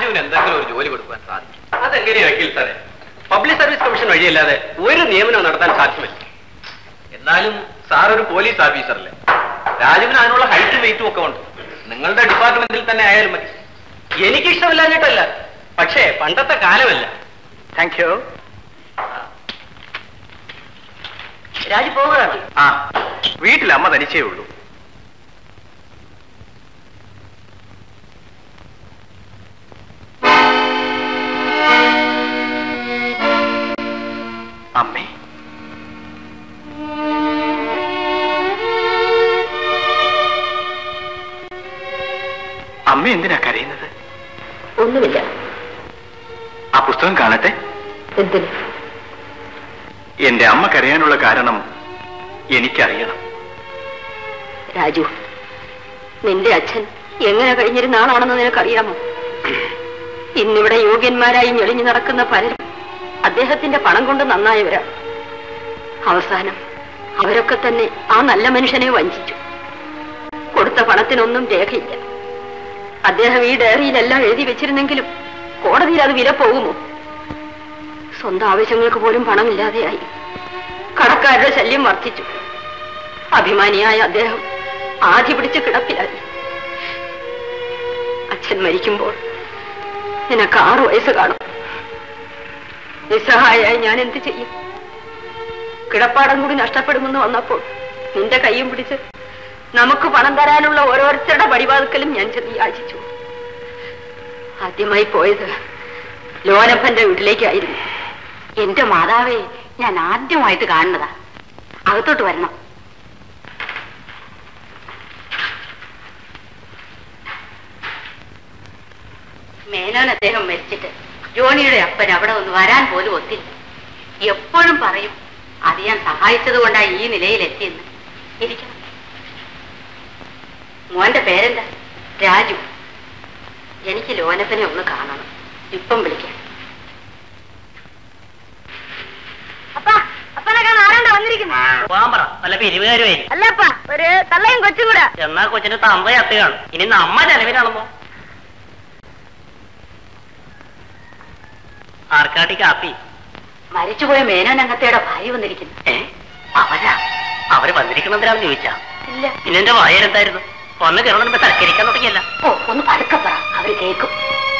രാജുവിന് എന്തെങ്കിലും ഒരു ജോലി കൊടുക്കാൻ സാധിക്കും അതെങ്ങനെയാ വക്കീൽ സാറേ പബ്ലിക് സർവീസ് കമ്മീഷൻ വഴിയല്ലാതെ ഒരു നിയമനം നടത്താൻ സാധ്യമല്ല എന്നാലും സാർ ഒരു പോലീസ് ഓഫീസറല്ലേ രാജുവിന് അതിനുള്ള ഹൈറ്റും വെയിറ്റും ഒക്കെ ഉണ്ട് നിങ്ങളുടെ ഡിപ്പാർട്ട്മെന്റിൽ തന്നെ ആയാലും മതി എനിക്ക് ഇഷ്ടമില്ലാഞ്ഞിട്ടല്ല പക്ഷേ പണ്ടത്തെ കാലമല്ല താങ്ക് യു രാജു പോവുകയാണ് ആ വീട്ടിൽ അമ്മ തനിച്ചേ ഉള്ളൂ അമ്മേ അമ്മ എന്തിനാ കരയുന്നത് ഒന്നുമില്ല ആ പുസ്തകം കാണട്ടെ എന്തിന് എന്റെ അമ്മ കരയാനുള്ള കാരണം എനിക്കറിയണം രാജു നിന്റെ അച്ഛൻ എങ്ങനെ കഴിഞ്ഞിരുന്ന ആളാണെന്ന് നിനക്കറിയാമോ ഇന്നിവിടെ യോഗ്യന്മാരായി ഞെളിഞ്ഞു നടക്കുന്ന പലരും അദ്ദേഹത്തിന്റെ പണം കൊണ്ട് നന്നായവരാണ് അവസാനം അവരൊക്കെ തന്നെ ആ നല്ല മനുഷ്യനെ വഞ്ചിച്ചു കൊടുത്ത പണത്തിനൊന്നും രേഖയില്ല അദ്ദേഹം ഈ ഡയറിയിലെല്ലാം എഴുതി വെച്ചിരുന്നെങ്കിലും കോടതിയിൽ അത് വില പോകുമോ സ്വന്തം ആവശ്യങ്ങൾക്ക് പോലും പണമില്ലാതെയായി കടക്കാരുടെ ശല്യം വർദ്ധിച്ചു അഭിമാനിയായ അദ്ദേഹം ആദ്യ പിടിച്ച് കിടപ്പിലായി അച്ഛൻ മരിക്കുമ്പോൾ നിനക്ക് ആറു വയസ്സ് കാണും നിസ്സഹായായി ഞാൻ എന്ത് ചെയ്യും കിടപ്പാടം കൂടി നഷ്ടപ്പെടുമെന്ന് വന്നപ്പോൾ നിന്റെ കൈയും പിടിച്ച് നമുക്ക് പണം തരാനുള്ള ഓരോരുത്തരുടെ പടിവാതുക്കലും ഞാൻ ചെന്ന് യാചിച്ചു ആദ്യമായി പോയത് ലോനപ്പന്റെ വീട്ടിലേക്കായിരുന്നു എന്റെ മാതാവേ ഞാൻ ആദ്യമായിട്ട് കാണുന്നതാ അകത്തോട്ട് വരണം മേനോൻ അദ്ദേഹം മരിച്ചിട്ട് ജോണിയുടെ അപ്പൻ അവിടെ ഒന്ന് വരാൻ പോലും ഒത്തില്ല എപ്പോഴും പറയും അത് ഞാൻ സഹായിച്ചത് കൊണ്ടാണ് ഈ നിലയിലെത്തിയെന്ന് ഇരിക്കണം മോന്റെ പേരെന്താ രാജു എനിക്ക് ലോനപ്പനെ ഒന്ന് കാണണം ഇപ്പം വിളിക്കാം പോകാൻ പറ വല്ല പിരിവുകാരുമായിരിക്കും അല്ലപ്പ ഒരു തള്ളയും കൊച്ചും കൂടെ എന്നാ കൊച്ചിന് തമ്പ ചത്തുകയാണ് ഇനി നമ്മ ചെലവിനാണെന്നോ ആർക്കാട്ടി കാപ്പി മരിച്ചുപോയ മേനോൻ അംഗത്തയുടെ ഭാര്യ വന്നിരിക്കുന്നു ഏ അവരാ അവര് വന്നിരിക്കണെന്തിനാന്ന് ചോദിച്ചാ ഇല്ല പിന്നെ എന്റെ വായരെന്തായിരുന്നു ഒന്ന് കയറണം തലക്കരിക്കാൻ തുടങ്ങിയല്ല ഓ ഒന്ന് പതുക്കെ പറ അവര് കേൾക്കും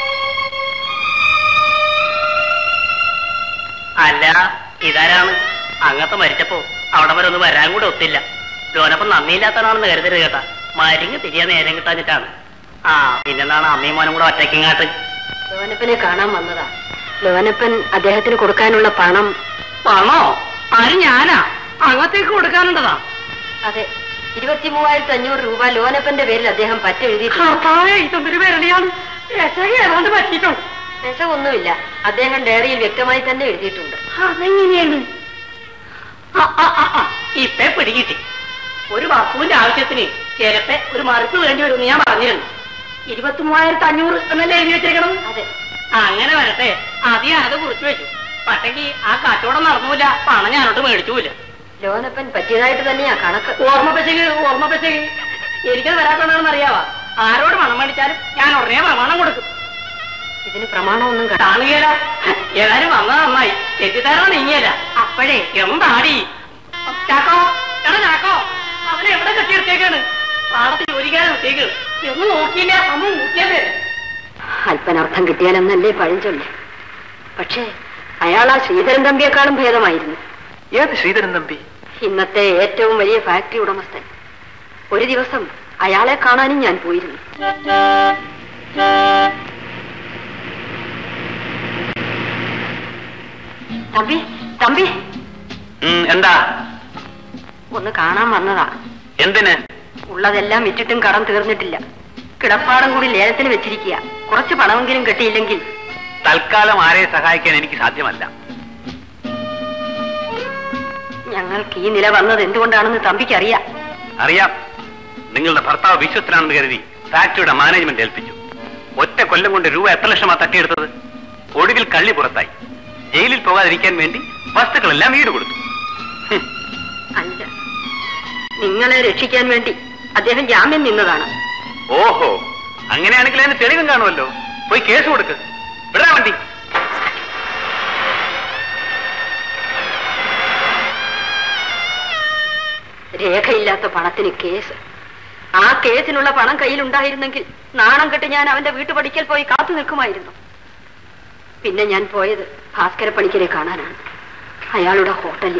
അല്ല ഇതാരാണ് അങ്ങത്തെ മരിച്ചപ്പോ അവിടെ വരെ ഒന്ന് വരാൻ കൂടെ ഒത്തില്ല ലോനപ്പം നന്ദിയില്ലാത്തവനാണെന്ന് കരുതരുത് കേട്ടാ മരിങ്ങ് തിരിയാൻ നേരം കിട്ടാഞ്ഞിട്ടാണ് ആ പിന്നെന്താണ് അമ്മയും മോനും കൂടെ ഒറ്റയ്ക്കിങ്ങാട്ട് ലോനപ്പനെ കാണാൻ വന്നതാ ലോനപ്പൻ അദ്ദേഹത്തിന് കൊടുക്കാനുള്ള പണം പണോ ആര് ഞാനാ അങ്ങത്തേക്ക് കൊടുക്കാനുണ്ടതാ അതെ ഇരുപത്തി മൂവായിരത്തി അഞ്ഞൂറ് രൂപ ലോനപ്പന്റെ പേരിൽ അദ്ദേഹം പറ്റെഴുതിയിട്ടുണ്ട് ഇതൊന്നൊരു പേരടിയാണ് ഏതാണ്ട് പറ്റിയിട്ടുണ്ട് നെസമൊന്നുമില്ല അദ്ദേഹം ഡയറിയിൽ വ്യക്തമായി തന്നെ എഴുതിയിട്ടുണ്ട് അതെങ്ങനെയാണ് ആ, ആ, ആ, ആ, ഇപ്പൊ പിടികിട്ടി ഒരു വസ്തുവിന്റെ ആവശ്യത്തിന് ചിലപ്പോ ഒരു മറുപ്പ് വേണ്ടി വരുമെന്ന് ഞാൻ പറഞ്ഞിരുന്നു ഇരുപത്തി മൂവായിരത്തി അഞ്ഞൂറ് എന്നല്ലേ എഴുതി വെച്ചിരിക്കണം അതെ ആ, അങ്ങനെ വരട്ടെ അത് ഞാനത് കുറിച്ച് വെച്ചു പക്ഷെങ്കിൽ ആ കച്ചവടം നടന്നുമില്ല പണം ഞാനോട്ട് മേടിച്ചുമില്ല ലോനപ്പൻ പറ്റിയതായിട്ട് തന്നെയാ കണക്ക് ഓർമ്മ പശക് ഓർമ്മ പശക് എനിക്കത് വരാത്തതാണെന്ന് അറിയാവാ ആരോട് പണം മേടിച്ചാലും ഞാൻ ഉടനെ പ്രമാണം കൊടുക്കും ഇതിന് പ്രമാണമൊന്നും കാണാം കാണുകയല്ല ഏതായാലും വന്നാ നന്നായി തെറ്റിദ്ധാരണ നീങ്ങിയല്ല അപ്പോഴേ എന്താടി ചാക്കോ എടാ ചാക്കോ അവനെ എവിടെ കെട്ടിയെടുത്തേക്കാണ് പാടത്ത് ജോലിക്കാരെ നിർത്തേക്കാണ് എന്ന് നോക്കിയില്ല നമ്മൾ നോക്കിയത് അല്പനർത്ഥം കിട്ടിയാലെന്നല്ലേ പഴഞ്ചൊല്ല് പക്ഷേ അയാൾ ആ ശ്രീധരൻ തമ്പിയെക്കാളും ഭേദമായിരുന്നു ഏത് ശ്രീധരൻ തമ്പി ഇന്നത്തെ ഏറ്റവും വലിയ ഫാക്ടറി ഉടമസ്ഥൻ ഒരു ദിവസം അയാളെ കാണാനും ഞാൻ പോയിരുന്നു തമ്പി തമ്പി എന്താ ഒന്ന് കാണാൻ വന്നതാ എന്തിന് ഉള്ളതെല്ലാം വിറ്റിട്ടും കടം തീർന്നിട്ടില്ല കിടപ്പാടം കൂടി ലേലത്തിന് വെച്ചിരിക്കുക കുറച്ച് പണമെങ്കിലും കിട്ടിയില്ലെങ്കിൽ തൽക്കാലം ആരെ സഹായിക്കാൻ എനിക്ക് സാധ്യമല്ല ഞങ്ങൾക്ക് ഈ നില വന്നത് എന്തുകൊണ്ടാണെന്ന് തമ്പിക്കറിയാം അറിയാം നിങ്ങളുടെ ഭർത്താവ് വിശ്വസ്തനാണെന്ന് കരുതി ഫാക്ടറിയുടെ മാനേജ്മെന്റ് ഏൽപ്പിച്ചു ഒറ്റ കൊല്ലം കൊണ്ട് രൂപ എത്ര ലക്ഷമാ തട്ടിയെടുത്തത് ഒടുവിൽ കള്ളി പുറത്തായി ജയിലിൽ പോകാതിരിക്കാൻ വേണ്ടി വസ്തുക്കളെല്ലാം വീട് കൊടുത്തു ഹും, അല്ല നിങ്ങളെ രക്ഷിക്കാൻ വേണ്ടി അദ്ദേഹം ജാമ്യം നിന്നതാണ് ഓഹോ അങ്ങനെയാണെങ്കിൽ അതിന് തെളിവും കാണുമല്ലോ പോയി കേസ് കൊടുക്ക് വിടാ വണ്ടി രേഖയില്ലാത്ത പണത്തിന് കേസ് ആ കേസിനുള്ള പണം കയ്യിലുണ്ടായിരുന്നെങ്കിൽ നാണം കെട്ട് ഞാൻ അവന്റെ വീട്ടുപടിക്കൽ പോയി കാത്തു നിൽക്കുമായിരുന്നു പിന്നെ ഞാൻ പോയത് ഭാസ്കര പണിക്കരെ കാണാനാണ് അയാളുടെ ഹോട്ടലിൽ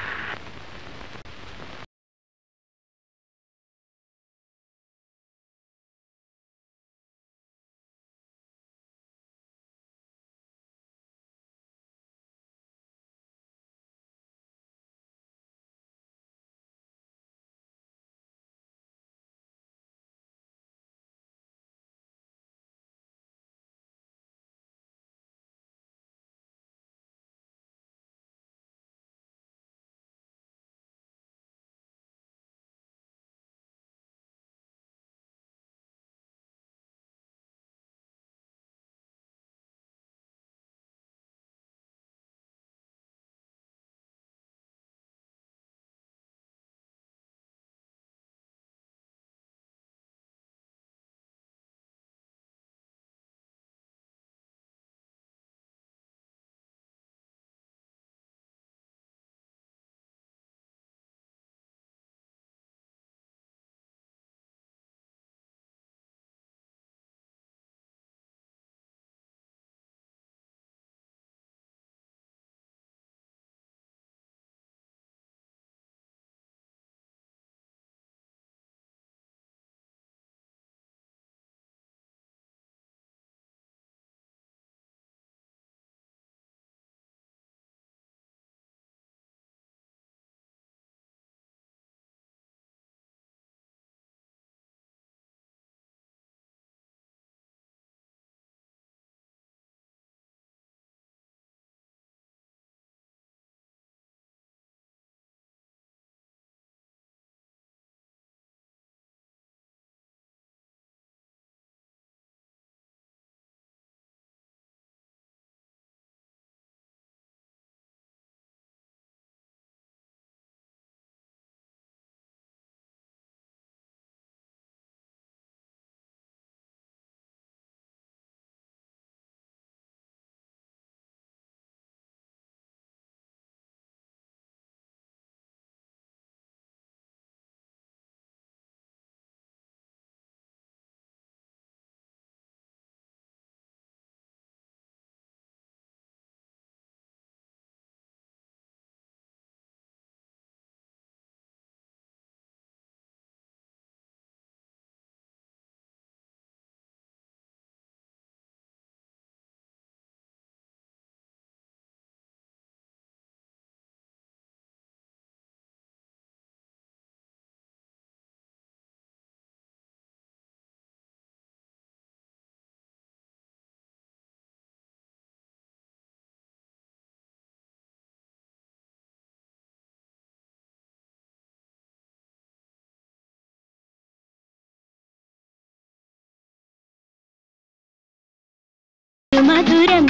മധുരം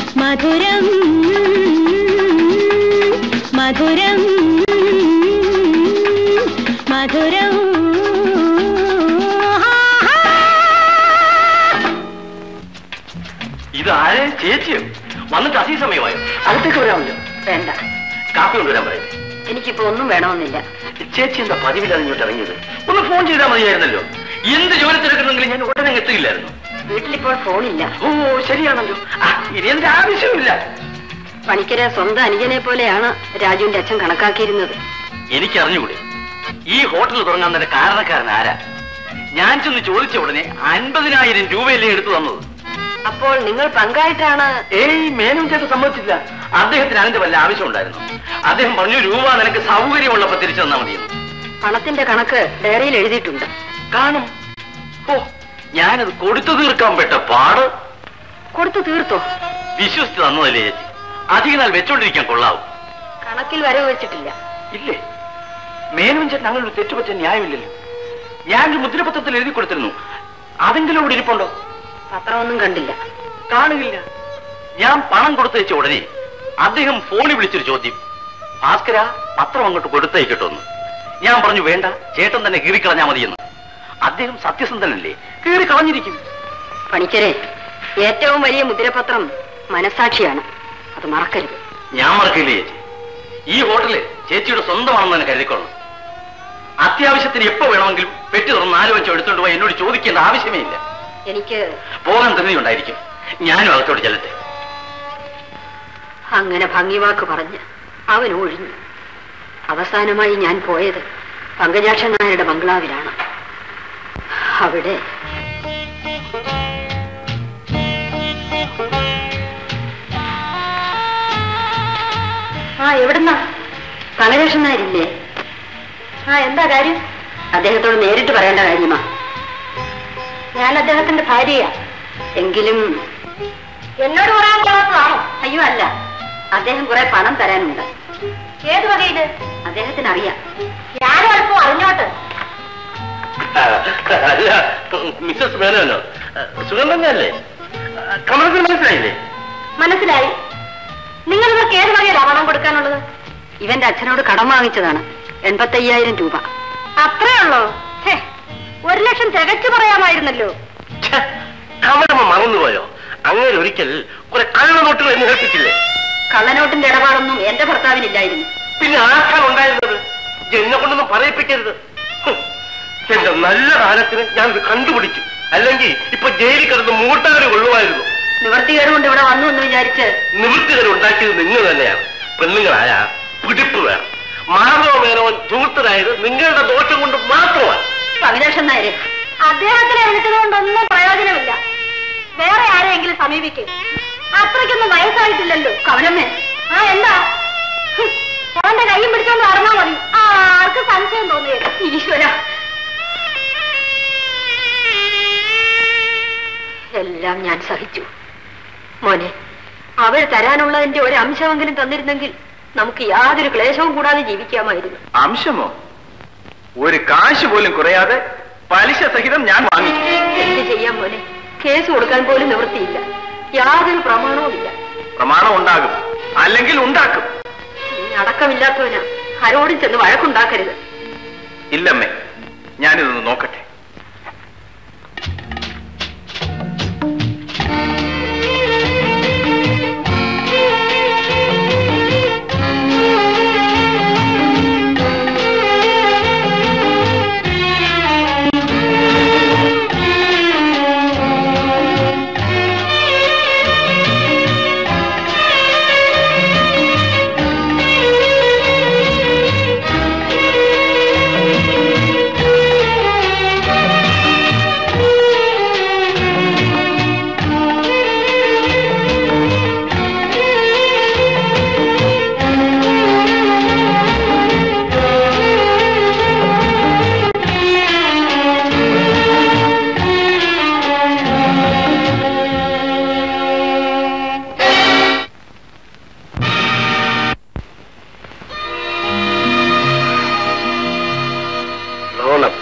മധുരം മധുരം മധുരം ഇത് ആരെ ചേച്ചിയോ വന്നിട്ട് അസീ സമയമായോ അകത്തേക്ക് വരാമല്ലോ വേണ്ട കാപ്പി കൊണ്ടുവരാൻ പറയും എനിക്കിപ്പോ ഒന്നും വേണമെന്നില്ല ചേച്ചി എന്താ പതിവില്ലാതെ ഇങ്ങോട്ട് ഇറങ്ങിയത് ഒന്ന് ഫോൺ ചെയ്താൽ മതിയായിരുന്നല്ലോ എന്ത് ജോലി തിരക്കുന്നെങ്കിലും ഞാൻ ഉടനെ എത്തിയില്ലായിരുന്നു വീട്ടിലിപ്പോൾ ഫോണില്ല ഓ ശരിയാണല്ലോ ആ, ഇനി എന്റെ ആവശ്യമില്ല പണിക്കരെ സ്വന്തം അനുജനെ പോലെയാണ് രാജുവിന്റെ അച്ഛൻ കണക്കാക്കിയിരുന്നത് എനിക്ക് അറിഞ്ഞുകൂടെ ഈ ഹോട്ടൽ തുടങ്ങാൻ തന്നെ കാരണക്കാരൻ ആരാ ഞാൻ ചെന്ന് ചോദിച്ച ഉടനെ അൻപതിനായിരം രൂപയല്ലേ എടുത്തു തന്നത് അപ്പോൾ നിങ്ങൾ പങ്കായിട്ടാണ് ഏയ് മേനും ചേട്ടൻ സമ്മതിച്ചില്ല അദ്ദേഹത്തിന് അതിന്റെ വല്ല ആവശ്യമുണ്ടായിരുന്നു അദ്ദേഹം പറഞ്ഞു രൂപ നിനക്ക് സൗകര്യമുള്ളപ്പോ തിരിച്ചു തന്നാ മതിയെന്ന് പണത്തിന്റെ കണക്ക് ഡയറിയിൽ എഴുതിയിട്ടുണ്ട് കാണും ഓ ഞാനത് കൊടുത്തു തീർക്കാൻ പെട്ട പാട് കൊടുത്തു തീർത്തോ വിശ്വസിച്ച് തന്നതല്ലേ ചേച്ചി അധികം നാൾ വെച്ചോണ്ടിരിക്കാൻ കൊള്ളാവും കണക്കിൽ വരവ് വെച്ചിട്ടില്ല ഇല്ലേ മേനും ചേട്ടൻ അങ്ങനെ ഒരു തെറ്റുപറ്റ ന്യായമില്ലല്ലോ ഞാനൊരു മുദ്രപത്രത്തിൽ എഴുതി കൊടുത്തിരുന്നു അതെങ്കിലും ഇവിടെ ഇരിപ്പുണ്ടോ പത്രമൊന്നും കണ്ടില്ല കാണുകയില്ല ഞാൻ പണം കൊടുത്തയച്ച ഉടനെ അദ്ദേഹം ഫോണിൽ വിളിച്ചൊരു ചോദ്യം ഭാസ്കര പത്രം അങ്ങോട്ട് കൊടുത്തയക്കട്ടോന്ന് ഞാൻ പറഞ്ഞു വേണ്ട ചേട്ടൻ തന്നെ കീറിക്കളഞ്ഞാ മതിയെന്ന് അദ്ദേഹം സത്യസന്ധനല്ലേ കീറി കളഞ്ഞിരിക്കും പണിക്കരെ ഏറ്റവും വലിയ മുദ്രപത്രം മനസാക്ഷിയാണ് അത് മറക്കരുത് ഞാൻ മറക്കില്ല ചേച്ചി ഈ ഹോട്ടല് ചേച്ചിയുടെ സ്വന്തമാണെന്ന് തന്നെ കരുതിക്കൊള്ളണം അത്യാവശ്യത്തിന് എപ്പോ വേണമെങ്കിലും പെട്ടി തുറന്ന് നാല് വെച്ചോ എടുത്തോണ്ട് പോയി എന്നോട് ചോദിക്കേണ്ട ആവശ്യമേ ഇല്ല എനിക്ക് പോകാൻ ധൃതിയുണ്ടായിരിക്കും ഞാനും അകത്തോട്ട് ചെല്ലട്ടെ അങ്ങനെ ഭംഗിവാക്ക് പറഞ്ഞ് അവൻ ഒഴിഞ്ഞു അവസാനമായി ഞാൻ പോയത് പങ്കജാക്ഷൻ നായരുടെ ബംഗ്ലാവിലാണ് അവിടെ ആ എവിടുന്നാ പങ്കജാക്ഷൻ നായരില്ലേ ആ എന്താ കാര്യം അദ്ദേഹത്തോട് നേരിട്ട് പറയേണ്ട കാര്യമാ ഞാൻ അദ്ദേഹത്തിന്റെ ഭാര്യയാ എങ്കിലും എന്നോട് പറയാൻ കൊള്ളാത്തതാണോ അയ്യോ അല്ല അദ്ദേഹം കുറെ പണം തരാനുണ്ട് ഏത് വകയില് അദ്ദേഹത്തിന് അറിയാം ഞാനും അല്പം അറിഞ്ഞോട്ട് അല്ല മിസ്സസ് മേനോനോ സുഖം തന്നെയല്ലേ കമലത്തിന് മനസ്സിലായില്ലേ മനസ്സിലായി നിങ്ങൾ ഇവർക്ക് ഏത് വകയിലാ പണം കൊടുക്കാനുള്ളത് ഇവന്റെ അച്ഛനോട് കടം വാങ്ങിച്ചതാണ് എൺപത്തയ്യായിരം രൂപ അത്രേ ഉള്ളോ ഛേ, ഒരു ലക്ഷം തികച്ചു പറയാമായിരുന്നല്ലോ ഛെ, കമലമ്മ മറന്നുപോയോ അങ്ങനെ ഒരിക്കൽ കുറെ കള്ളനോട്ടുകൾ എന്ന് കേൾപ്പിച്ചില്ലേ കള്ളനോട്ടിന്റെ ഇടപാടൊന്നും എന്റെ ഭർത്താവിനില്ലായിരുന്നു പിന്നെ ആർക്കാണ് ഉണ്ടായിരുന്നത് എന്നെ കൊണ്ടൊന്നും പറയിപ്പിക്കരുത് ഹും. എന്റെ നല്ല കാലത്തിന് ഞാൻ ഇത് കണ്ടുപിടിച്ചു അല്ലെങ്കിൽ ഇപ്പൊ ജയിലിൽ കിടന്ന് മൂട്ടാറ് കൊള്ളുമായിരുന്നു നിവർത്തികേട് കൊണ്ട് ഇവിടെ വന്നു എന്ന് വിചാരിച്ച് നിവൃത്തികൾ ഉണ്ടാക്കിയത് നിങ്ങൾ തന്നെയാണ് പെണ്ണുങ്ങളായ പിടിപ്പ് വേണം മാധവ മേനോൻ ധൂർത്തനായത് നിങ്ങളുടെ ദോഷം കൊണ്ട് മാത്രമാണ് പവിലക്ഷം നായരെ അദ്ദേഹത്തിനെ വിളിച്ചതുകൊണ്ടൊന്നും പ്രയോജനമില്ല വേറെ ആരെയെങ്കിലും സമീപിക്കും അത്രയ്ക്കൊന്നും വയസ്സായിട്ടില്ലല്ലോ കവലമ്മേ ആ എന്താ ഹും, അവന്റെ കൈയും പിടിച്ചോണ്ട് നടന്നാ മതി ആർക്ക് സംശയം തോന്നിയത് ഈശ്വര എല്ലാം ഞാൻ സഹിച്ചു മോനെ അവൾ തരാനുള്ളതിന്റെ ഒരു അംശമെങ്കിലും തന്നിരുന്നെങ്കിൽ നമുക്ക് യാതൊരു ക്ലേശവും കൂടാതെ ജീവിക്കാമായിരുന്നു അംശമോ ഒരു കാശ് പോലും കുറയാതെ പലിശ സഹിതം ഞാൻ വാങ്ങി എന്ത് ചെയ്യാൻ മോനെ കേസ് കൊടുക്കാൻ പോലും നിവൃത്തിയില്ല യാതൊരു പ്രമാണവും ഇല്ല പ്രമാണം ഉണ്ടാകും അല്ലെങ്കിൽ ഉണ്ടാക്കും നീ അടക്കമില്ലാത്തവനാ ആരോടും ചെന്ന് വഴക്കുണ്ടാക്കരുത് ഇല്ലമ്മേ ഞാനിതൊന്ന് നോക്കട്ടെ ലോണപ്പ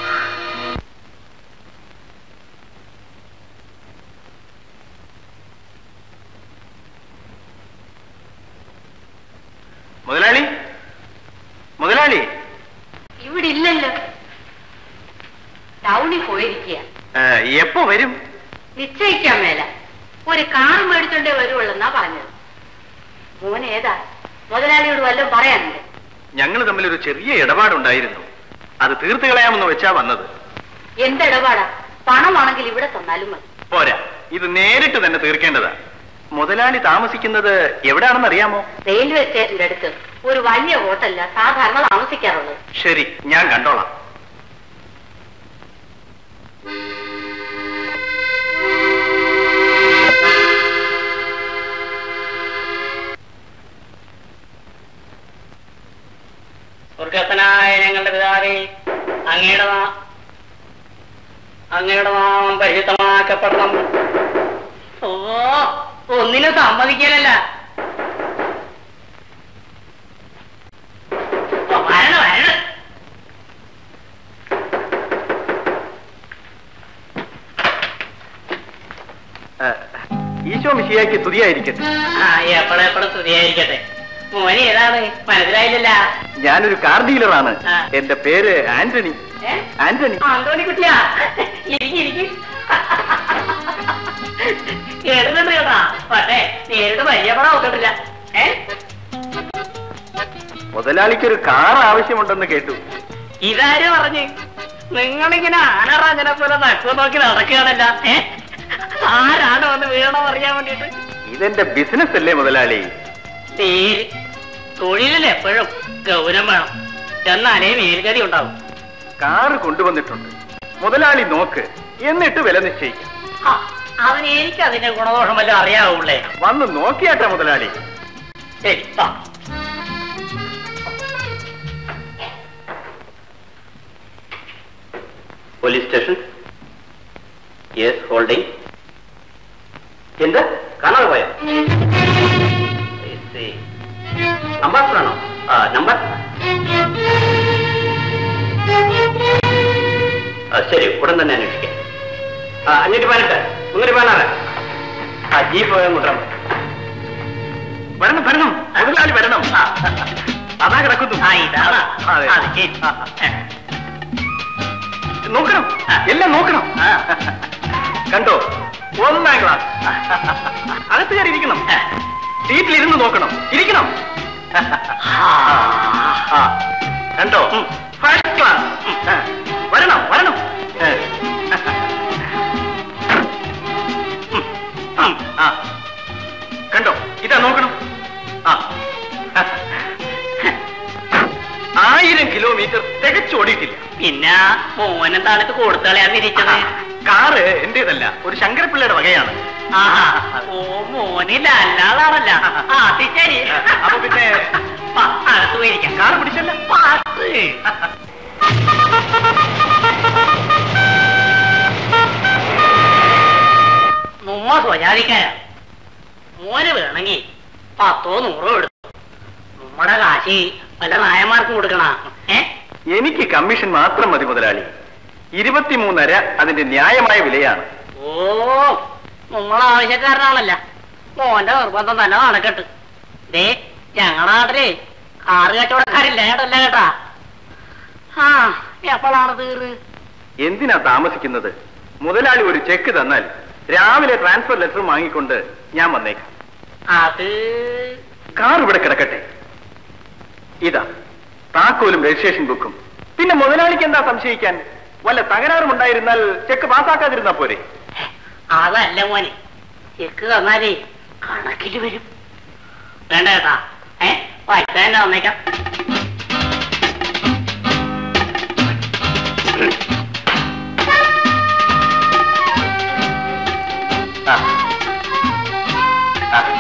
മുതലാളി മുതലാളി ഇവിടെ ഇല്ലല്ലോ ടൗണിൽ പോയിരിക്കുക ഏ, എപ്പോ വരും നിശ്ചയിക്കാൻ മേല ഒരു കാർ മേടിച്ചോണ്ടേ വരുവുള്ളെന്നാ പറഞ്ഞത് മോൻ ഏതാ മുതലാളിയോട് വല്ലതും പറയാനുണ്ട് ഞങ്ങൾ തമ്മിൽ ഒരു ചെറിയ ഇടപാടുണ്ടായിരുന്നു അത് തീർത്ത് കളയാമെന്ന് വെച്ചാ വന്നത് എന്തിടപാടാ പണമാണെങ്കിൽ ഇവിടെ തന്നാലും മതി പോരാ ഇത് നേരിട്ട് തന്നെ തീർക്കേണ്ടതാ മുതലാളി താമസിക്കുന്നത് എവിടെയാണെന്ന് അറിയാമോ റെയിൽവേ സ്റ്റേഷന്റെ അടുത്ത് ഒരു വലിയ ഹോട്ടലില്ല സാധാരണ താമസിക്കാറുള്ളത് ശരി ഞാൻ കണ്ടോളാം സ്വർഗസ്ഥനായ ഞങ്ങളുടെ പിതാവേ അങ്ങയുടെ നാ- അങ്ങയുടെ നാമം പരിശുദ്ധമാക്കപ്പെടണം ഓ ഒന്നിനും സമ്മതിക്കാനല്ല ഓ, വരണം വരണം ഏ, ഈശോ മിശിയാക്കി തുതിയായിരിക്കട്ടെ ആ എപ്പോഴെപ്പോഴും സ്തുതിയായിരിക്കട്ടെ മോനെ ഏതാണ് മനസ്സിലായില്ലല്ല ഞാനൊരു കാർ ഡീലറാണ് ആ. എന്റെ പേര് ആന്റണി ഏ ആന്റണി ആന്തോണി കുട്ടിയാ ഇരിക്കും ഇരിക്കും കേട്ടിട്ടുണ്ട് കേട്ടാ പക്ഷേ നേരിട്ട് പരിചയപ്പെടാൻ ഒത്തിട്ടില്ല ഏ മുതലാളിക്കൊരു കാർ ആവശ്യമുണ്ടെന്ന് കേട്ടു ഇതാര് പറഞ്ഞ് നിങ്ങളിങ്ങനെ ആനറാഞ്ഞനെ പോലെ നട്ടു നോക്കി നടക്കുകയാണല്ല ഏ ആരാണ് വന്ന് വീണോ അറിയാൻ വേണ്ടിട്ട് ഇതെന്റെ ബിസിനസ് അല്ലേ മുതലാളി നേര് തൊഴിലിൽ എപ്പോഴും ഗൗരവം വേണം എന്നാലേ മേൽഗതി ഉണ്ടാവും കാറ് കൊണ്ടുവന്നിട്ടുണ്ട് മുതലാളി നോക്ക് എന്നിട്ട് വില നിശ്ചയിക്കാം ആ, അവന് എനിക്ക് അതിന്റെ ഗുണദോഷം വല്ലതും അറിയാവുള്ളേ വന്ന് നോക്കിയാട്ടെ മുതലാളി ശരി ആ പോലീസ് സ്റ്റേഷൻ യെസ് ഹോൾഡിംഗ് എന്ത് കാണാതെ പോയോ അംബാസഡർ ആണോ ആ നമ്പർ ആ ശരി ഉടൻ തന്നെ അന്വേഷിക്കാം ആ അഞ്ഞൂറ്റി പതിനെട്ട് മുന്നൂറ്റി പതിനാറ് ആ ജീപ്പ് മുദ്രം വരണം വരണം മുതലാളി വരണം അതാ കിടക്കുന്നു ആ ഇതാണ് അതെ. അത് ശരി ഏ. നോക്കണം എല്ലാം നോക്കണം കണ്ടോ ഒന്നാം ക്ലാസ് അകത്ത് കയറി ഇരിക്കണം സീറ്റിലിരുന്ന് നോക്കണം ഇരിക്കണം ആ, കണ്ടോ ഫസ്റ്റ് ക്ലാസ് വരണം വരണം ഉം, ആ കണ്ടോ ഇതാ നോക്കണം ആ ആയിരം കിലോമീറ്റർ തികച്ചോടിയിട്ടില്ല പിന്നെ മോനും താഴത്ത് കൊടുത്തളയാന്ന് ഇരിച്ചത് കാറ് എന്റേതല്ല ഒരു ശങ്കരപ്പിള്ളയുടെ വകയാണ് ആഹാ. ഓ മോനില്ല അല്ലാതാണല്ല ആ അത് ശരി അപ്പൊ പിന്നെ ആ, അകത്ത് പോയിരിക്കാം കാറ് പിടിച്ചല്ല പാത്ത് നമ്മ സ്വജാതിക്കാരാ മോന് വേണമെങ്കിൽ പത്തോ നൂറോ എടുത്തു നമ്മുടെ കാശി വല്ല നായന്മാർക്കും കൊടുക്കണ ഏ എനിക്ക് കമ്മീഷൻ മാത്രം മതി മുതലാളി ഇരുപത്തിമൂന്നര അതിന്റെ ന്യായമായ വിലയാണ് ഓ നമ്മളെ ആവശ്യക്കാരനാണല്ല മോന്റെ നിർബന്ധം തന്നെ നടക്കട്ട് ദേ ഞങ്ങളുടെ നാട്ടില് കാറ് കച്ചവടക്കാരില്ല കേട്ടല്ല കേട്ടാ ആ എപ്പോഴാണ് തീറ് എന്തിനാ താമസിക്കുന്നത് മുതലാളി ഒരു ചെക്ക് തന്നാൽ രാവിലെ ട്രാൻസ്ഫർ ലെറ്റർ വാങ്ങിക്കൊണ്ട് ഞാൻ വന്നേക്കാം അത് കാർ ഇവിടെ കിടക്കട്ടെ ഇതാ താക്കോലും രജിസ്ട്രേഷൻ ബുക്കും പിന്നെ മുതലാളിക്ക് എന്താ സംശയിക്കാൻ വല്ല തകരാറും ഉണ്ടായിരുന്നാൽ ചെക്ക് പാസ്സാക്കാതിരുന്നാ പോരെ അതല്ല മോനെ ചെക്ക് തന്നാലേ കണക്കില് വരും വേണ്ട കേട്ടാ ഏ പൈസ തന്നെ വന്നേക്കാം ആ. ആ.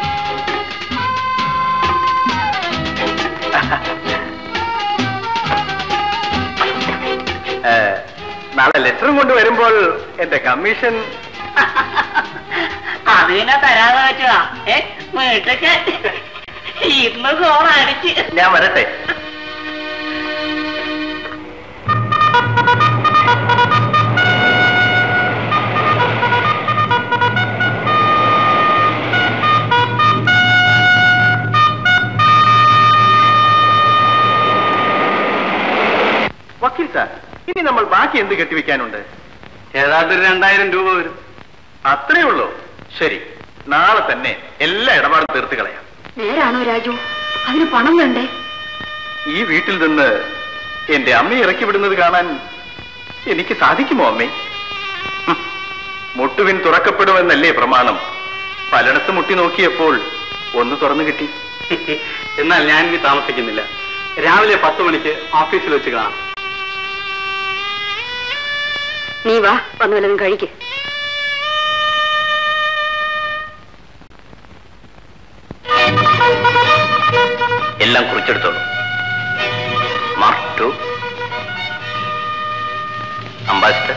ഏ, നാളെ ലെറ്ററും കൊണ്ട് വരുമ്പോൾ എന്റെ കമ്മീഷൻ അത് പിന്നെ തരാതെ പറ്റുക ഏ വീട്ടൊക്കെ ഇന്ന് ഫോൺ അടിച്ച് ഞാൻ വരട്ടെ വക്കീൽ സാർ ഇനി നമ്മൾ ബാക്കി എന്ത് കെട്ടിവെക്കാനുണ്ട് ഏതാണ്ട് ഒരു രണ്ടായിരം രൂപ വരും അത്രേ ഉള്ളൂ ശരി നാളെ തന്നെ എല്ലാ ഇടപാടും തീർത്ത് കളയാം നേരാണോ രാജു അതിന് പണം വേണ്ടേ ഈ വീട്ടിൽ നിന്ന് എന്റെ അമ്മയെ ഇറക്കി വിടുന്നത് കാണാൻ എനിക്ക് സാധിക്കുമോ അമ്മേ ഹും, മുട്ടുവിൻ തുറക്കപ്പെടുമെന്നല്ലേ പ്രമാണം പലയിടത്ത് മുട്ടി നോക്കിയപ്പോൾ ഒന്ന് തുറന്നു കിട്ടി എന്നാൽ ഞാൻ ഇനി താമസിക്കുന്നില്ല രാവിലെ പത്ത് മണിക്ക് ഓഫീസിൽ വെച്ച് കാണാം നീ വാ വന്നു വല്ലതും കഴിക്ക് എല്ലാം കുറിച്ചെടുത്തോളൂ മാർക്ക് ടു അംബാസിഡർ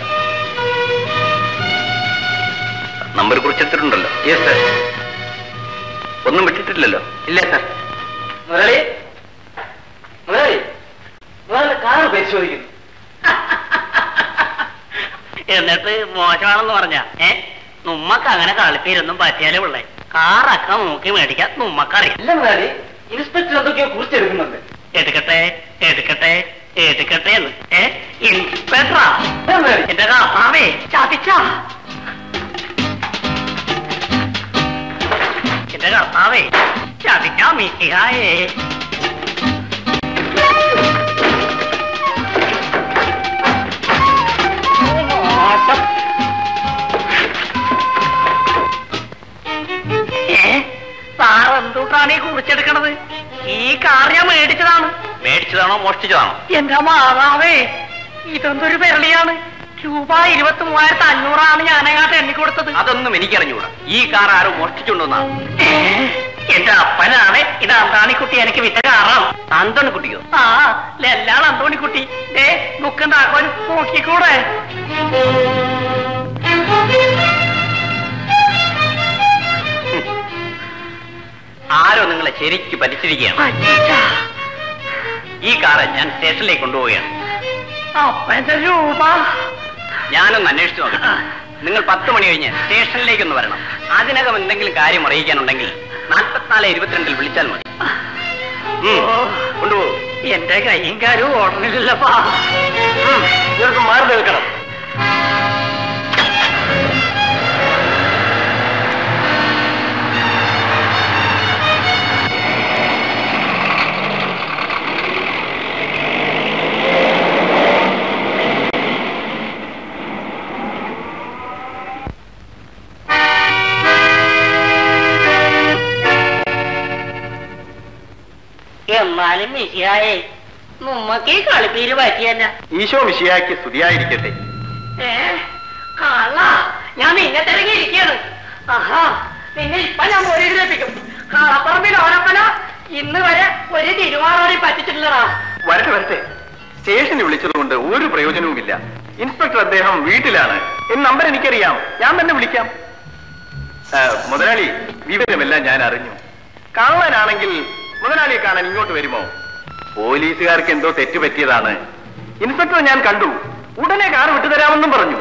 നമ്പർ കുറിച്ചെടുത്തിട്ടുണ്ടല്ലോ യെസ് സർ ഒന്നും വിട്ടിട്ടില്ലല്ലോ ഇല്ല സാർ മുരളി മുരളി മുരളി കാറ് പരിശോധിക്കുന്നു എന്നിട്ട് മോശമാണെന്ന് പറഞ്ഞ ഏ നമ്മക്ക് അങ്ങനെ കളിപ്പീരൊന്നും പറ്റിയാലേ ഉള്ളേ കാറൊക്കെ നോക്കി മേടിക്കാൻ നമ്മക്കറിയാം ഇല്ല മുരളി ഇൻസ്പെക്ടർ എന്തൊക്കെയോ കുറിച്ചെടുക്കുന്നുണ്ട് എടുക്കട്ടെ എടുക്കട്ടെ എടുക്കട്ടെ എന്ന് ഏ ഇൻസ്പെക്ടറാ ഇല്ല മുരളി എന്റെ കാപ്പാവേ ചതിച്ചാ അന്വേഷിച്ചതാണോ മോഷ്ടിച്ചതാണോ എന്റെ മാതാവേ ഇതെന്തൊരു പെരളിയാണ് രൂപ ഇരുപത്തി മൂവായിരത്തി അഞ്ഞൂറാണ് ഞാനങ്ങാട്ട് എണ്ണി കൊടുത്തത് അതൊന്നും എനിക്കറിഞ്ഞൂടാ ഈ കാർ ആരോ മോഷ്ടിച്ചുകൊണ്ടുവന്നാണ് ഏ, എന്റെ അപ്പനാണ് ഇത് അന്താണിക്കുട്ടി എനിക്ക് വിറ്റ കാറാണ് അന്തോണി കുട്ടിയോ ആ ലെല്ലാണ് അന്തോണിക്കുട്ടി ഏ ബുക്കും താക്കോലും നോക്കിക്കൂടെ ആരോ നിങ്ങളെ ശരിക്ക് പലിച്ചിരിക്കുകയാണ് അച്ഛാ, ഈ കാറ് ഞാൻ സ്റ്റേഷനിലേക്ക് കൊണ്ടുപോവുകയാണ് അപ്പന്റെ രൂപ ഞാനൊന്ന് അന്വേഷിച്ചു നോക്കട്ടെ നിങ്ങൾ പത്ത് മണി കഴിഞ്ഞ് സ്റ്റേഷനിലേക്ക് ഒന്ന് വരണം അതിനകം എന്തെങ്കിലും കാര്യം അറിയിക്കാനുണ്ടെങ്കിൽ നാൽപ്പത്തിനാല് ഇരുപത്തിരണ്ടിൽ വിളിച്ചാൽ മതി ഉം, കൊണ്ടുപോകൂ എന്റെ കൈയും കാലും ഓടണില്ലപ്പാ ഇവർക്ക് മാറി നിൽക്കണം എന്നാലും മിശിയായേ നമ്മക്ക് ഈ കളിപ്പീര് പറ്റിയല്ല ഈശോ മിഷിയാക്കി സ്തുതിയായിരിക്കട്ടെ ഏ കള്ള ഞാൻ നിന്നെ തിരങ്ങിയിരിക്കാണ് ആഹാ നിന്നെ ഇപ്പൊ ഞാൻ പോലീസിലെത്തിക്കും കളപ്പറമ്പിൽ ഓരപ്പന ഇന്ന് വരെ ഒരു തിരുവാറോടി പറ്റിച്ചിട്ടില്ലടാ വരട്ടെ വരട്ടെ സ്റ്റേഷനിൽ വിളിച്ചതുകൊണ്ട് ഒരു പ്രയോജനവുമില്ല ഇൻസ്പെക്ടർ അദ്ദേഹം വീട്ടിലാണ് ഈ നമ്പർ എനിക്കറിയാം ഞാൻ തന്നെ വിളിക്കാം ആ, മുതലാളി വിവരമെല്ലാം ഞാൻ അറിഞ്ഞു കള്ളനാണെങ്കിൽ മുതലാളിയെ കാണാൻ ഇങ്ങോട്ട് വരുമോ പോലീസുകാർക്ക് എന്തോ തെറ്റ് പറ്റിയതാണ് ഇൻസ്പെക്ടർ ഞാൻ കണ്ടു ഉടനെ കാർ വിട്ടുതരാമെന്നും പറഞ്ഞു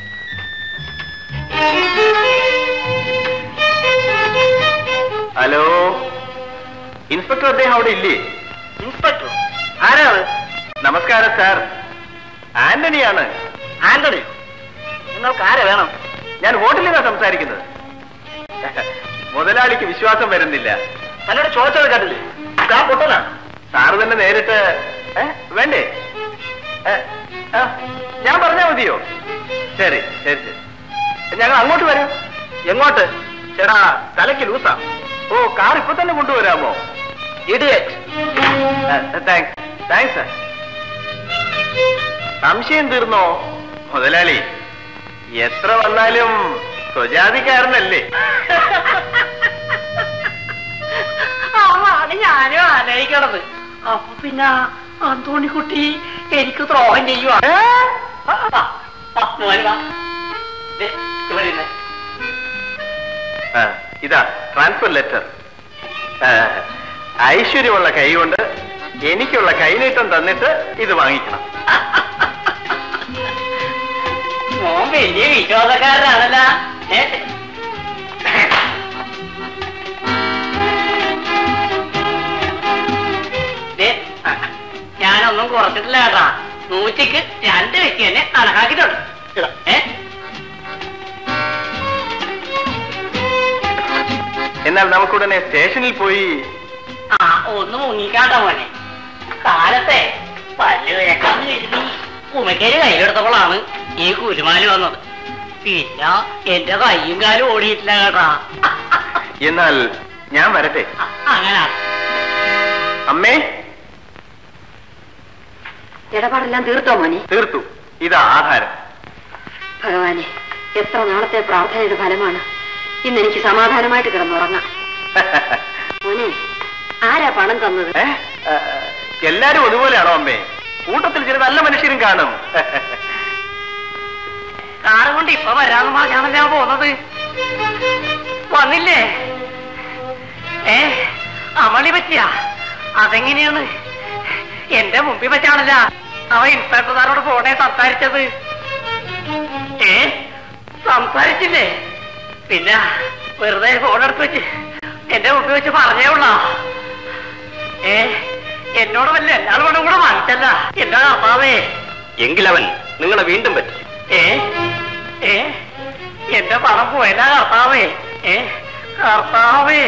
ഹലോ ഇൻസ്പെക്ടർ അദ്ദേഹം അവിടെ ഇല്ലേ ഇൻസ്പെക്ടർ ആരാണ് നമസ്കാരം സാർ ആന്റണിയാണ് ആന്റണി നിങ്ങൾക്ക് ആരെ വേണം ഞാൻ ഹോട്ടലിലാണ് സംസാരിക്കുന്നത് മുതലാളിക്ക് വിശ്വാസം വരുന്നില്ല തന്നോട് ചോദിച്ചത് കേട്ടില്ലേ താൻ പൊട്ടനാ സാറ് തന്നെ നേരിട്ട് ഏ? വേണ്ടേ ഏ? ആ, ഞാൻ പറഞ്ഞാ മതിയോ ശരി ശരി ശരി ഞങ്ങൾ അങ്ങോട്ട് വരാം എങ്ങോട്ട് ചേടാ തലയ്ക്ക് ലൂസാ ഓ കാർ ഇപ്പൊ തന്നെ കൊണ്ടുവരാമോ ഇഡിയറ്റ് താങ്ക്സ് താങ്ക്സ് സാർ സംശയം തീർന്നോ മുതലാളി എത്ര വന്നാലും സ്വജാതിക്കാരനല്ലേ അതാണ് ഞാനും ആലോചിക്കണത് അപ്പൊ പിന്നെ അന്തോണിക്കുട്ടി എനിക്ക് ദ്രോഹം ചെയ്യുവാ ഏ? ആ, ആ, ആ, മോനെ വാ. ദേ, ഇവിടെ ഇരുന്ന്. ആ, ഇതാ ട്രാൻസ്ഫർ ലെറ്റർ ഐശ്വര്യമുള്ള കൈ കൊണ്ട് എനിക്കുള്ള കൈനീട്ടം തന്നിട്ട് ഇത് വാങ്ങിക്കണം മോൻ വലിയ വിശ്വാസക്കാരനാണല്ല ഏ? ദേ, ആ, ഞാനൊന്നും കുറച്ചിട്ടില്ല കേട്ടാ നൂറ്റിക്ക് രണ്ട് വ്യക്തി തന്നെ കണക്കാക്കിയിട്ടുണ്ട് ഏ എന്നാൽ നമുക്കുടനെ സ്റ്റേഷനിൽ പോയി ആ ഒന്ന് മുങ്ങിക്കാട്ടോ മോനെ കാലത്തെ പല്ല് വിളക്കാന്ന് കരുതി ഉമക്കേര് കയ്യിലെടുത്തപ്പോഴാണ് ഈ കുരുമാലി വന്നത് പിന്നെ എന്റെ കയ്യും കാലും ഓടിയിട്ടില്ല കേട്ടാ എന്നാൽ ഞാൻ വരട്ടെ അ- അങ്ങനെ അമ്മേ ഇടപാടെല്ലാം തീർത്തോ മോനെ തീർത്തു ഇതാ ആഹാരം ഭഗവാനെ എത്ര നാളത്തെ പ്രാർത്ഥനയുടെ ഫലമാണ് ഇന്ന് എനിക്ക് സമാധാനമായിട്ട് കിടന്നുറങ്ങാം മോനെ ആരാ പണം തന്നത് ഏ? ആ, എല്ലാരും ഒരുപോലെയാണോ അമ്മേ കൂട്ടത്തിൽ ചില നല്ല മനുഷ്യരും കാണും കാറ് കൊണ്ട് ഇപ്പൊ വരാന്ന് പറഞ്ഞാണ് ഞാൻ പോന്നത് വന്നില്ലേ ഏ അമളി പറ്റിയ അതെങ്ങനെയാണ് എന്റെ മുമ്പിൽ വെച്ചാണല്ല അവ ഇൻസ്പെക്ടർമാരോട് ഫോണെ സംസാരിച്ചത് ഏ സംസാരിച്ചില്ലേ പിന്നെ വെറുതെ ഫോൺ എടുത്ത് വെച്ച് എന്റെ മുമ്പിൽ വെച്ച് പറഞ്ഞേ ഉള്ള ഏ എന്നോട് വല്ല എല്ലാവരും കൊണ്ടും കൂടെ വാങ്ങിച്ചല്ല എന്താ അപ്പാവേ എങ്കിലവൻ നിങ്ങളെ വീണ്ടും പറ്റി ഏ ഏ എന്റെ പണം പോയല്ല കർത്താവേ ഏ കർത്താവേ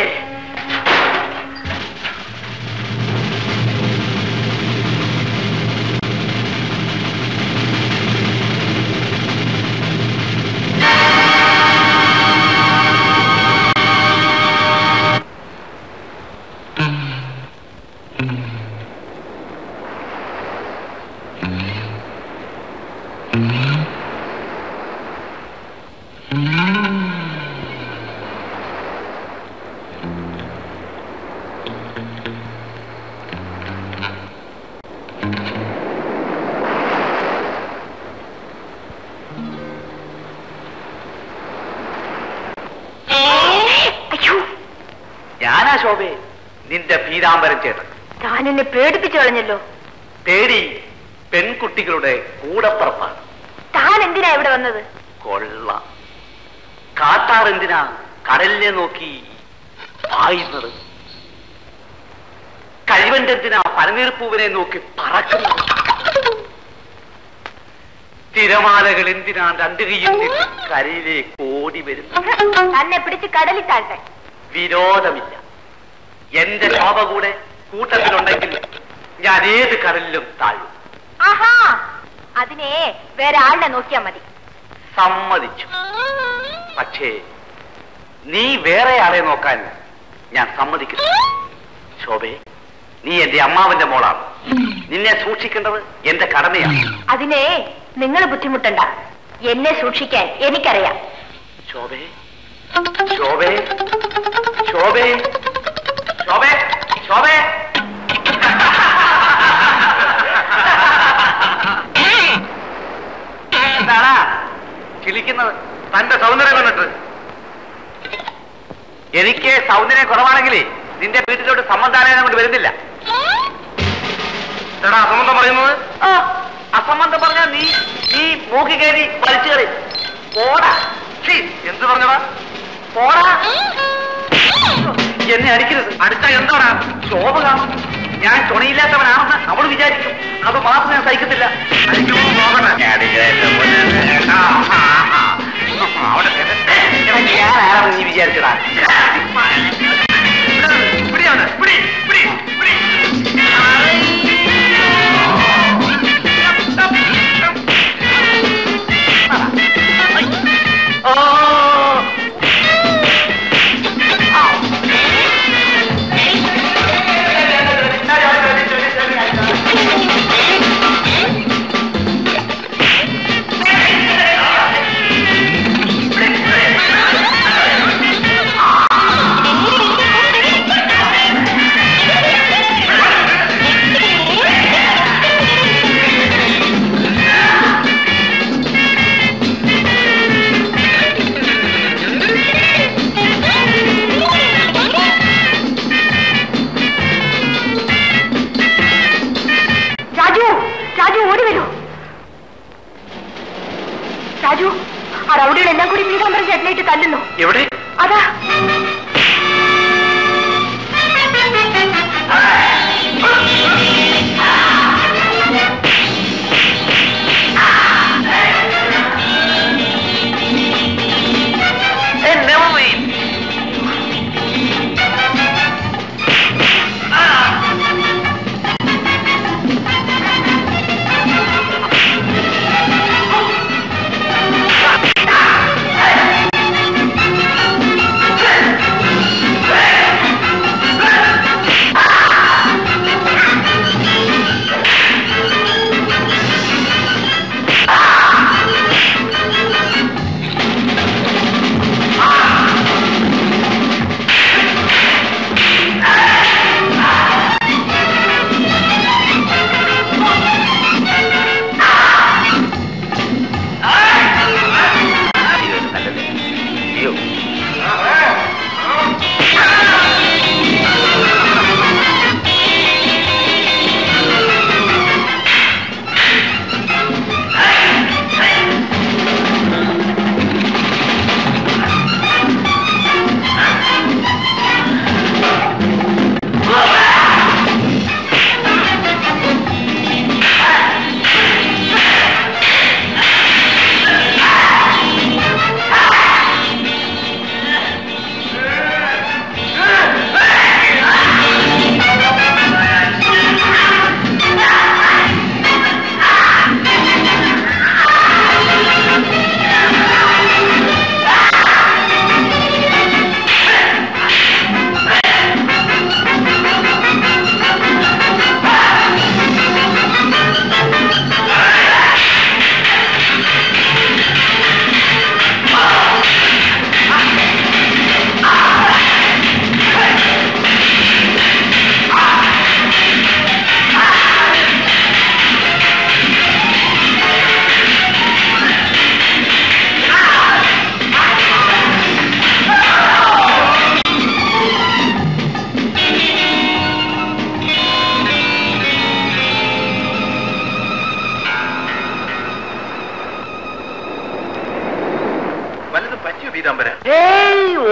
അയ്യോ ഞാനാ ശോഭേ നിന്റെ പീതാംബരം ചേട്ടൻ താൻ എന്നെ പേടിപ്പിച്ചു കളഞ്ഞല്ലോ പേടി പെൺകുട്ടികളുടെ കൂടപ്പുറപ്പാണ് താൻ എന്തിനാ ഇവിടെ വന്നത് കൊള്ള കാട്ടാർ എന്തിനാ കടലിനെ നോക്കി പായുന്നത് കഴിവന്റെ എന്തിനാ പനനീർപ്പൂവിനെ നോക്കി പറക്കുന്നത് തിരമാലകൾ എന്തിനാ രണ്ടു കൈയും നീട്ടി കരയിലേക്ക് ഓടി വരുന്നു തന്നെ പിടിച്ച് കടലിൽ താഴ്ത്തെ വിരോധമില്ല എന്റെ ശോഭ കൂടെ കൂട്ടത്തിലുണ്ടെങ്കിൽ ഞാൻ ഏത് കടലിലും താഴും ആഹാ അതിനെ വേറെ ആളിനെ നോക്കിയാ മതി സമ്മതിച്ചു പക്ഷേ നീ വേറെ ആളെ നോക്കാൻ ഞാൻ സമ്മതിക്കുന്നു ശോഭേ നീ എന്റെ അമ്മാവന്റെ മോളാണ് നിന്നെ സൂക്ഷിക്കേണ്ടത് എന്റെ കടമയാണ് അതിനെ നിങ്ങൾ ബുദ്ധിമുട്ടണ്ട എന്നെ സൂക്ഷിക്കാൻ എനിക്കറിയാം ശോഭേ ശോഭേ ശോഭേ ശോഭേ ശോഭേ എന്താടാ ചിരിക്കുന്നത് തന്റെ സൗന്ദര്യം കണ്ടിട്ട് എനിക്ക് സൗന്ദര്യം കുറവാണെങ്കിലേ നിന്റെ വീട്ടിലോട്ട് സംബന്ധാലയം കൊണ്ട് വരുന്നില്ല എടാ അസംബന്ധം പറയുന്നത് ആ അസംബന്ധം പറഞ്ഞാൽ നീ നീ മൂക്കി കയറി വലിച്ചു കയറി പോടാ ഛീ, എന്ത് പറഞ്ഞടാ പോടാ എന്നെ അടിക്കരുത് അടിച്ച എന്താടാ ശോഭ കാണും ഞാൻ തുണയില്ലാത്തവനാണെന്ന് അവൾ വിചാരിക്കും അത് മാത്രം ഞാൻ സഹിക്കത്തില്ല അടിക്കുമോ നോക്കട്ടെ. ആ, ആ, ആ. അവിടെ ചെല്ലട്ടെ. എടാ, ഞാൻ ആരാണെന്ന് നീ വിചാരിച്ചടാ പിടിയാണ് പിടി പിടി പിടി ഓ രാജു രാജു ഓടി വരൂ രാജു ആ റൗഡികളെല്ലാം കൂടി പീതാംബരം ചേട്ടനായിട്ട് തല്ലുന്നു എവിടെ അതാ ആ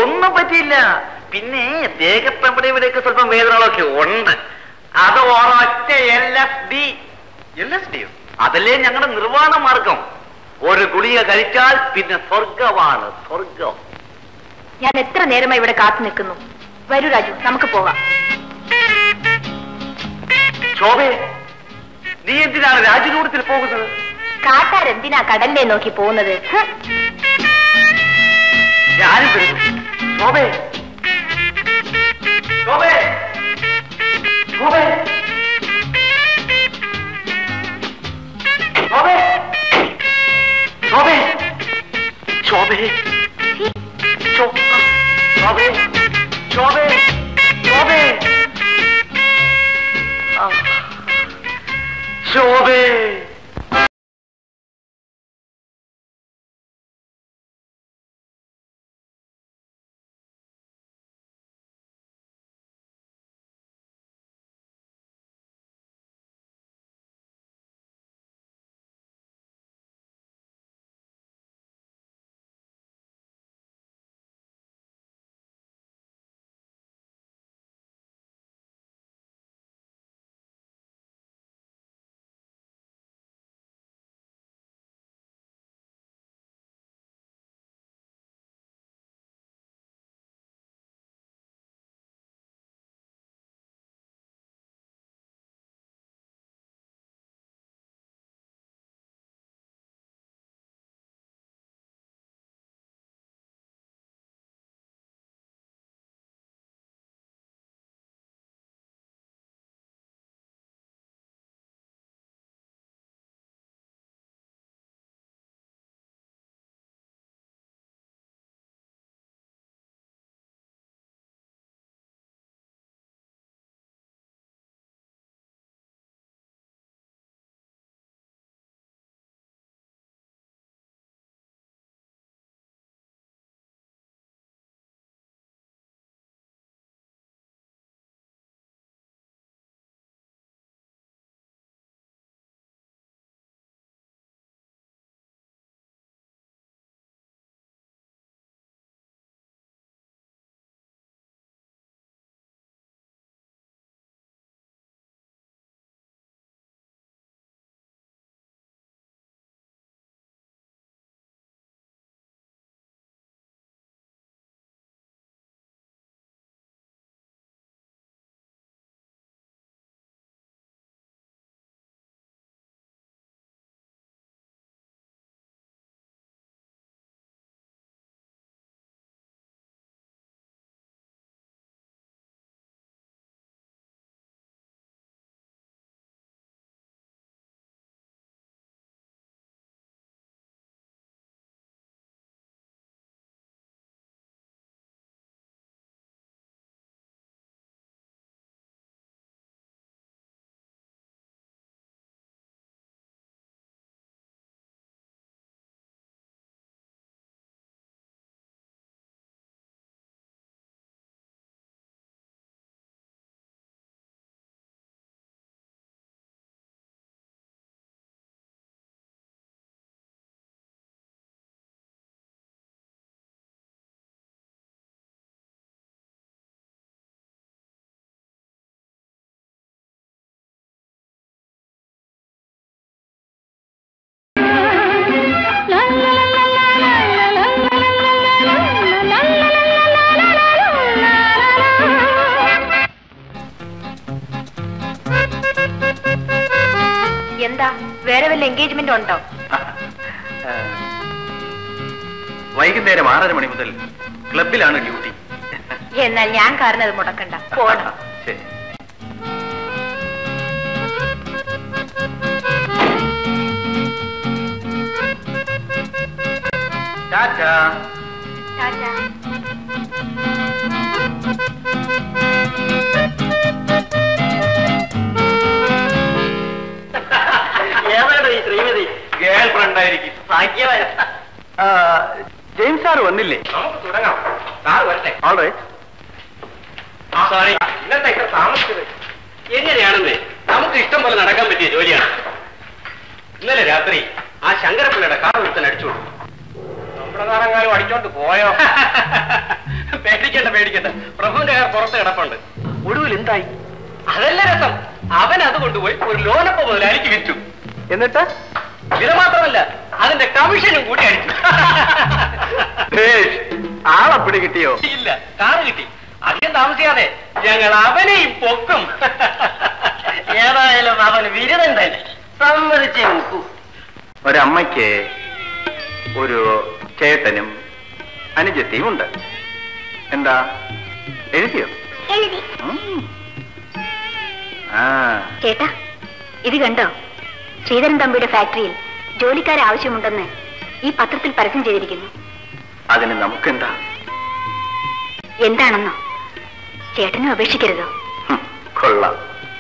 ഒന്നും പറ്റിയില്ല പിന്നെ ദേഹത്തവിടെ ഇവിടെയൊക്കെ സ്വല്പം വേദനകളൊക്കെ ഉണ്ട് അത് ഒരൊറ്റ L S D L S D അതല്ലേ ഞങ്ങളുടെ നിർവ്വാണ മാർഗം ഒരു ഗുളിക കഴിച്ചാൽ പിന്നെ സ്വർഗമാണ് സ്വർഗം ഞാൻ എത്ര നേരമായി ഇവിടെ കാത്തു നിൽക്കുന്നു വരൂ രാജു നമുക്ക് പോകാം ശോഭേ നീ എന്തിനാണ് രാജകൂടത്തിൽ പോകുന്നത് കാട്ടാരെന്തിനാ കടലിനെ നോക്കി പോകുന്നത് ഹ്? ഞാനും വരുന്നു ശോഭേ ശോഭേ ശോഭേ ശോഭേ ശോഭേ ശോഭേ ശോ- ശോഭേ ശോഭേ ശോഭേ ആ. ശോഭേ എന്താ വേറെ വല്ല എൻഗേജ്മെന്റ് ഉണ്ടോ വൈകുന്നേരം ആറര മണി മുതൽ ക്ലബിലാണ് ഡ്യൂട്ടി എന്നാൽ ഞാൻ കാരണം അത് മുടക്കണ്ട പോണം ശരി ടാറ്റാ ടാറ്റാ. ഏതാണ് ഈ ശ്രീമതി ഗേൾ ഫ്രണ്ട് ആയിരിക്കും ഭാഗ്യവാൻ ജെയിംസ് സാർ വന്നില്ലേ നമുക്ക് തുടങ്ങാം സാർ വരട്ടെ ഓൾ റൈറ്റ് സോറി ഇന്നത്തെ ഇത്ര താമസിച്ചത് എങ്ങനെയാണെന്ന് നമുക്ക് ഇഷ്ടം പോലെ നടക്കാൻ പറ്റിയ ജോലിയാണ് ഇന്നലെ രാത്രി ആ ശങ്കരപ്പിള്ളയുടെ കാർ ഒരുത്തൻ അടിച്ചു കൊടുത്തു പ്രകാരങ്ങാനും അടിച്ചോണ്ട് പോയോ പേടിക്കണ്ട പേടിക്കണ്ട പ്രഭുവിന്റെ കയർ പുറത്ത് കിടപ്പുണ്ട് ഒടുവിൽ എന്തായി അതല്ല രസം അവൻ അത് കൊണ്ടുപോയി ഒരു ലോനപ്പ മുതലാളിക്ക് വിറ്റു എന്നിട്ട് ഇത് മാത്രമല്ല അതിന്റെ കമ്മീഷനും കൂടി അടിച്ചു ആളെ പിടി കിട്ടിയോ ഇല്ല കാറ് കിട്ടി അധികം താമസിയാതെ ഞങ്ങൾ അവനെയും പൊക്കും ഏതായാലും അവൻ വിരുദൻ തന്നെ സമ്മതിച്ചേ നോക്കൂ ഒരമ്മയ്ക്ക് ഒരു ചേട്ടനും അനുജത്തിയും ഉണ്ട് എന്താ എഴുതിയോ എഴുതി ഉം. ആ ചേട്ടാ ഇത് കണ്ടോ ശ്രീധരൻ തമ്പിയുടെ ഫാക്ടറിയിൽ ജോലിക്കാരെ ആവശ്യമുണ്ടെന്ന് ഈ പത്രത്തിൽ പരസ്യം ചെയ്തിരിക്കുന്നു അതിന് നമുക്കെന്താ എന്താണെന്നോ ചേട്ടനും അപേക്ഷിക്കരുതോ ഹും, കൊള്ളാം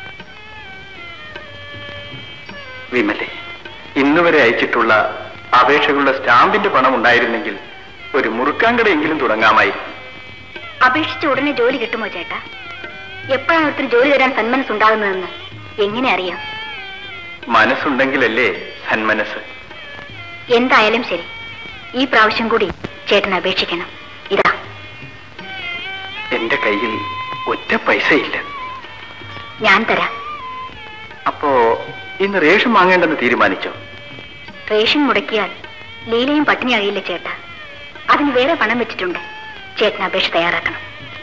വിമലെ ഇന്നുവരെ അയച്ചിട്ടുള്ള അപേക്ഷകളുടെ സ്റ്റാമ്പിന്റെ പണം ഉണ്ടായിരുന്നെങ്കിൽ ഒരു മുറുക്കാങ്കടയെങ്കിലും തുടങ്ങാമായിരുന്നു അപേക്ഷിച്ച ഉടനെ ജോലി കിട്ടുമോ ചേട്ടാ എപ്പോഴാണ് ഒരുത്തിന് ജോലി തരാൻ സന്മനസ്സുണ്ടാകുന്നതെന്ന് എങ്ങനെ അറിയാം മനസ്സുണ്ടെങ്കിലല്ലേ സന്മനസ് എന്തായാലും ശരി ഈ പ്രാവശ്യം കൂടി ചേട്ടൻ അപേക്ഷിക്കണം ഇതാ എന്റെ കയ്യിൽ ഒറ്റ പൈസയില്ല ഞാൻ തരാം അപ്പോ ഇന്ന് റേഷൻ വാങ്ങേണ്ടെന്ന് തീരുമാനിച്ചോ റേഷൻ മുടക്കിയാൽ ലീലയും പട്ടിണിയാകില്ല ചേട്ടാ അതിന് വേറെ പണം വെച്ചിട്ടുണ്ട് ചേട്ടൻ അപേക്ഷ തയ്യാറാക്കണം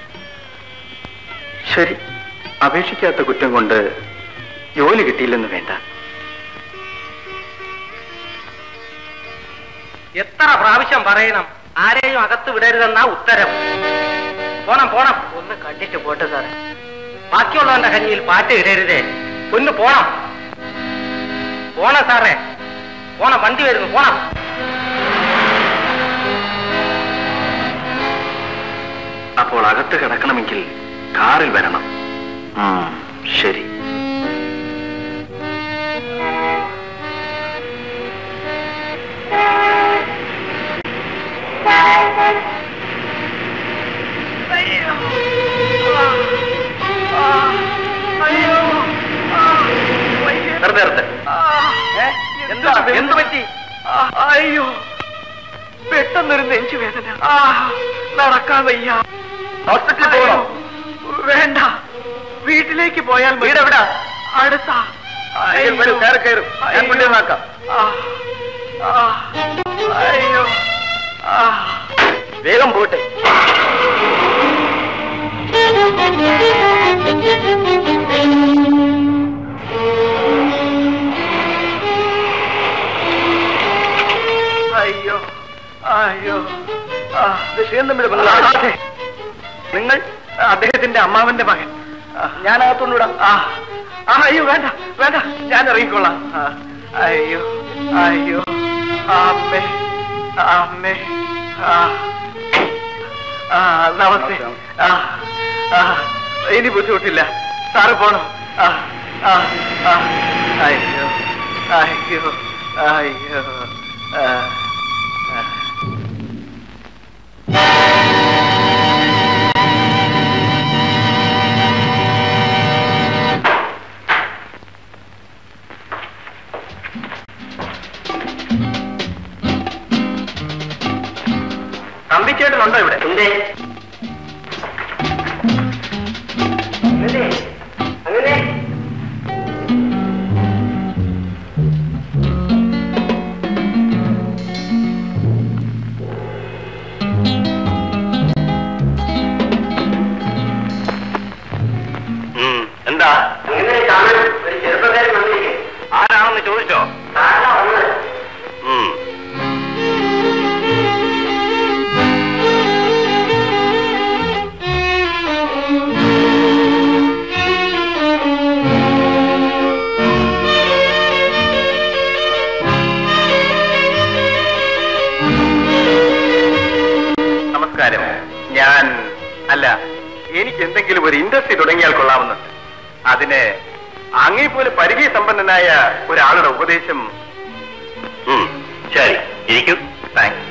ശരി അപേക്ഷിക്കാത്ത കുറ്റം കൊണ്ട് ജോലി കിട്ടിയില്ലെന്ന് വേണ്ട എത്ര പ്രാവശ്യം പറയണം ആരെയും അകത്ത് വിടരുതെന്നാ ഉത്തരം പോണം പോണം ഒന്ന് കണ്ടിട്ട് പോട്ടെ സാറേ ബാക്കിയുള്ളവന്റെ കഞ്ഞിയിൽ പാറ്റ് ഇടരുതേ ഒന്ന് പോണം പോണം സാറേ പോണം വണ്ടി വരുന്നു പോണം അപ്പോൾ അകത്ത് കിടക്കണമെങ്കിൽ കാറിൽ വരണം ഉം, ശരി നിർത്ത് നിർത്ത് എന്താ എന്ത് പറ്റി അയ്യോ പെട്ടെന്നൊരു നെഞ്ചുവേദന നടക്കാൻ വയ്യ ഹോസ്പിറ്റലിൽ പോകണോ വേണ്ട വീട്ടിലേക്ക് പോയാൽ വീട് എവിടാ അടുത്ത വരൂ, വരൂ, കയറ്, കയറ്. ഞാൻ കൊണ്ടുവന്നാക്കാം. അയ്യോ ആ വേഗം പോട്ടെ അയ്യോ അയ്യോ ആ ക്ഷീണം അതെ. നിങ്ങൾ അദ്ദേഹത്തിന്റെ അമ്മാവന്റെ മകൻ ഞാനകത്തുള്ളൂടാ ആ ആ, അയ്യോ വേണ്ട വേണ്ട ഞാൻ ഇറങ്ങിക്കൊള്ളാം ആ, അയ്യോ അയ്യോ അമ്മേ അമ്മേ ആ ആ നമസ്തേ ആ ആ ഇനി ബുദ്ധിമുട്ടില്ല സാറ് പോണം ആ ആ ആ അയ്യോ അയ്യോ അയ്യോ ആ ആ തമ്പിച്ചേട്ടനുണ്ടോ ഇവിടെ എന്തേ അങ്ങനെ അങ്ങനെ ഉം, എന്താ അങ്ങനെ കാണാൻ ഒരു ചെറുപ്പക്കാരൻ വന്നിരിക്കും ആരാണെന്ന് ചോദിച്ചോ സാറാ വന്നത് ഉം. നമസ്കാരം ഞാൻ അല്ല എനിക്ക് എന്തെങ്കിലും ഒരു ഇൻഡസ്ട്രി തുടങ്ങിയാൽ കൊള്ളാമെന്നുണ്ട് അതിന് അങ്ങേ പോലെ പരിചയ സമ്പന്നനായ ഒരാളുടെ ഉപദേശം ശരി ഇരിക്കും താങ്ക്സ്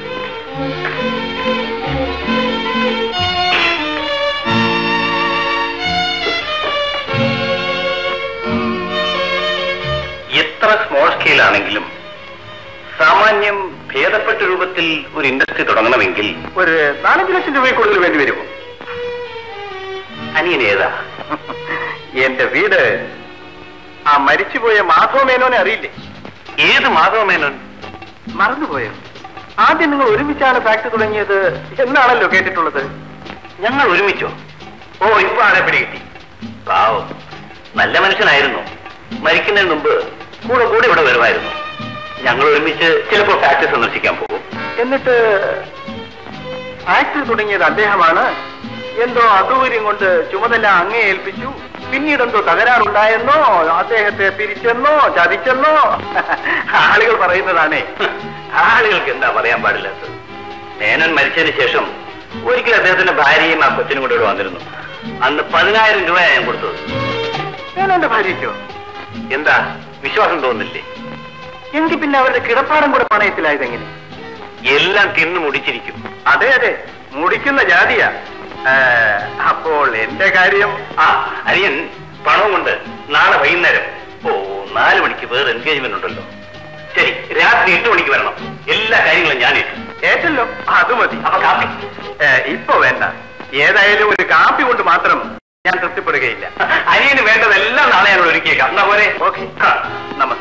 എത്ര സ്മോൾ സ്കെയിൽ ആണെങ്കിലും സാമാന്യം ഭേദപ്പെട്ട രൂപത്തിൽ ഒരു ഇൻഡസ്ട്രി തുടങ്ങണമെങ്കിൽ ഒരു നാലഞ്ച് ലക്ഷം രൂപയിൽ കൂടുതൽ വേണ്ടി വരുമോ അനിയൻ ഏതാ എന്റെ വീട് ആ മരിച്ചുപോയ മാധവ മേനോനെ അറിയില്ലേ ഏത് മാധവ മേനോൻ മറന്നുപോയോ ആദ്യം നിങ്ങൾ ഒരുമിച്ചാണ് ഫാക്ടറി തുടങ്ങിയത് എന്നാണല്ലോ കേട്ടിട്ടുള്ളത് ഞങ്ങൾ ഒരുമിച്ചോ ഓ ഇപ്പൊ ആളെ പിടികിട്ടി പാവം നല്ല മനുഷ്യനായിരുന്നു മരിക്കുന്നതിന് മുമ്പ് കൂടെ കൂടെ ഇവിടെ വരുമായിരുന്നു ഞങ്ങൾ ഒരുമിച്ച് ചിലപ്പോൾ ഫാക്ടറി സന്ദർശിക്കാൻ പോകും എന്നിട്ട് ഫാക്ടറി തുടങ്ങിയത് അദ്ദേഹമാണ് എന്തോ അസൗകര്യം കൊണ്ട് ചുമതല അങ്ങേ ഏൽപ്പിച്ചു പിന്നീട് എന്തോ തകരാറുണ്ടായെന്നോ അദ്ദേഹത്തെ പിരിച്ചെന്നോ ചതിച്ചെന്നോ ആളുകൾ പറയുന്നതാണേ ആളുകൾക്ക് എന്താ പറയാൻ പാടില്ലാത്തത് മേനോൻ മരിച്ചതിന് ശേഷം ഒരിക്കൽ അദ്ദേഹത്തിന്റെ ഭാര്യയും ആ കൊച്ചിനും കൂടെ ഇവിടെ വന്നിരുന്നു അന്ന് പതിനായിരം രൂപയാണ് ഞാൻ കൊടുത്തത് ഞാൻ എന്റെ ഭാര്യയ്ക്കോ എന്താ വിശ്വാസം തോന്നില്ലേ എങ്കിൽ പിന്നെ അവരുടെ കിടപ്പാടം കൂടെ പണയത്തിലായതെങ്ങനെ എല്ലാം തിന്നു മുടിച്ചിരിക്കും അതെ അതെ മുടിക്കുന്ന ജാതിയാ ഏ, അപ്പോൾ എന്റെ കാര്യം ആ അനിയൻ പണവും കൊണ്ട് നാളെ വൈകുന്നേരം ഓ നാല് മണിക്ക് വേറെ എൻഗേജ്മെന്റ് ഉണ്ടല്ലോ ശരി രാത്രി എട്ട് മണിക്ക് വരണം എല്ലാ കാര്യങ്ങളും ഞാൻ ഇട്ടു ഏറ്റല്ലോ അത് മതി അപ്പൊ കാപ്പി ഏ, ഇപ്പൊ വേണ്ട ഏതായാലും ഒരു കാപ്പി കൊണ്ട് മാത്രം ഞാൻ തൃപ്തിപ്പെടുകയില്ല അനിയന് വേണ്ടതെല്ലാം നാളെ ഞങ്ങൾ ഒരുക്കിയേക്കാം എന്നാ പോലെ ഓക്കെ നമസ്തേ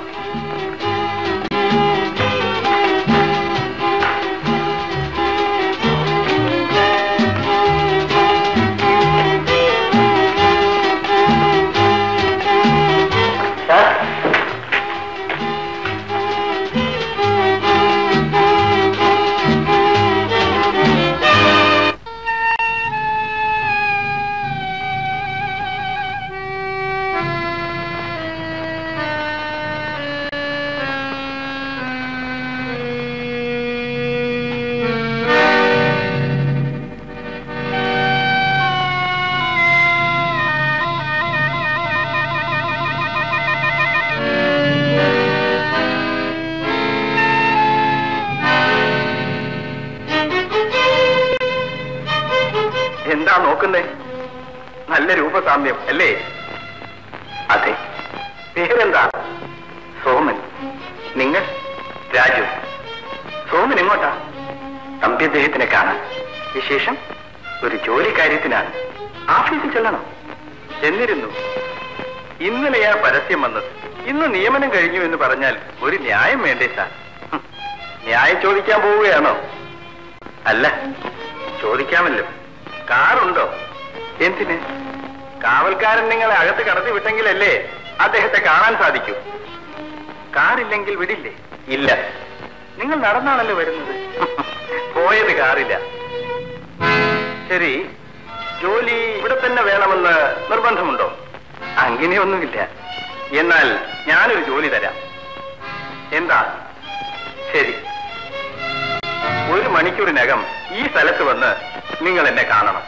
എന്താ നോക്കുന്നേ നല്ല രൂപസാമ്യം അല്ലേ അതെ പേരെന്താ സോമൻ നിങ്ങൾ രാജു സോമൻ എങ്ങോട്ടാ തമ്പി അദ്ദേഹത്തിനെ കാണാൻ വിശേഷം ഒരു ജോലി കാര്യത്തിനാണ് ഓഫീസിൽ ചെല്ലണം ചെന്നിരുന്നു ഇന്നലെയാ പരസ്യം വന്നത് ഇന്ന് നിയമനം കഴിഞ്ഞു എന്ന് പറഞ്ഞാൽ ഒരു ന്യായം വേണ്ടേ സാർ ഹും, ന്യായം ചോദിക്കാൻ പോവുകയാണോ അല്ല ചോദിക്കാമല്ലോ കാറുണ്ടോ എന്തിന് കാവൽക്കാരൻ നിങ്ങളെ അകത്ത് കടത്തി വിട്ടെങ്കിലല്ലേ അദ്ദേഹത്തെ കാണാൻ സാധിക്കൂ കാറില്ലെങ്കിൽ വിടില്ലേ ഇല്ല നിങ്ങൾ നടന്നാണല്ലോ വരുന്നത് പോയത് കാറില്ല ശരി ജോലി ഇവിടെ തന്നെ വേണമെന്ന് നിർബന്ധമുണ്ടോ അങ്ങനെയൊന്നുമില്ല എന്നാൽ ഞാനൊരു ജോലി തരാം എന്താ ശരി ഒരു മണിക്കൂറിനകം ഈ സ്ഥലത്ത് വന്ന് നിങ്ങൾ എന്നെ കാണണം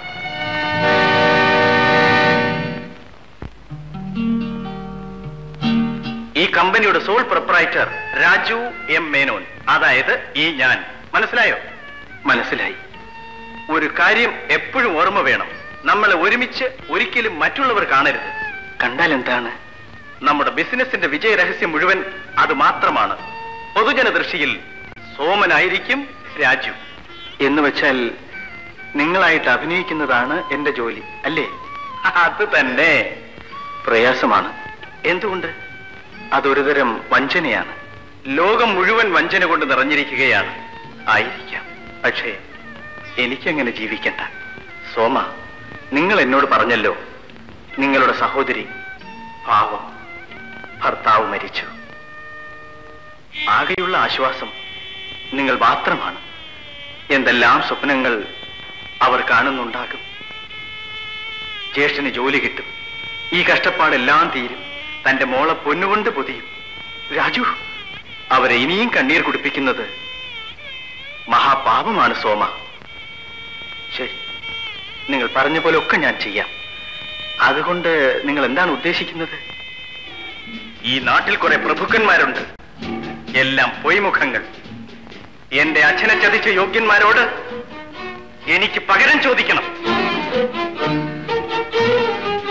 ഈ കമ്പനിയുടെ sole proprietor Raju M Menon അതായത് ഈ ഞാൻ മനസ്സിലായോ മനസ്സിലായി ഒരു കാര്യം എപ്പോഴും ഓർമ്മ വേണം നമ്മളെ ഒരുമിച്ച് ഒരിക്കലും മറ്റുള്ളവർ കാണരുത് കണ്ടാൽ എന്താണ് നമ്മുടെ ബിസിനസിന്റെ വിജയ രഹസ്യം മുഴുവൻ അത് മാത്രമാണ് പൊതുജന ദൃഷ്ടിയിൽ സോമനായിരിക്കും രാജു എന്ന് വെച്ചാൽ നിങ്ങളായിട്ട് അഭിനയിക്കുന്നതാണ് എന്റെ ജോലി അല്ലേ അത് തന്നെ പ്രയാസമാണ് എന്തുകൊണ്ട് അതൊരുതരം വഞ്ചനയാണ് ലോകം മുഴുവൻ വഞ്ചന കൊണ്ട് നിറഞ്ഞിരിക്കുകയാണ് ആയിരിക്കാം പക്ഷേ എനിക്കങ്ങനെ ജീവിക്കണ്ട സോമ നിങ്ങൾ എന്നോട് പറഞ്ഞല്ലോ നിങ്ങളുടെ സഹോദരി പാവം ഭർത്താവ് മരിച്ചു ആകെയുള്ള ആശ്വാസം നിങ്ങൾ മാത്രമാണ് എന്തെല്ലാം സ്വപ്നങ്ങൾ അവർ കാണുന്നുണ്ടാകും ജ്യേഷ്ഠന് ജോലി കിട്ടും ഈ കഷ്ടപ്പാടെല്ലാം തീരും തന്റെ മോളെ പൊന്നുകൊണ്ട് പൊതിയും രാജു അവരെ ഇനിയും കണ്ണീർ കുടിപ്പിക്കുന്നത് മഹാപാപമാണ് സോമ ശരി നിങ്ങൾ പറഞ്ഞ പോലെ ഒക്കെ ഞാൻ ചെയ്യാം അതുകൊണ്ട് നിങ്ങൾ എന്താണ് ഉദ്ദേശിക്കുന്നത് ഈ നാട്ടിൽ കുറെ പ്രഭുക്കന്മാരുണ്ട് എല്ലാം പൊയ്മുഖങ്ങൾ എന്റെ അച്ഛനെ ചതിച്ച യോഗ്യന്മാരോട് എനിക്ക് പകരം ചോദിക്കണം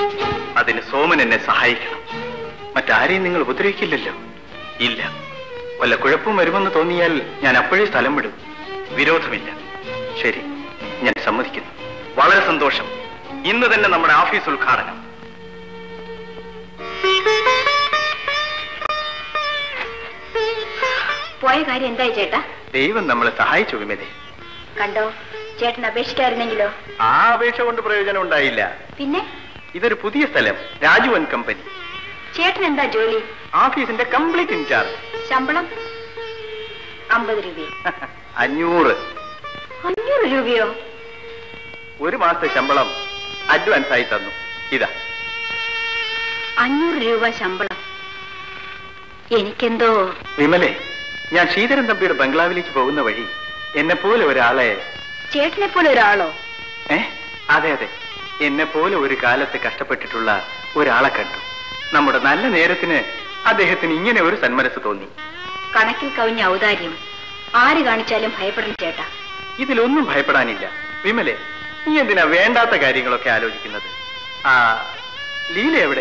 അതിന് സോമൻ എന്നെ സഹായിക്കണം മറ്റാരെയും നിങ്ങൾ ഉപദ്രവിക്കില്ലല്ലോ ഇല്ല വല്ല കുഴപ്പവും വരുമെന്ന് തോന്നിയാൽ ഞാൻ അപ്പോഴേ സ്ഥലം വിടും വിരോധമില്ല ശരി ഞാൻ സമ്മതിക്കുന്നു വളരെ സന്തോഷം ഇന്ന് തന്നെ നമ്മുടെ ഓഫീസ് ഉദ്ഘാടനം പോയ കാര്യം എന്തായി ചേട്ടാ ദൈവം നമ്മളെ സഹായിച്ചു വിമലെ കണ്ടോ ചേട്ടൻ അപേക്ഷിക്കായിരുന്നെങ്കിലോ ആ അപേക്ഷ കൊണ്ട് പ്രയോജനം ഉണ്ടായില്ല പിന്നെ ഇതൊരു പുതിയ സ്ഥലം രാജു ആൻഡ് കമ്പനി ചേട്ടൻ എന്താ ജോലി ഓഫീസിന്റെ കംപ്ലീറ്റ് ഇൻചാർജ് ശമ്പളം അമ്പത് രൂപയോ അഞ്ഞൂറ് അഞ്ഞൂറ് രൂപയോ ഒരു മാസത്തെ ശമ്പളം അഡ്വാൻസ് ആയി തന്നു ഇതാ അഞ്ഞൂറ് രൂപ ശമ്പളം എനിക്കെന്തോ വിമലെ ഞാൻ ശ്രീധരൻ തമ്പിയുടെ ബംഗ്ലാവിലേക്ക് പോകുന്ന വഴി എന്നെ പോലെ ഒരാളെ ചേട്ടനെ പോലെ ഒരാളോ ഏ അതെ അതെ എന്നെ പോലെ ഒരു കാലത്ത് കഷ്ടപ്പെട്ടിട്ടുള്ള ഒരാളെ കണ്ടു നമ്മുടെ നല്ല നേരത്തിന് അദ്ദേഹത്തിന് ഇങ്ങനെ ഒരു സന്മനസ് തോന്നി കണക്കിൽ കവിഞ്ഞ ഔദാര്യം ആര് കാണിച്ചാലും ഭയപ്പെടും ചേട്ടാ ഇതിലൊന്നും ഭയപ്പെടാനില്ല വിമലെ നീ എന്തിനാ വേണ്ടാത്ത കാര്യങ്ങളൊക്കെ ആലോചിക്കുന്നത് ആ ലീല എവിടെ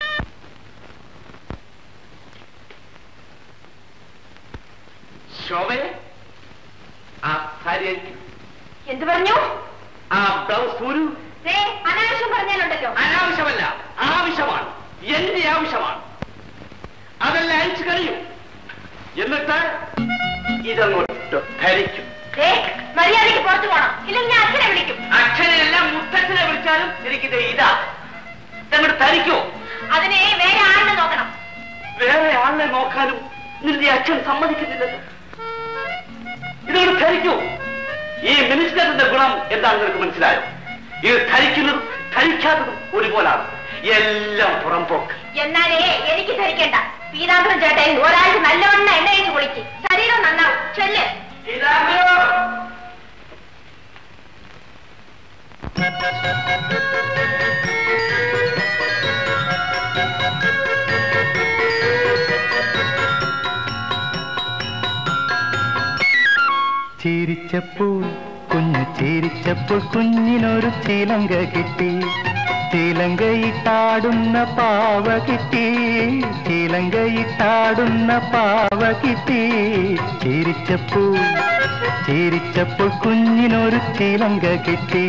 ശോഭയെ ആ സാരി എന്ത് പറഞ്ഞു ആ ബ്ലൗസ് ഒരു അനാവശ്യം പറഞ്ഞാലുണ്ടല്ലോ അനാവശ്യമല്ല ആവശ്യമാണ് എന്റെ ആവശ്യമാണ് അതെല്ലാം അയച്ചു കഴിയും എന്നിട്ട് ഇതങ്ങോട്ട് ധരിക്കും മര്യാദയ്ക്ക് പുറത്തു പോണം ഇല്ലെങ്കിൽ ഞാൻ അച്ഛനെ വിളിക്കും അച്ഛനെല്ലാം മുത്തച്ഛനെ വിളിച്ചാലും എനിക്കിത് ഇതാ ഇതങ്ങോട്ട് ധരിക്കോ അതിനെ വേറെ ആളിനെ നോക്കണം വേറെ ആളിനെ നോക്കാനും നിന്റെ അച്ഛൻ സമ്മതിക്കുന്നില്ലല്ലോ ഇതങ്ങോട്ട് ധരിക്കൂ ഈ മിനിസ്റ്ററിന്റെ ഗുണം എന്താണെന്ന് നിനക്ക് മനസ്സിലായോ ഇത് ധരിക്കുന്നതും ധരിക്കാത്തതും ഒരുപോലാണ് എല്ലാം പുറംപോക്ക് എന്നാലേ എനിക്ക് ധരിക്കണ്ട പീതാംബരം ചേട്ടൻ ഒരാഴ്ച നല്ലവണ്ണം എണ്ണ കഴിച്ച് കുളിക്ക് ശരീരം നന്നാവും ചെല്ല് ഇതാരോ? ചിരിച്ചപ്പോൾ കുഞ്ഞു ചിരിച്ചപ്പോൾ കുഞ്ഞിനൊരു ചിലങ്ക കിട്ടി ചിലങ്കയിട്ടാടുന്ന പാവ കിട്ടി ചിലങ്കയിട്ടാടുന്ന പാവ കിട്ടി ചിരിച്ചപ്പോൾ ചിരിച്ചപ്പോൾ കുഞ്ഞിനൊരു ചിലങ്ക കിട്ടി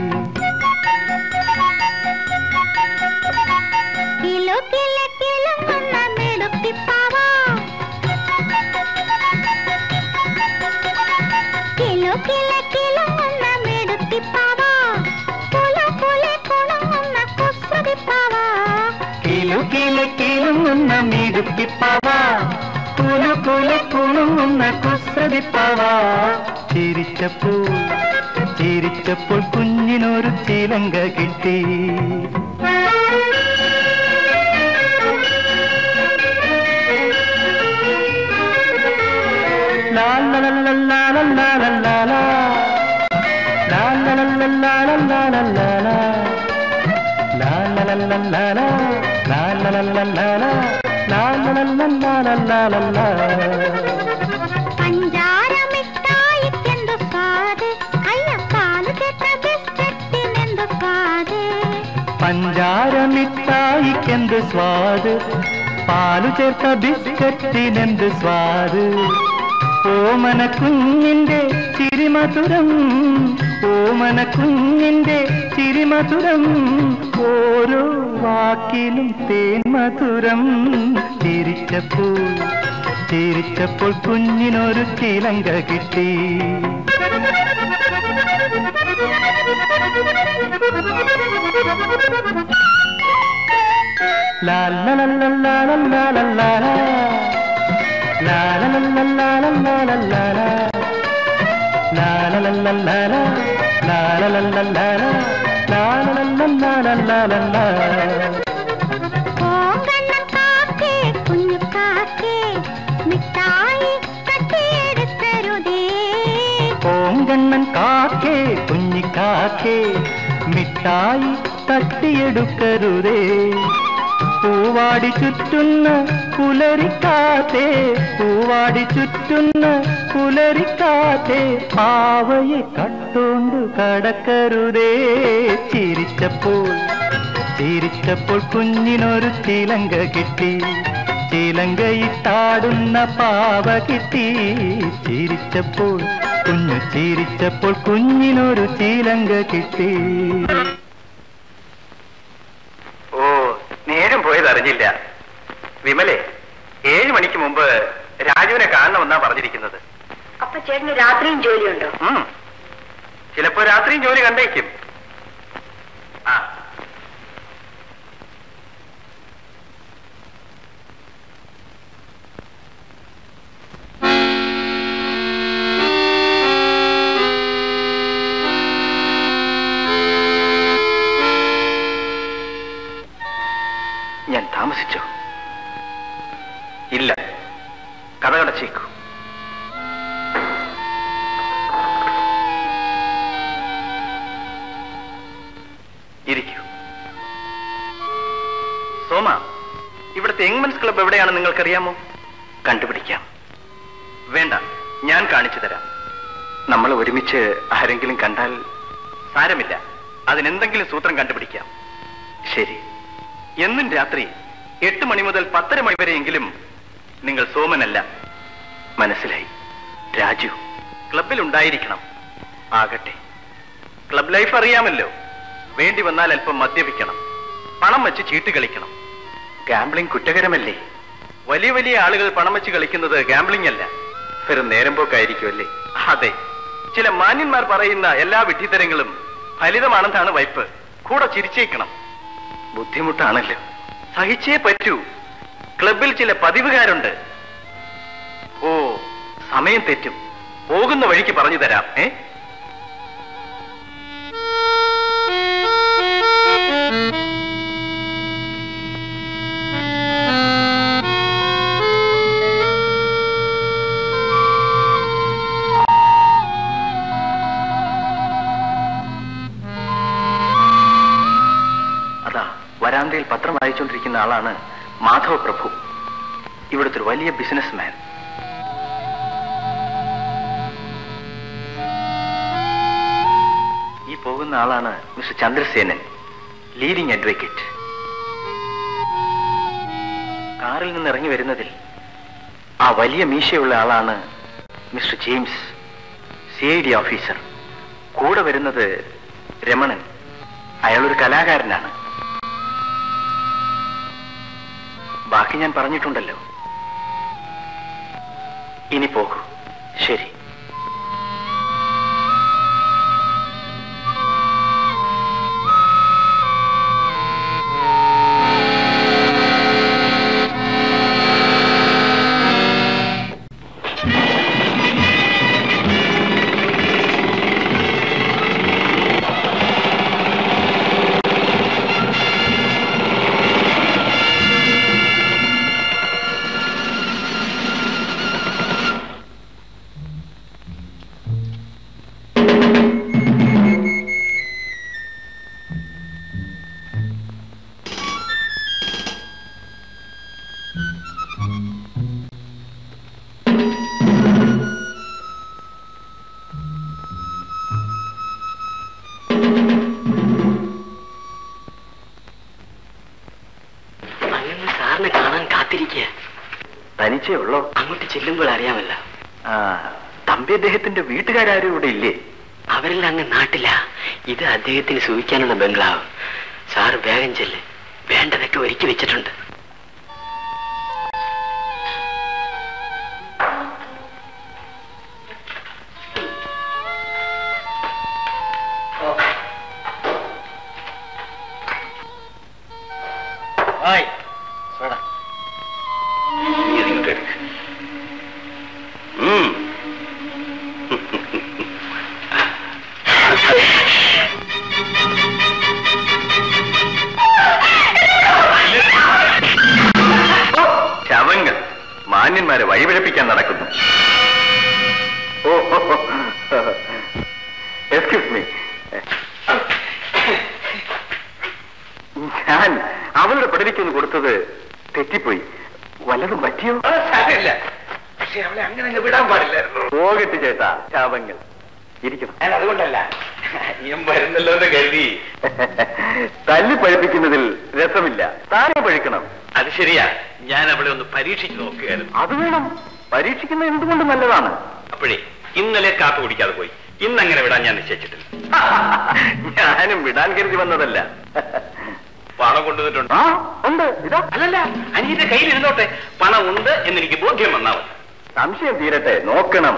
കിലോ കില കിലുങ്ങുന്ന മെടുക്കിപ്പാവാ കിലോ കില കിലുങ്ങുന്ന മെടുക്കിപ്പാവാ പുല പുലെ കുണുങ്ങുന്ന കുസൃതിപ്പാവാ കിലു കില കിലുങ്ങുന്ന മിടുക്കിപ്പാവ കുലു കുല കുണുങ്ങുന്ന കുസൃതിപ്പാവ ചിരിച്ചപ്പോൾ ചിരിച്ചപ്പോൾ കുഞ്ഞിനൊരു ചിലങ്ക കിട്ടി ലാ ലാ ലാ ലാ ലാ ലാ ലാ ലാ ലാ. ലാ ലാ ലാ ലാ ലാ ലാ ലാ ലാ ലാ. La la la la la la la la la la la la la la la la la la la la പഞ്ചാര മിഠായിക്കെന്തു സ്വാദ് അയ്യ പാല് ചേട്ട ബിസ്ക്കറ്റിനെന്തു സ്വാദ് പഞ്ചാര മിഠായിക്കെന്ത് സ്വാദ് പാലു ചേർത്ത ബിസ്ക്കറ്റിനെന്ത് സ്വാദ് ഓമന കുഞ്ഞിന്റെ ചിരിമധുരം ഓമന കുഞ്ഞിന്റെ ചിരിമധുരം ഓരോ വാക്കിലും തേൻ മധുരം ചിരിച്ചപ്പോൾ ചിരിച്ചപ്പോൾ കുഞ്ഞിനൊരു ചിലങ്ക കിട്ടി La la la la la la la la la la La la la la la la la la la la La la la la la la La la la la la la La la la la la la la la കോങ്കണ്ണൻ കാക്കേ കുഞ്ഞു കാക്കേ മിഠായി തട്ടിയെടുത്തരുതേ പൂങ്കണ്ണൻ കാക്കേ കുഞ്ഞിക്കാക്കേ മിഠായി തട്ടിയെടുക്കരുതേ പൂവാടി ചുറ്റുന്ന പുലരിക്കാത്തേ പൂവാടി ചുറ്റുന്ന പുലരിക്കാത്തേ പാവയെ കട്ടോണ്ട് കടക്കരുതേ ചിരിച്ചപ്പോൾ ചിരിച്ചപ്പോൾ കുഞ്ഞിനൊരു ചിലങ്ക കിട്ടി ചിലങ്കയിട്ടാടുന്ന പാവ കിട്ടി ചിരിച്ചപ്പോൾ കുഞ്ഞു ചിരിച്ചപ്പോൾ കുഞ്ഞിനൊരു ചിലങ്ക കിട്ടി ഓ നേരം പോയത് അറിഞ്ഞില്ല വിമലെ ഏഴു മണിക്ക് മുമ്പ് രാജുവിനെ കാണണമെന്നാ പറഞ്ഞിരിക്കുന്നത് അപ്പൊ ചേട്ടന് രാത്രിയും ജോലിയുണ്ടോ ഉം. ചിലപ്പോ രാത്രിയും ജോലി കണ്ടേക്കും ആ ഞാൻ താമസിച്ചോ ഇല്ല കഥകടച്ചേക്കൂ ഇരിക്കൂ സോമ ഇവിടുത്തെ യങ്മൻസ് ക്ലബ് എവിടെയാണ് നിങ്ങൾക്കറിയാമോ കണ്ടുപിടിക്കാം വേണ്ട ഞാൻ കാണിച്ചു തരാം നമ്മൾ ഒരുമിച്ച് ആരെങ്കിലും കണ്ടാൽ സാരമില്ല അതിനെന്തെങ്കിലും സൂത്രം കണ്ടുപിടിക്കാം ശരി എന്നും രാത്രി എട്ട് മണി മുതൽ പത്തര മണി വരെയെങ്കിലും നിങ്ങൾ സോമനല്ല മനസ്സിലായി രാജു ക്ലബിൽ ഉണ്ടായിരിക്കണം ആകട്ടെ ക്ലബ് ലൈഫ് അറിയാമല്ലോ വേണ്ടി വന്നാൽ അല്പം മദ്യപിക്കണം പണം വെച്ച് ചീട്ട് കളിക്കണം ഗാംബ്ലിംഗ് കുറ്റകരമല്ലേ വലിയ വലിയ ആളുകൾ പണം വെച്ച് കളിക്കുന്നത് ഗാംബ്ലിംഗ് അല്ല വെറും നേരം പോക്കായിരിക്കും അല്ലേ അതെ ചില മാന്യന്മാർ പറയുന്ന എല്ലാ വിഡ്ഢിത്തരങ്ങളും ഫലിതമാണെന്നാണ് വൈപ്പ് കൂടെ ചിരിച്ചേക്കണം ബുദ്ധിമുട്ടാണല്ലോ സഹിച്ചേ പറ്റൂ ക്ലബിൽ ചില പതിവുകാരുണ്ട് ഓ സമയം തെറ്റും പോകുന്ന വഴിക്ക് പറഞ്ഞു തരാം ഏ അതാ വരാന്തയിൽ പത്രം വായിച്ചുകൊണ്ടിരിക്കുന്ന ആളാണ് മാധവ പ്രഭു ഇവിടുത്തെ ഒരു വലിയ ബിസിനസ് മാൻ ഈ പോകുന്ന ആളാണ് മിസ്റ്റർ ചന്ദ്രസേനൻ ലീഡിംഗ് അഡ്വക്കേറ്റ് കാറിൽ നിന്ന് ഇറങ്ങി വരുന്നതിൽ ആ വലിയ മീശയുള്ള ആളാണ് Mister James C I D officer കൂടെ വരുന്നത് രമണൻ അയാളൊരു കലാകാരനാണ് ബാക്കി ഞാൻ പറഞ്ഞിട്ടുണ്ടല്ലോ ഇനി പോകൂ ശരി അങ്ങനെ സാറിനെ കാണാൻ കാത്തിരിക്കുക തനിച്ചേ ഉള്ളോ അങ്ങോട്ട് ചെല്ലുമ്പോൾ അറിയാമല്ലോ ആ തമ്പി അദ്ദേഹത്തിന്റെ വീട്ടുകാരും ഇവിടെ ഇല്ലേ അവരെല്ലാം അങ്ങ് നാട്ടില്ല ഇത് അദ്ദേഹത്തിന് സൂഹിക്കാനുള്ള ബംഗ്ലാവ് സാറ് വേഗം ചെല്ല് വേണ്ടതൊക്കെ ഒരുക്കി വെച്ചിട്ടുണ്ട് നീ അതിങ്ങോട്ട് എടുക്ക്. ഉം. ശവങ്ങൾ മാന്യന്മാരെ വഴിപിഴപ്പിക്കാൻ നടക്കുന്നു ഓ എക്സ്ക്യൂസ് മീ ഞാൻ അവളുടെ പഠിപ്പിക്കുന്നു കൊടുത്തത് തെറ്റിപ്പോയി വല്ലതും പറ്റിയോ സാരമില്ല പക്ഷെ അവളെ അങ്ങനെ അങ്ങ് വിടാൻ പാടില്ലായിരുന്നു പോകട്ടെ ചേട്ടാ ശാപങ്ങൾ ഇരിക്കണം ഞാൻ അതുകൊണ്ടല്ല ഞാൻ വരുന്നല്ലോ എന്ന് കരുതി തല്ലി പഴിപ്പിക്കുന്നതിൽ രസമില്ല താനെ പഴിക്കണം അത് ശരിയാ ഞാൻ അവളെ ഒന്ന് പരീക്ഷിച്ച് നോക്കുകയായിരുന്നു അത് വേണം പരീക്ഷിക്കുന്നത് എന്തുകൊണ്ട് നല്ലതാണ് അപ്പോഴേ ഇന്നലെ കാപ്പി കുടിക്കാതെ പോയി ഇന്നങ്ങനെ വിടാൻ ഞാൻ നിശ്ചയിച്ചിട്ടില്ല ഞാനും വിടാൻ കരുതി വന്നതല്ല പണം കൊണ്ടുവന്നിട്ടുണ്ട് ആ ഉണ്ട് ഇതാ അല്ലല്ല അനിയന്റെ കയ്യിൽ ഇരുന്നോട്ടെ പണം ഉണ്ട് എന്നെനിക്ക് ബോധ്യം വന്നാ മതി സംശയം തീരട്ടെ നോക്കണം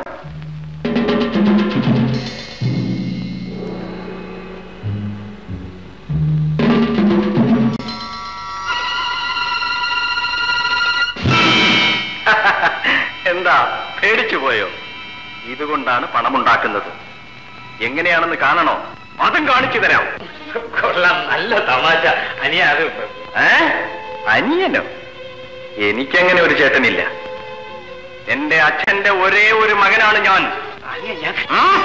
എന്താ പേടിച്ചു പോയോ ഇതുകൊണ്ടാണ് പണമുണ്ടാക്കുന്നത് എങ്ങനെയാണെന്ന് കാണണോ അതും കാണിച്ചു തരാം കൊള്ളാം നല്ല തമാശ അനിയ അത് ഏ അനിയനോ എനിക്കങ്ങനെ ഒരു ചേട്ടനില്ല എന്റെ അച്ഛന്റെ ഒരേ ഒരു മകനാണ് ഞാൻ അനിയ ഞാൻ ഉം.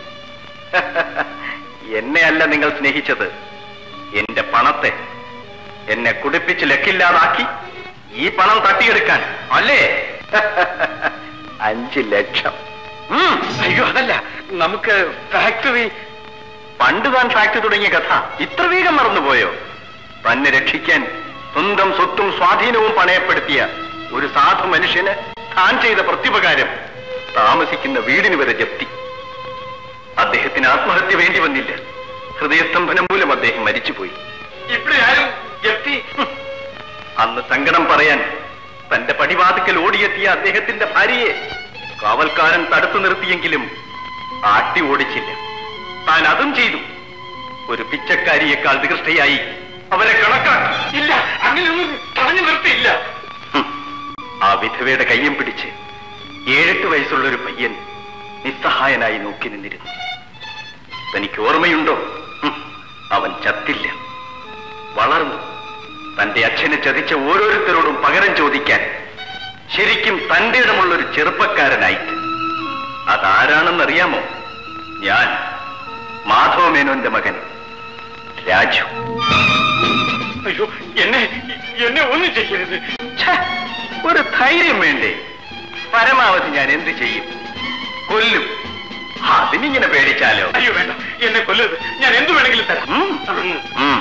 എന്നെ അല്ല നിങ്ങൾ സ്നേഹിച്ചത് എന്റെ പണത്തെ എന്നെ കുടിപ്പിച്ച് ലക്കില്ലാതാക്കി ഈ പണം തട്ടിയെടുക്കാൻ അല്ലേ അഞ്ച് ലക്ഷം ഉം. അയ്യോ അതല്ല നമുക്ക് ഫാക്ടറി പണ്ട് താൻ ഫാക്ടറി തുടങ്ങിയ കഥ ഇത്ര വേഗം മറന്നുപോയോ തന്നെ രക്ഷിക്കാൻ സ്വന്തം സ്വത്തും സ്വാധീനവും പണയപ്പെടുത്തിയ ഒരു സാധു മനുഷ്യന് താൻ ചെയ്ത പ്രത്യുപകാരം താമസിക്കുന്ന വീടിന് വരെ ജപ്തി അദ്ദേഹത്തിന് ആത്മഹത്യ വേണ്ടി വന്നില്ല ഹൃദയസ്തംഭനം മൂലം അദ്ദേഹം മരിച്ചുപോയി ഇവിടെ ആരും ജപ്തി അന്ന് സങ്കടം പറയാൻ തന്റെ പടിവാതിക്കൽ ഓടിയെത്തിയ അദ്ദേഹത്തിന്റെ ഭാര്യയെ കാവൽക്കാരൻ തടുത്തു നിർത്തിയെങ്കിലും ആട്ടി ഓടിച്ചില്ല താൻ അതും ചെയ്തു ഒരു പിച്ചക്കാരിയേക്കാൾ നികൃഷ്ടയായി അവരെ കണക്കാക്കി ഇല്ല അങ്ങനെയൊന്നും പറഞ്ഞു നിർത്തിയില്ല ഹും. ആ വിധവയുടെ കയ്യും പിടിച്ച് ഏഴെട്ട് വയസ്സുള്ള ഒരു പയ്യൻ നിസ്സഹായനായി നോക്കി നിന്നിരുന്നു തനിക്ക് ഓർമ്മയുണ്ടോ ഹും. അവൻ ചത്തില്ല വളർന്നു തന്റെ അച്ഛനെ ചതിച്ച ഓരോരുത്തരോടും പകരം ചോദിക്കാൻ ശരിക്കും തന്റെ ഇടമുള്ള ഒരു ചെറുപ്പക്കാരനായിട്ട് അതാരാണെന്നറിയാമോ ഞാൻ മാധവ മേനോന്റെ മകൻ രാജു അയ്യോ എന്നെ എന്നെ ഒന്നും ചെയ്യരുത് ഛെ, ഒരു ധൈര്യം വേണ്ടേ പരമാവധി ഞാൻ എന്ത് ചെയ്യും കൊല്ലും അതിനിങ്ങനെ പേടിച്ചാലോ അയ്യോ വേണ്ട എന്നെ കൊല്ലരുത് ഞാൻ എന്ത് വേണമെങ്കിലും തരാം ഉം. ഉം.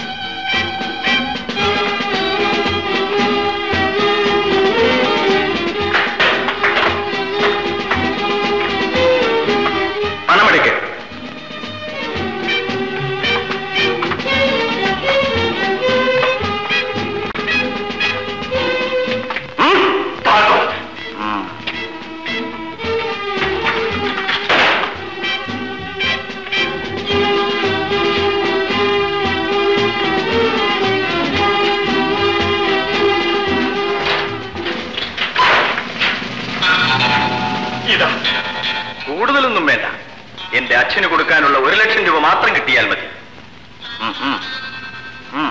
പണമെടുക്ക് ഉം. താക്കോ. ഉം. ഇതാ കൂടുതലൊന്നും വേണ്ട എന്റെ അച്ഛന് കൊടുക്കാനുള്ള ഒരു ലക്ഷം രൂപ മാത്രം കിട്ടിയാൽ മതി ഉം, ഉം. ഉം.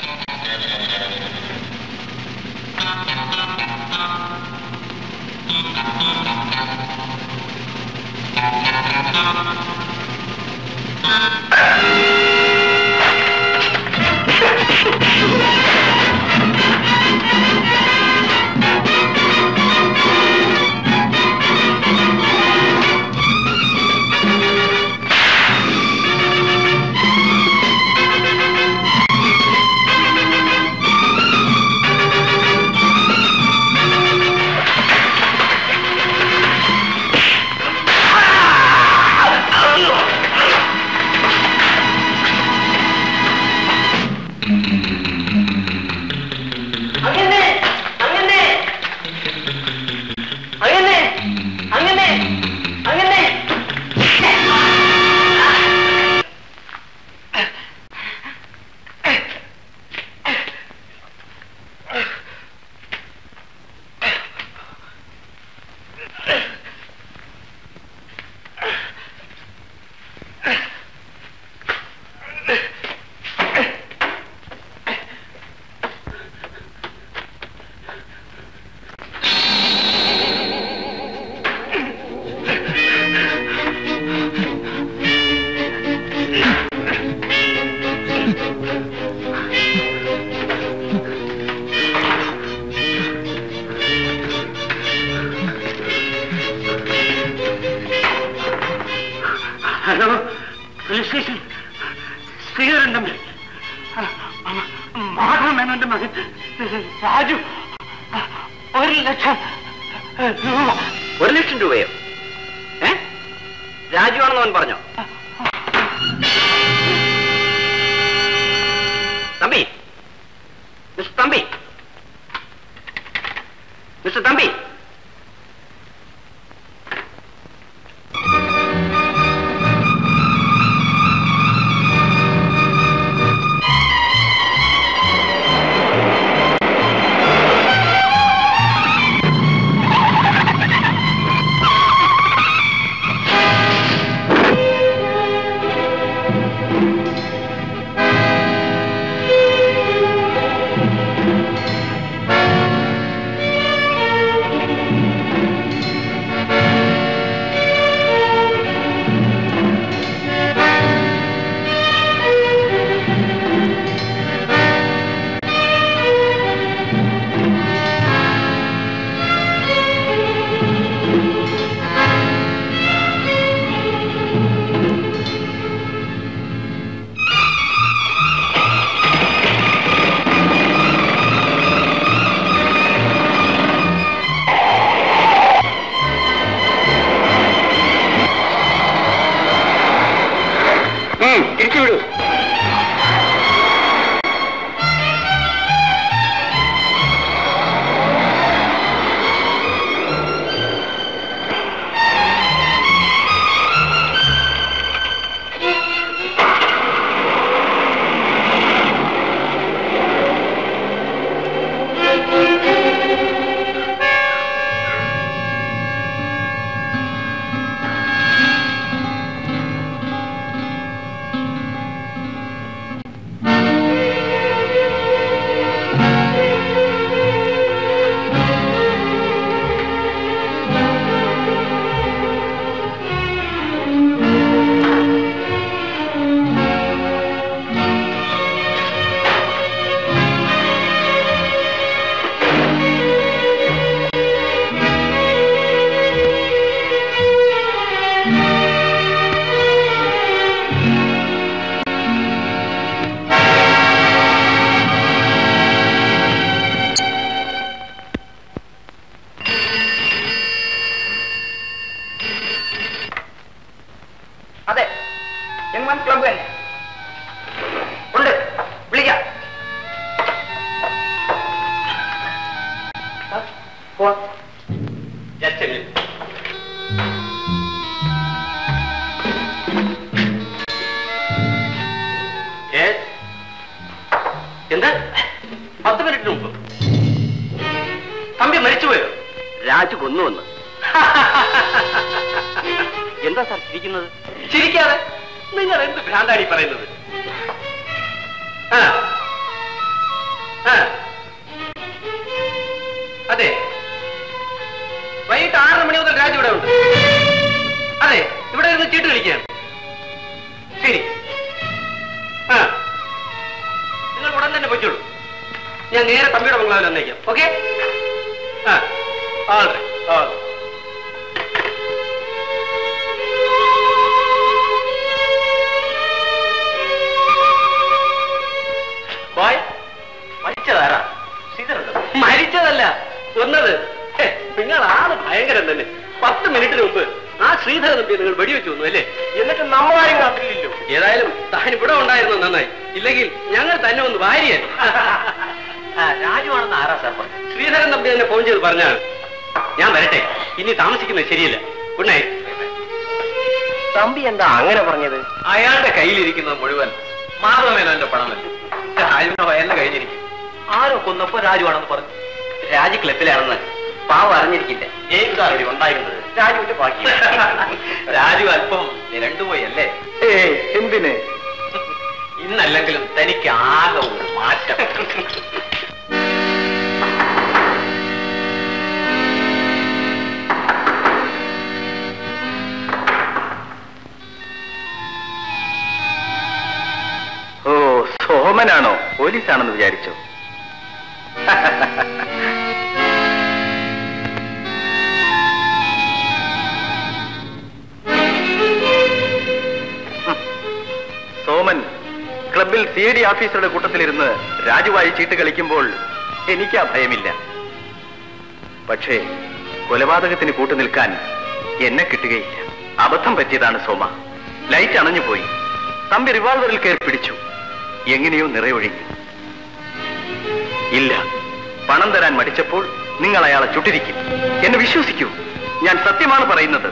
അങ്ങനെ അങ്ങനെ അങ്ങനെ അങ്ങനെ അങ്ങനെ hello police station Sreedharan Thampi മേനോന്റെ മകൻ രാജു ഒരു ലക്ഷം രൂപ ഒരു ലക്ഷം രൂപയോ ഏ രാജു ആണെന്ന് അവൻ പറഞ്ഞോ തമ്പി മിസ്റ്റർ തമ്പി മിസ്റ്റർ തമ്പി തിരിച്ചുവിടൂ അതെ എം ക്ലബ് തന്നെ ഉണ്ട് വിളിക്കാം Just a minute. Yes? എന്ത് പത്ത് മിനിറ്റിന് മുമ്പ് തമ്പി മരിച്ചുപോയോ രാജു കൊന്നുവന്ന് എന്താ സാർ ചിരിക്കുന്നത് ചിരിക്കാതെ നിങ്ങൾ എന്ത് ഭ്രാന്താടി പറയുന്നത് ആ ആ അതെ വൈകിട്ട് ആറര മണി മുതൽ രാജു ഇവിടെ ഉണ്ട് അതെ ഇവിടെ ഇരുന്ന് ചീട്ട് കളിക്കുകയാണ് ശരി ആ നിങ്ങൾ ഉടൻ തന്നെ പൊയ്ക്കോളൂ ഞാൻ നേരെ തമ്പിയുടെ ബംഗ്ലാവിൽ വന്നേക്കാം ഓക്കെ ആ all right, all right. Boy മരിച്ചതാരാ ശ്രീധരൻ മരിച്ചതല്ല കൊന്നത് ഹെ, നിങ്ങൾ ആള് ഭയങ്കരം തന്നെ പത്ത് മിനിറ്റിന് മുമ്പ് ആ ശ്രീധരൻ തമ്പി നിങ്ങൾ വെടിവെച്ചു വന്നു അല്ലേ എന്നിട്ട് നമ്മളാരും കാട്ടില്ലല്ലോ ഏതായാലും താൻ ഇവിടെ ഉണ്ടായിരുന്നു നന്നായി ഇല്ലെങ്കിൽ ഞങ്ങൾ തന്നെ ഒന്ന് ഭാര്യ രാജുവാണെന്ന് ആരാ സാർ ശ്രീധരൻ തമ്പി തന്നെ ഫോൺ ചെയ്ത് പറഞ്ഞാണ് ഞാൻ വരട്ടെ ഇനി താമസിക്കുന്നത് ശരിയല്ല ഗുഡ് നൈറ്റ് തമ്പി എന്താ അങ്ങനെ പറഞ്ഞത് അയാളുടെ കയ്യിലിരിക്കുന്നത് മുഴുവൻ മാധവമേനോന്റെ പണമല്ല രാജുവിന്റെ വയലിന് കഴിഞ്ഞിരിക്കും ആരോ കൊന്നപ്പോ രാജുവാണെന്ന് പറഞ്ഞു രാജു ക്ലബിലാണെന്ന് പാവം അറിഞ്ഞിരിക്കില്ല ജയിംസ് അവിടെ ഉണ്ടായിരുന്നത് രാജുവിന്റെ ബാക്കി രാജു അല്പം രണ്ടുപോയി അല്ലേ എന്തിന് ഇന്നല്ലെങ്കിലും തനിക്ക് ആകെ ഒരു മാറ്റം ഓ സോമനാണോ പോലീസാണെന്ന് വിചാരിച്ചോ സോമൻ ക്ലബിൽ സി ഐ ഡി ഓഫീസറുടെ കൂട്ടത്തിലിരുന്ന് രാജുവായി ചീട്ട് കളിക്കുമ്പോൾ എനിക്ക് ആ ഭയമില്ല പക്ഷേ കൊലപാതകത്തിന് കൂട്ടുനിൽക്കാൻ എന്നെ കിട്ടുകയില്ല അബദ്ധം പറ്റിയതാണ് സോമ ലൈറ്റ് അണഞ്ഞുപോയി തമ്പി റിവാൾവറിൽ കയറി പിടിച്ചു എങ്ങനെയോ നിറയൊഴിഞ്ഞു ഇല്ല പണം തരാൻ മടിച്ചപ്പോൾ നിങ്ങൾ അയാളെ ചുട്ടിരിക്കും എന്നെ വിശ്വസിക്കൂ ഞാൻ സത്യമാണ് പറയുന്നത്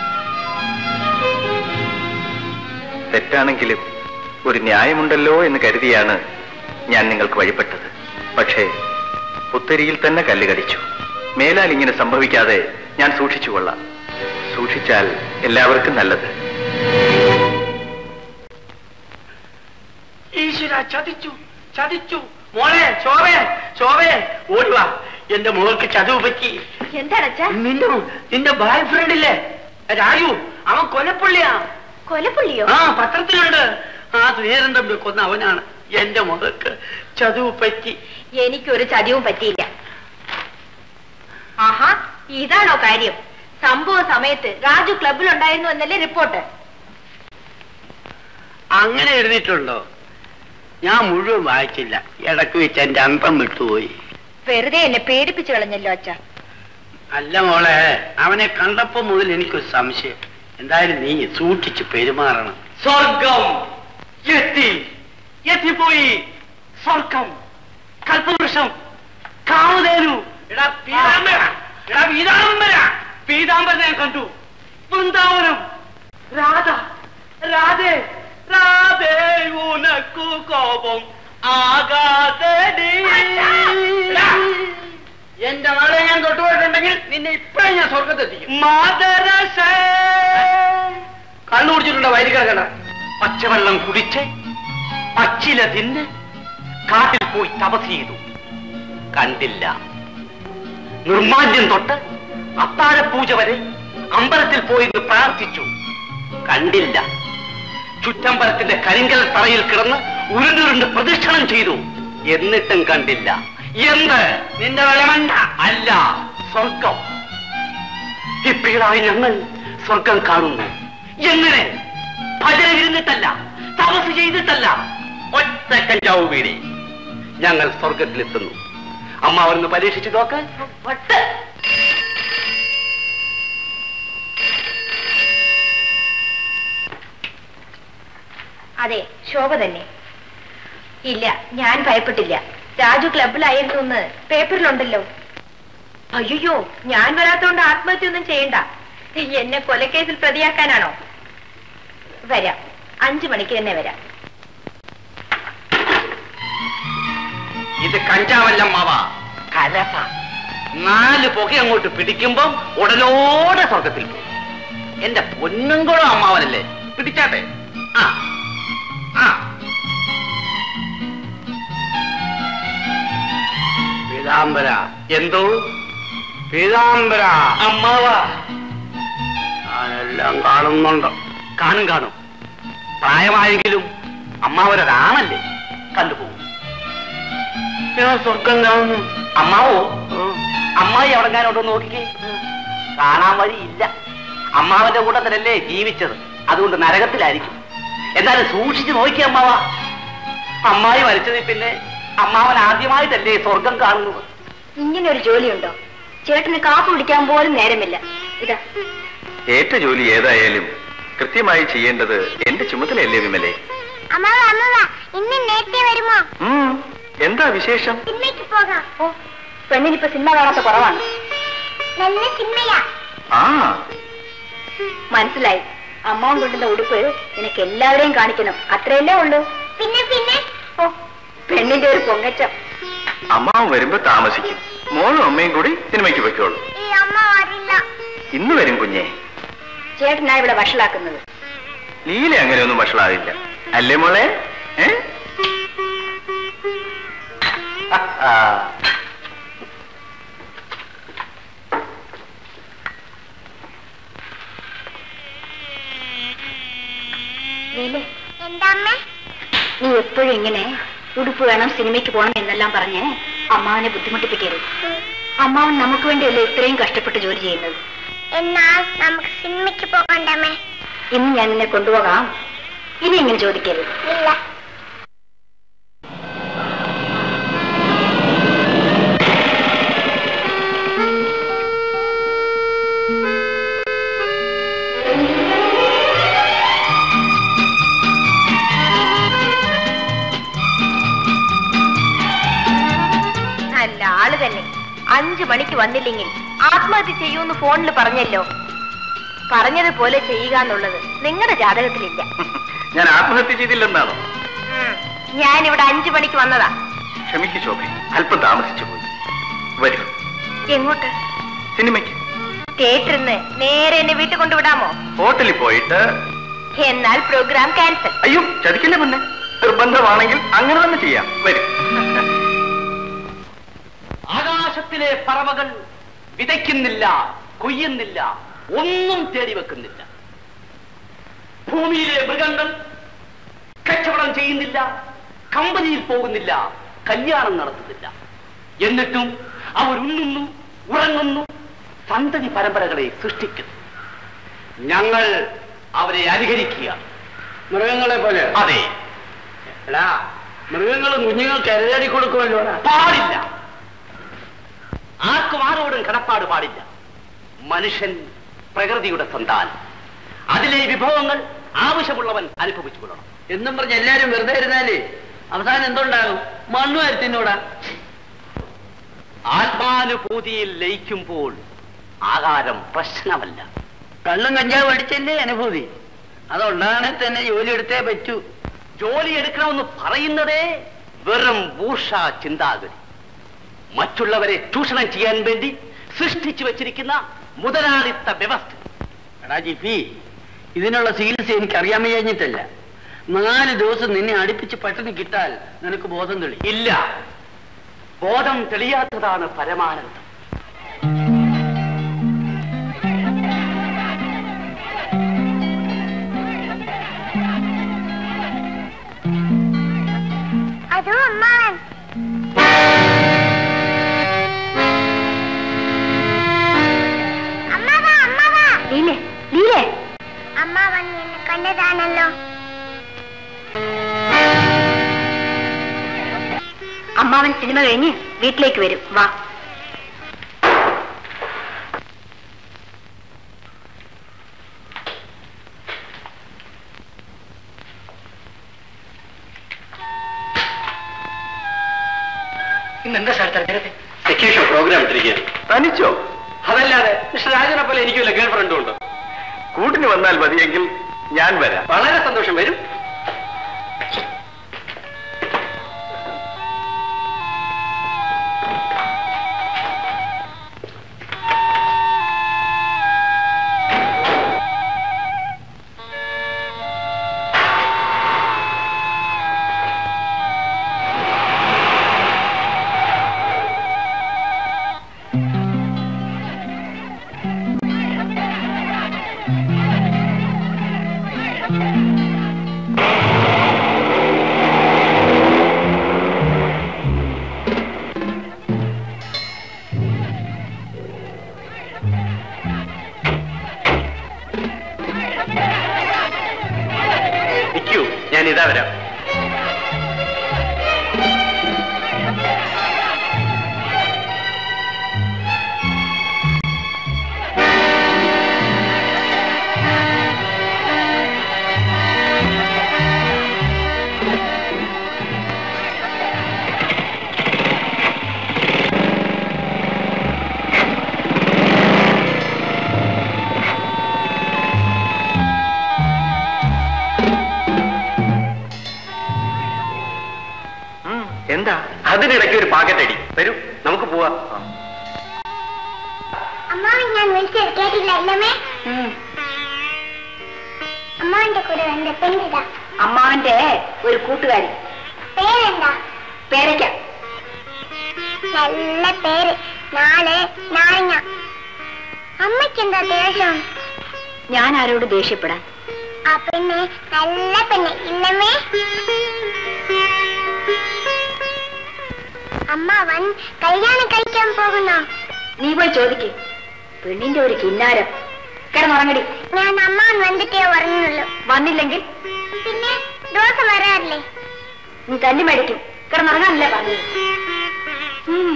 തെറ്റാണെങ്കിലും ഒരു ന്യായമുണ്ടല്ലോ എന്ന് കരുതിയാണ് ഞാൻ നിങ്ങൾക്ക് വഴിപ്പെട്ടത് പക്ഷേ പുത്തരിയിൽ തന്നെ കല്ല് കടിച്ചു മേലാൽ ഇങ്ങനെ സംഭവിക്കാതെ ഞാൻ സൂക്ഷിച്ചുകൊള്ളാം സൂക്ഷിച്ചാൽ എല്ലാവർക്കും നല്ലത് ഈശ്വര ചതിച്ചു ചതിച്ചു മോളെ ശോഭേ ശോഭേ ഓടുവാ എന്റെ മോൾക്ക് ചതിവ് പറ്റി എന്താണ് അച്ഛാ നിന്റെ നിന്റെ ബോയ് ഫ്രണ്ട് ഇല്ലേ രാജു അവൻ കൊലപ്പുള്ളിയാ കൊലപ്പുള്ളിയോ ആ പത്രത്തിലുണ്ട് ആ ശ്രീധരൻ തമ്പി കൊന്ന അവനാണ് എന്റെ മകൾക്ക് ചതിവ് പറ്റി എനിക്കൊരു ചതിവും പറ്റിയില്ല ആഹാ ഇതാണോ കാര്യം സംഭവ സമയത്ത് രാജു ക്ലബിലുണ്ടായിരുന്നു എന്നല്ലേ റിപ്പോർട്ട് അങ്ങനെ എഴുതിയിട്ടുണ്ടോ ഞാൻ മുഴുവൻ വായിച്ചില്ല ഇടക്ക് വെച്ച് എന്റെ അന്തം വിട്ടുപോയി വെറുതെ എന്നെ പേടിപ്പിച്ചു കളഞ്ഞല്ലോ അച്ഛ അല്ല മോളെ അവനെ കണ്ടപ്പോ മുതൽ എനിക്കൊരു സംശയം എന്തായാലും നീ സൂക്ഷിച്ച് പെരുമാറണം സ്വർഗം എത്തി എത്തിപ്പോയി സ്വർഗം കൽപ്പവൃക്ഷം കാമധേനു എടാ പീതാംബര എടാ പീതാംബര പീതാംബര ഞാൻ കണ്ടു വൃന്ദാവനം രാധ രാധേ രാധേ ഉനക്കു കോപം ആകാതടി എന്റെ മകളെ ഞാൻ തൊട്ടുപോയിട്ടുണ്ടെങ്കിൽ നിന്നെ ഇപ്പഴേ ഞാൻ സ്വർഗത്തെത്തിക്കും മാതരസ കണ്ണു കുടിച്ചിട്ടുണ്ടോ വയലിൽ കിടക്കണ്ട പച്ചവെള്ളം കുടിച്ച് പച്ചില തിന്ന് കാട്ടിൽ പോയി തപസ് ചെയ്തു കണ്ടില്ല നിർമാല്യം തൊട്ട് അത്താഴപൂജ വരെ അമ്പലത്തിൽ പോയി നിന്ന് പ്രാർത്ഥിച്ചു കണ്ടില്ല ചുറ്റമ്പലത്തിന്റെ കരിങ്കൽ തറയിൽ കിടന്ന് ഉരുണ്ടുരുണ്ട് പ്രദക്ഷിണം ചെയ്തു എന്നിട്ടും കണ്ടില്ല എന്ത് നിന്റെ വിളമണ്ട അല്ല സ്വർഗം ഇപ്പീടായി ഞങ്ങൾ സ്വർഗം കാണുന്നു എങ്ങനെ ഭജന ഇരുന്നിട്ടല്ല തപസ് ചെയ്തിട്ടല്ല ഒറ്റ കഞ്ചാവ് വീടി ഞങ്ങൾ സ്വർഗത്തിലെത്തുന്നു അമ്മ അവരൊന്ന് പരീക്ഷിച്ചു നോക്ക് ഒട്ട് അതെ ശോഭ തന്നെ ഇല്ല ഞാൻ ഭയപ്പെട്ടില്ല രാജു ക്ലബിലായിരുന്നു എന്ന് പേപ്പറിലുണ്ടല്ലോ അയ്യോ ഞാൻ വരാത്തോണ്ട് ആത്മഹത്യ ഒന്നും ചെയ്യണ്ട എന്നെ കൊലക്കേസിൽ പ്രതിയാക്കാനാണോ വരാം അഞ്ചു മണിക്ക് തന്നെ വരാം ഇത് കഞ്ചാവല്ല മാവ കലസ നാല് പുക അങ്ങോട്ട് പിടിക്കുമ്പം ഉടലോടെ സ്വർഗത്തിൽ പോകും എന്റെ പൊന്നുംകുളം അമ്മാവനല്ലേ പിടിച്ചാട്ടെ ആ ആ പീതാംബര എന്തോ പീതാംബര അമ്മാവ ഞാനെല്ലാം കാണുന്നുണ്ട് കാണും കാണും പ്രായമായെങ്കിലും അമ്മാവരൊരാണല്ലേ കണ്ടുപോകും ഞാൻ സ്വർഗം കാണുന്നു അമ്മാവോ അമ്മായി അവിടെ ഞാനോട്ട് നോക്കിക്കേ കാണാൻ വഴിയില്ല അമ്മാവന്റെ കൂട്ടത്തിലല്ലേ ജീവിച്ചത് അതുകൊണ്ട് നരകത്തിലായിരിക്കും എന്നാലും സൂക്ഷിച്ചു നോക്കി അമ്മാവ അമ്മായി മരിച്ചതിൽ പിന്നെ അമ്മാവൻ ആദ്യമായിട്ടല്ലേ സ്വർഗം കാണുന്നത് ഇങ്ങനെ ഒരു ജോലിയുണ്ടോ ചേട്ടന് കാപ്പ് കുടിക്കാൻ പോലും നേരമില്ല ഇതാ ഏറ്റ ജോലി ഏതായാലും കൃത്യമായി ചെയ്യേണ്ടത് എന്റെ ചുമതലയല്ലേ വിമലേ അമ്മാവ അമ്മാവ ഇന്ന് നേരത്തെ വരുമോ ഉം, എന്താ വിശേഷം സിനിമയ്ക്ക് പോകാം ഓ പെണ്ണിനിപ്പോ സിനിമ കാണാത്ത കുറവാണ് നല്ല സിനിമയാ ആ മനസ്സിലായി അമ്മാവൻ കൊണ്ടുന്ന ഉടുപ്പ് നിനക്ക് എല്ലാവരെയും കാണിക്കണം അത്രയല്ലേ ഉള്ളൂ പിന്നെ പിന്നെ ഓ പെണ്ണിന്റെ ഒരു പൊങ്ങച്ചം അമ്മാവൻ വരുമ്പോ താമസിക്കും മോളും അമ്മയും കൂടി സിനിമയ്ക്ക് പൊയ്ക്കോളൂ ഈ അമ്മ വരില്ല ഇന്ന് വരും കുഞ്ഞെ ചേട്ടനാ ഇവിടെ വഷളാക്കുന്നത് ലീല അങ്ങനെയൊന്നും വഷളാകില്ല അല്ലേ മോളെ ഏ നീലേ, എന്താ അമ്മ നീ എപ്പോഴും ഇങ്ങനെ ഉടുപ്പ് വേണം സിനിമയ്ക്ക് പോകണം എന്നെല്ലാം പറഞ്ഞ് അമ്മാവനെ ബുദ്ധിമുട്ടിപ്പിക്കരുത് അമ്മാവൻ നമുക്ക് വേണ്ടിയല്ലേ ഇത്രയും കഷ്ടപ്പെട്ട് ജോലി ചെയ്യുന്നത് എന്നാൽ നമുക്ക് സിനിമയ്ക്ക് പോകണ്ടമ്മേ ഇന്ന് ഞാൻ നിന്നെ കൊണ്ടുപോകാം ഇനി ഇങ്ങനെ ചോദിക്കരുത് ഇല്ല അഞ്ചു മണിക്ക് വന്നില്ലെങ്കിൽ ആത്മഹത്യ ചെയ്യൂന്ന് ഫോണിൽ പറഞ്ഞല്ലോ പറഞ്ഞതുപോലെ ചെയ്യുക എന്നുള്ളത് നിങ്ങളുടെ ജാതകത്തിലില്ല ഞാൻ ആത്മഹത്യ ചെയ്തില്ലെന്നാണോ ഉം. ഞാൻ ഇവിടെ അഞ്ചു മണിക്ക് വന്നതാ ക്ഷമിക്കു ശോഭ അല്പം താമസിച്ചു പോയി വരൂ എങ്ങോട്ട് സിനിമയ്ക്ക് തിയേറ്ററിന്ന് നേരെ എന്നെ വീട്ടിൽ കൊണ്ടുവിടാമോ ഹോട്ടലിൽ പോയിട്ട് എന്നാൽ പ്രോഗ്രാം ക്യാൻസൽ അയ്യോ ചതിക്കില്ല മുന്നേ നിർബന്ധമാണെങ്കിൽ അങ്ങനെ തന്നെ ചെയ്യാം വരും ആകാശത്തിലെ പറവകൾ വിതയ്ക്കുന്നില്ല കൊയ്യുന്നില്ല ഒന്നും തേടി വെക്കുന്നില്ല ഭൂമിയിലെ മൃഗങ്ങൾ കച്ചവടം ചെയ്യുന്നില്ല കമ്പനിയിൽ പോകുന്നില്ല കല്യാണം നടത്തുന്നില്ല എന്നിട്ടും അവർ ഉണ്ണുന്നു ഉറങ്ങുന്നു സന്തതി പരമ്പരകളെ സൃഷ്ടിക്കുന്നു ഞങ്ങൾ അവരെ അനുകരിക്കുക മൃഗങ്ങളെ പോലെ അതെ എടാ മൃഗങ്ങളും കുഞ്ഞുങ്ങൾക്ക് എരടി കൊടുക്കുമല്ലോ പാടില്ല ആർക്കും ആരോടും കടപ്പാട് പാടില്ല മനുഷ്യൻ പ്രകൃതിയുടെ സന്താനം അതിലെ വിഭവങ്ങൾ ആവശ്യമുള്ളവൻ അനുഭവിച്ചു കൊള്ളണം എന്നും പറഞ്ഞ് എല്ലാരും വെറുതെ ഇരുന്നാലേ അവസാനം എന്തുണ്ടാകും മണ്ണു വരുത്തിനോടാ ആത്മാനുഭൂതിയിൽ ലയിക്കുമ്പോൾ ആകാരം പ്രശ്നമല്ല കള്ളും കഞ്ചാവ് അടിച്ചല്ലേ അനുഭൂതി അതുണ്ടാകണേ തന്നെ ജോലി എടുത്തേ പറ്റൂ ജോലി എടുക്കണമെന്ന് പറയുന്നതേ വെറും ഭൂഷ ചിന്താഗതി മറ്റുള്ളവരെ ചൂഷണം ചെയ്യാൻ വേണ്ടി സൃഷ്ടിച്ചു വച്ചിരിക്കുന്ന മുതലാളിത്ത വ്യവസ്ഥ എടാ ജിഫി ഇതിനുള്ള ചികിത്സ എനിക്ക് അറിയാൻ കഴിഞ്ഞിട്ടല്ല നാല് ദിവസം നിന്നെ അടുപ്പിച്ച് പട്ടിണി കിട്ടാൽ നിനക്ക് ബോധം തെളി ഇല്ല ബോധം തെളിയാത്തതാണ് പരമാനന്ദം അതോ അമ്മാവൻ അമ്മാവാ അമ്മാവാ ലീലേ ലീലേ അമ്മാവൻ എന്നെ കണ്ടതാണല്ലോ അമ്മാവൻ സിനിമ കഴിഞ്ഞ് വീട്ടിലേക്ക് വരും വാ ഇന്നെന്താ സാർ തെരഞ്ഞെടുപ്പ് സെക്യൂഷൻ പ്രോഗ്രാം ഇട്ടിരിക്കുകയാണ് തനിച്ചോ അതല്ലാതെ മിസ്റ്റർ രാജനെ പോലെ എനിക്ക് വല്ല ഗേൾ ഫ്രണ്ടും ഉണ്ടോ കൂട്ടിന് വന്നാൽ മതിയെങ്കിൽ ഞാൻ വരാം വളരെ സന്തോഷം വരും നിൽക്കൂ ഞാൻ ഇതാ വരാം എന്താ അതിനിടയ്ക്ക് ഒരു പാക്കറ്റ് അടി വരൂ നമുക്ക് പോവാം അമ്മാവൻ ഞാൻ വിളിച്ചത് കേട്ടില്ല ഇല്ലമ്മേ അമ്മാവന്റെ കൂടെ എന്റെ പെണ്ണിതാ അമ്മാവന്റെ ഒരു കൂട്ടുകാരി പേരെന്താ പേരയ്ക്ക നല്ല പേര് നാളെ നാരങ്ങ അമ്മയ്ക്കെന്താ ദേഷ്യം ഞാൻ ആരോട് ദേഷ്യപ്പെടാൻ ആ പെണ്ണ് നല്ല പെണ്ണ് ഇല്ലമ്മേ അമ്മാവൻ കല്യാണം കഴിക്കാൻ പോകുന്നോ നീ പോയി ചോദിക്ക് പെണ്ണിന്റെ ഒരു കിന്നാരം കിടന്നുറങ്ങടി ഞാൻ അമ്മാവൻ വന്നിട്ടേ പറഞ്ഞുള്ളൂ വന്നില്ലെങ്കിൽ പിന്നെ ദിവസം വരാറില്ലേ നീ തല്ലി മേടിക്കും കിടന്നുറങ്ങാനല്ലേ പറഞ്ഞത് ഉം.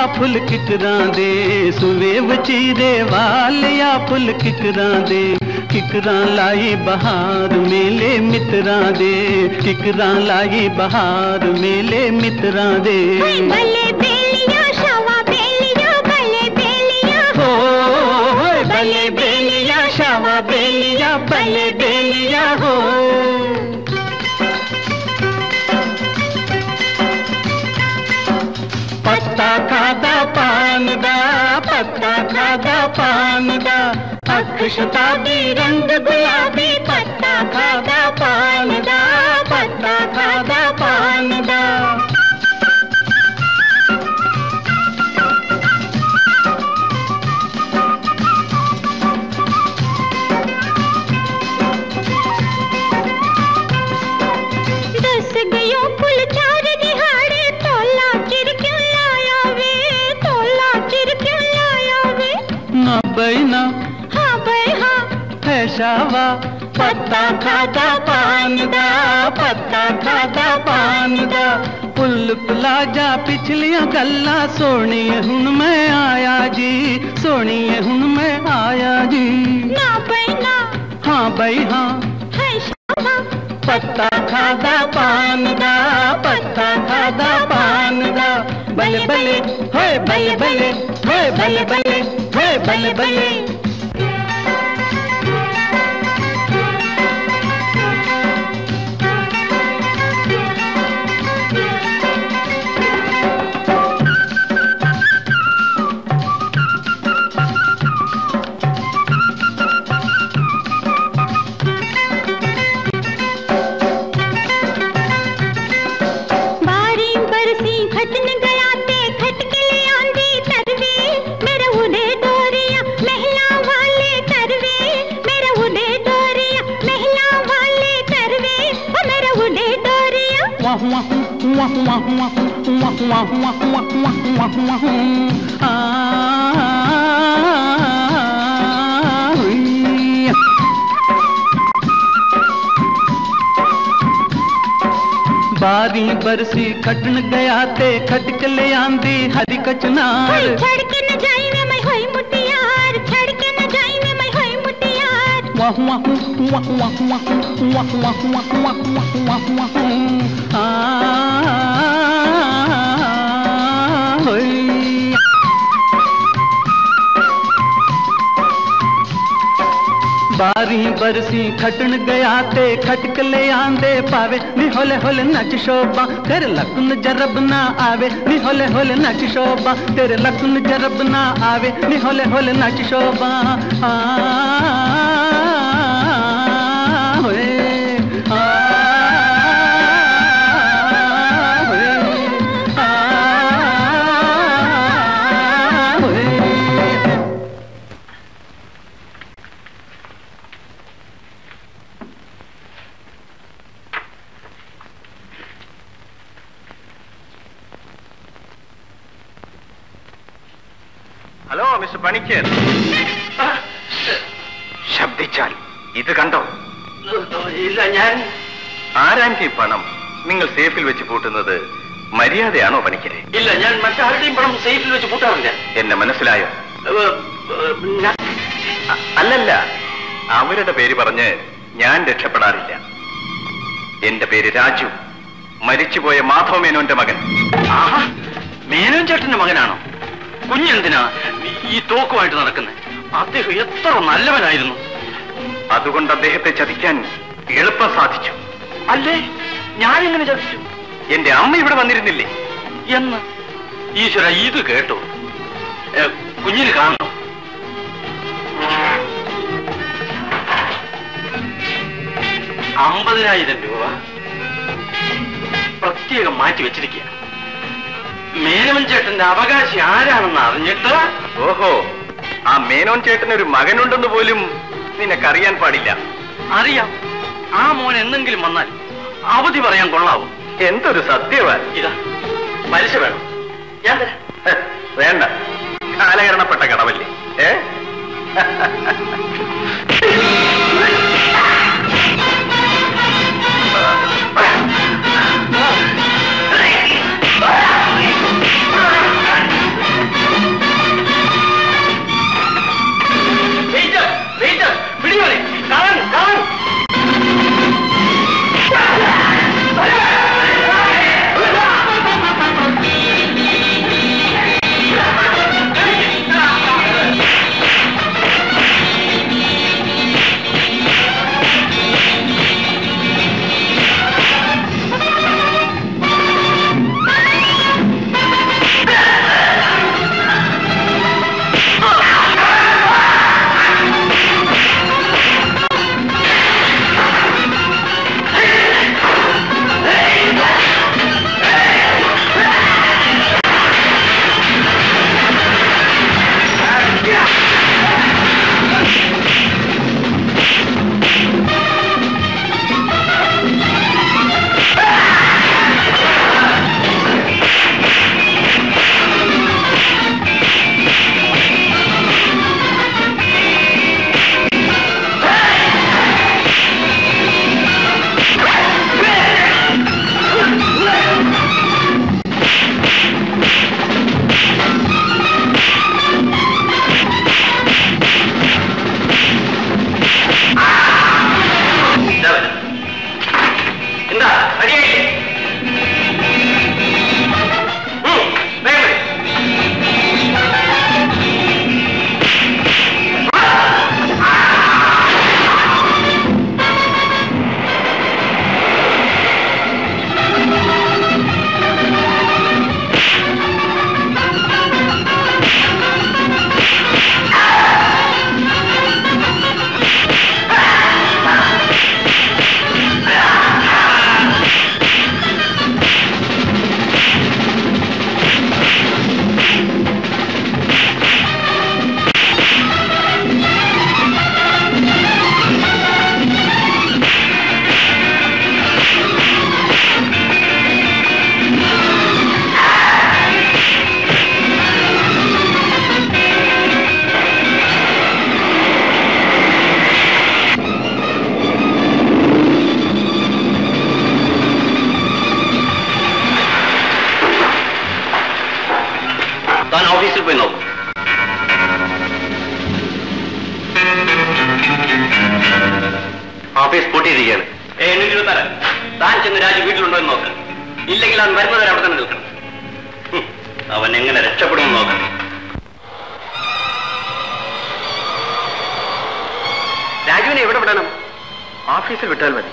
ਫੁੱਲ ਕਿਕਰਾਂ ਦੇ ਸੁਵੇ ਵਚੀਰੇ ਵਾਲਿਆ ਫੁੱਲ ਕਿਕਰਾਂ ਦੇ ਕਿਕਰਾਂ ਲਾਈ ਬਹਾਰ ਮੇਲੇ ਮਿੱਤਰਾਂ ਦੇ ਕਿਕਰਾਂ ਲਾਈ ਬਹਾਰ ਮੇਲੇ ਮਿੱਤਰਾਂ ਦੇ भले बेलिया शावा बेलिया भले बेलिया ਹੋ ਹੋਏ ਬੱਲੇ ਬੇਲੀਆ ਸ਼ਾਵਾ ਬੇਲੀਆ ਬੱਲੇ ਬੇਲੀਆ ਹੋ ਪੱਤਾ ਖਾਦਾ ਪਾਨ ਦਾ ਪੱਤਾ ਖਾਦਾ ਪਾਨ ਦਾ ਅੱਖ ਸ਼ਤਾਬੀ ਰੰਗ ਗੁਲਾਬੀ ਪੱਤਾ ਖਾਦਾ ਪਾਨ ਦਾ ਪੱਤਾ ਖਾਦਾ ਪਾਨ ਦਾ दस गयो फुल चार दिहाड़े तोला चिर क्यों लाया वे तोला चिर क्यों लाया वे ਨਾ ਬੈਨਾ हाँ भाई हाँ ਹੈ ਸ਼ਾਵਾ ਪੱਤਾ ਖਾਦਾ ਪਾਨ ਦਾ ਪੱਤਾ ਖਾਦਾ ਪਾਨ ਦਾ ਪੁੱਲ ਪਲਾਜਾ ਪਿਛਲੀਆਂ ਗੱਲਾਂ ਸੋਹਣੀਏ ਹੁਣ ਮੈਂ ਆਇਆ ਜੀ ਸੋਹਣੀਏ ਹੁਣ ਮੈਂ ਆਇਆ ਜੀ ना भाई ना ਹਾਂ ਬਈ ਹਾਂ है शावा ਪੱਤਾ ਖਾਦਾ ਪਾਨ ਦਾ ਪੱਤਾ ਖਾਦਾ ਪਾਨ ਦਾ ਬਲੇ ਬਲੇ ਹੋਏ ਬਲੇ ਬਲੇ ਹੋਏ ਬਲੇ ਬਲੇ ਹੋਏ ਬਲੇ ਬਲੇ बारी बरसी खटन गया ते खटके ले आंदी तरवे मेरे उड़े डोरिया महला वाले तरवे मेरे उड़े डोरिया महला वाले तरवे ओ मेरे उड़े डोरिया वाह वाह वाह वाह वाह वाह वाह वाह वाह वाह वाह वाह आ हुई। ਬਾਰੀ ਬਰਸੀ ਖਟਣ ਗਿਆ ਤੇ ਖਟਕ ਲਿਆਂਦੀ ਹਰੀ ਕਚਨਾਰ होई छड़ के न जाई वे मैं होई मुटियार छड़ के न जाई वे मैं होई मुटियार ਵਾਹ ਵਾਹ ਵਾਹ ਵਾਹ ਵਾਹ ਵਾਹ ਵਾਹ ਵਾਹ ਵਾਹ ਵਾਹ ਵਾਹ ਵਾਹ ਆ ਹੋਈ ਬਾਰੀ ਬਰਸੀ ਖਟਣ ਗਿਆ ਤੇ ਖਟਕ ਲੈ ਆਂਦੇ ਪਾਵੇ ਨੀ ਹੋਲੇ ਹੋਲੇ ਨੱਚ ਸ਼ੋਭਾ ਤੇਰੇ ਲਖਨ ਜਰਬ ਨਾ ਆਵੇ ਨੀ ਹੋਲੇ ਹੋਲੇ ਨੱਚ ਸ਼ੋਭਾ ਤੇਰੇ ਲਖਨ ਜਰਬ ਨਾ ਆਵੇ ਨੀ ਹੋਲੇ ਹੋਲੇ ਨੱਚ ਸ਼ੋਭਾ ਆ ਹੋਏ ਆ ਹੋਏ ਆ ਹੋਏ ഹലോ മിസ്റ്റർ പണിക്കർ ശബ്ദിച്ചാൽ ഇത് കണ്ടോ ഇല്ല ഞാൻ ആരാന്റെ ഈ പണം നിങ്ങൾ സേഫിൽ വെച്ച് പൂട്ടുന്നത് മര്യാദയാണോ പണിക്കരെ ഇല്ല ഞാൻ മറ്റാരുടെയും പണം സേഫിൽ വെച്ച് കൂട്ടാറില്ല എന്നെ മനസ്സിലായോ ഏഹ്, ഏഹ്, ഞാൻ- അ- അല്ലല്ല അവരുടെ പേര് പറഞ്ഞ് ഞാൻ രക്ഷപ്പെടാറില്ല എന്റെ പേര് രാജു മരിച്ചുപോയ മാധവ മേനോന്റെ മകൻ ആഹാ, മേനോൻ ചേട്ടന്റെ മകനാണോ കുഞ്ഞെന്തിനാ ഈ തോക്കുമായിട്ട് നടക്കുന്നത് അദ്ദേഹം എത്ര നല്ലവനായിരുന്നു അതുകൊണ്ട് അദ്ദേഹത്തെ ചതിക്കാൻ എളുപ്പം സാധിച്ചു അല്ലേ ഞാനെങ്ങനെ ചതിച്ചു എന്റെ അമ്മ ഇവിടെ വന്നിരുന്നില്ലേ എന്ന് ഈശ്വര ഇത് കേട്ടോ ഏ, കുഞ്ഞിന് കാണണം അമ്പതിനായിരം രൂപ പ്രത്യേകം മാറ്റി വെച്ചിരിക്കുക മേനവൻ ചേട്ടന്റെ അവകാശി ആരാണെന്ന് അറിഞ്ഞിട്ട് ഓഹോ ആ മേനോൻ ചേട്ടന് ഒരു മകനുണ്ടെന്ന് പോലും നിനക്കറിയാൻ പാടില്ല അറിയാം ആ മോൻ എന്തെങ്കിലും വന്നാൽ അവധി പറയാൻ കൊള്ളാവും എന്തൊരു സത്യവാൻ ഇതാ പലിശ വേണം ഞാൻ തരാം ഹ്, വേണ്ട കാലഹരണപ്പെട്ട കടവല്ലേ ഏ ഓഫീസ് പൂട്ടിയിരിക്കുകയാണ് ഏ എണ്ണൂറ്റി ഇരുപത്താറ് താൻ ചെന്ന് രാജു വീട്ടിലുണ്ടോ എന്ന് നോക്കണം ഇല്ലെങ്കിൽ അവൻ വരുന്നവരെ അവിടെ തന്നെ നിൽക്കണം ഹും, അവൻ എങ്ങനെ രക്ഷപ്പെടുമെന്ന് നോക്കണം രാജുവിനെ എവിടെ വിടണം ഓഫീസിൽ വിട്ടാൽ മതി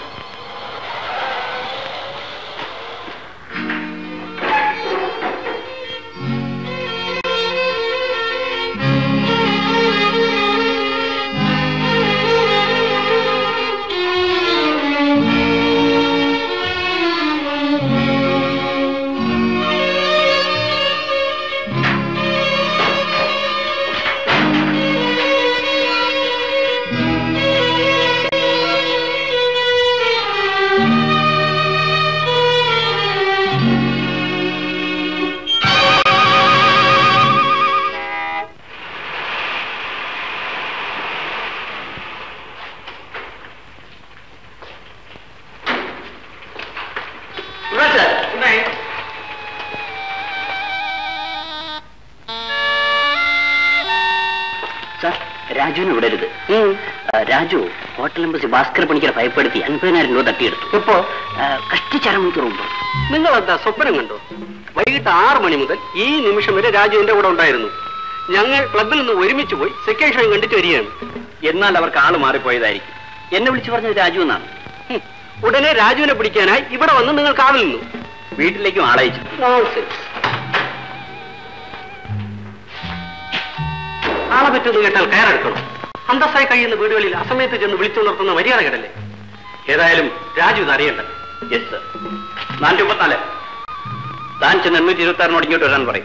സാർ രാജുവിനെ വിടരുത് ആ, രാജു ഹോട്ടൽ എംബസി ഭാസ്കർ പണിക്കരെ ഭയപ്പെടുത്തി അൻപതിനായിരം രൂപ തട്ടിയെടുത്തു ഇപ്പോ ആ, കഷ്ടിച്ച് അരമണിക്കൂർ മുമ്പ് നിങ്ങൾ എന്താ സ്വപ്നം കണ്ടോ വൈകിട്ട് ആറ് മണി മുതൽ ഈ നിമിഷം വരെ രാജു എന്റെ കൂടെ ഉണ്ടായിരുന്നു ഞങ്ങൾ ക്ലബിൽ നിന്ന് ഒരുമിച്ച് പോയി സെക്കൻഡ് ഷോ കണ്ടിട്ട് വരികയാണ് എന്നാൽ അവർക്ക് ആള് മാറിപ്പോയതായിരിക്കും എന്നെ വിളിച്ചു പറഞ്ഞത് രാജു എന്നാണ് ഹും. ഉടനെ രാജുവിനെ പിടിക്കാനായി ഇവിടെ വന്ന് നിങ്ങൾ കാവൽ നിന്നു വീട്ടിലേക്കും ആളയച്ചു Nonsense. ആളെ പറ്റുമെന്ന് കേട്ടാൽ കയറെടുക്കണം അന്തസ്സായി കഴിയുന്ന വീടുകളിൽ അസമയത്ത് ചെന്ന് വിളിച്ചുണർത്തുന്ന മര്യാദ കേടല്ലേ ഏതായാലും രാജു ഇത് അറിയണ്ട യെസ് സർ നാനൂറ്റി മുപ്പത്തിനാല് താൻ ചെന്ന് എണ്ണൂറ്റി ഇരുപത്തി ആറിനോട് ഇങ്ങോട്ട് വരാൻ പറയും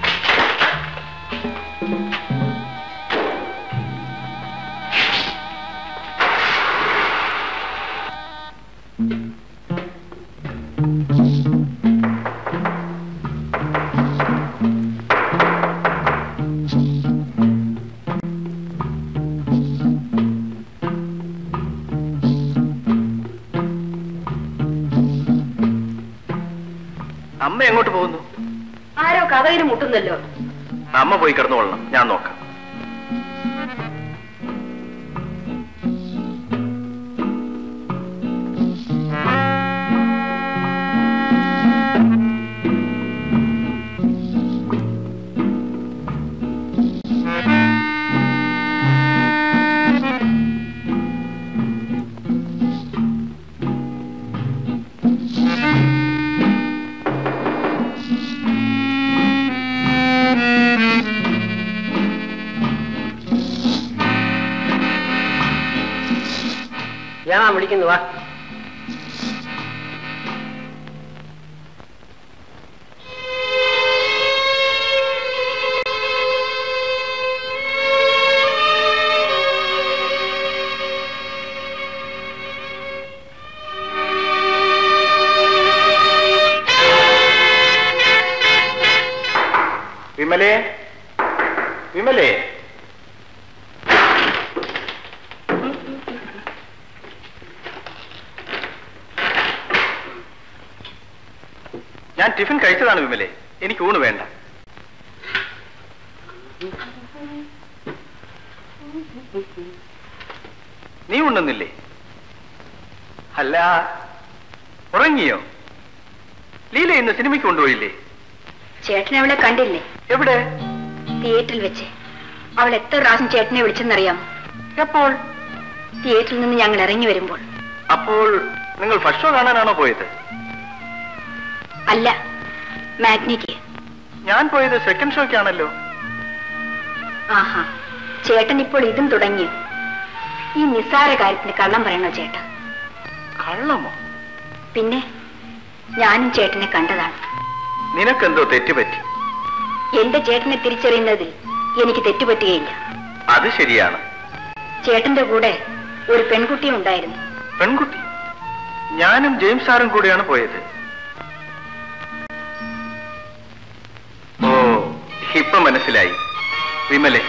അമ്മ എങ്ങോട്ട് പോകുന്നു ആരോ കഥകിന് മുട്ടുന്നല്ലോ അമ്മ പോയി കിടന്നുകൊള്ളണം ഞാൻ നോക്കാം ഞാൻ വിളിക്കുന്നു വാ വിമലേ വിമലേ ഞാൻ ടിഫിൻ കഴിച്ചതാണ് വിമലേ എനിക്ക് ഊണ് വേണ്ട നീ ഉണ്ണുന്നില്ലേ അല്ല ഉറങ്ങിയോ ലീല ഇന്ന് സിനിമയ്ക്ക് കൊണ്ടുപോയില്ലേ ചേട്ടൻ അവളെ കണ്ടില്ലേ എവിടെ തിയേറ്ററിൽ വെച്ച് അവൾ എത്ര പ്രാവശ്യം ചേട്ടനെ വിളിച്ചെന്നറിയാമോ എപ്പോൾ തിയേറ്ററിൽ നിന്ന് ഞങ്ങൾ ഇറങ്ങി വരുമ്പോൾ അപ്പോൾ നിങ്ങൾ ഫസ്റ്റ് ഷോ കാണാനാണോ പോയത് അല്ല മാഗ്നിക്ക് ഞാൻ പോയത് സെക്കൻഡ് ഷോയ്ക്കാണല്ലോ ആഹാ ചേട്ടൻ ഇപ്പോൾ ഇതും തുടങ്ങി ഈ നിസ്സാര കാര്യത്തിന് കള്ളം പറയണോ ചേട്ടാ കള്ളമോ പിന്നെ ഞാനും ചേട്ടനെ കണ്ടതാണ് നിനക്കെന്തോ തെറ്റുപറ്റി എന്റെ ചേട്ടനെ തിരിച്ചറിയുന്നതിൽ എനിക്ക് തെറ്റുപറ്റുകയില്ല അത് ശരിയാണ് ചേട്ടന്റെ കൂടെ ഒരു പെൺകുട്ടിയും ഉണ്ടായിരുന്നു പെൺകുട്ടി ഞാനും ജെയിംസ് സാറും കൂടിയാണ് പോയത് ഓ ഇപ്പൊ മനസ്സിലായി വിമലെ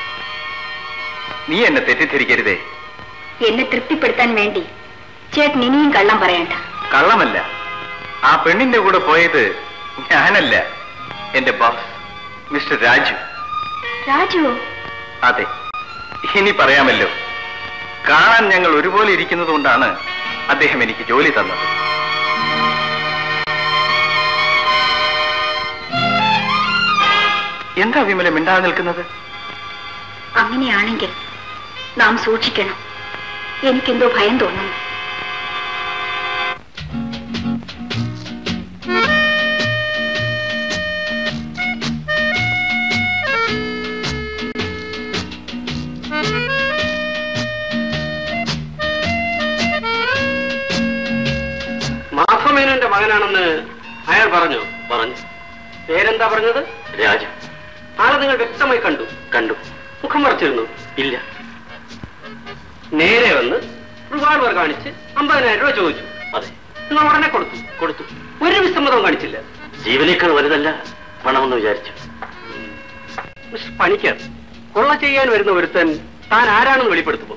നീ എന്നെ തെറ്റിദ്ധരിക്കരുതേ എന്നെ തൃപ്തിപ്പെടുത്താൻ വേണ്ടി ചേട്ടൻ ഇനിയും കള്ളം പറയണ്ട കള്ളമല്ല ആ പെണ്ണിന്റെ കൂടെ പോയത് ഞാനല്ല എന്റെ ബോസ് മിസ്റ്റർ രാജു രാജുവോ അതെ ഇനി പറയാമല്ലോ കാണാൻ ഞങ്ങൾ ഒരുപോലെ ഇരിക്കുന്നത് കൊണ്ടാണ് അദ്ദേഹം എനിക്ക് ജോലി തന്നത് എന്താ വിമല മിണ്ടാതെ നിൽക്കുന്നത് അങ്ങനെയാണെങ്കിൽ നാം സൂക്ഷിക്കണം എനിക്കെന്തോ ഭയം തോന്നുന്നു മാധവമേനോന്റെ മകനാണെന്ന് അയാൾ പറഞ്ഞു പറഞ്ഞു പേരെന്താ പറഞ്ഞത് രാജു ആളെ നിങ്ങൾ വ്യക്തമായി കണ്ടു കണ്ടു മുഖം മറച്ചിരുന്നു ഇല്ല നേരെ വന്ന് റിവാൾവർ കാണിച്ച് അമ്പതിനായിരം രൂപ ചോദിച്ചു അതെ നിങ്ങൾ ഉടനെ കൊടുത്തു കൊടുത്തു ഒരു വിസമ്മതവും കാണിച്ചില്ല ജീവനേക്കാൾ വലുതല്ല പണമെന്ന് വിചാരിച്ചു മിസ്റ്റർ പണിക്കർ കൊള്ള ചെയ്യാൻ വരുന്ന ഒരുത്തൻ താൻ ആരാണെന്ന് വെളിപ്പെടുത്തുമോ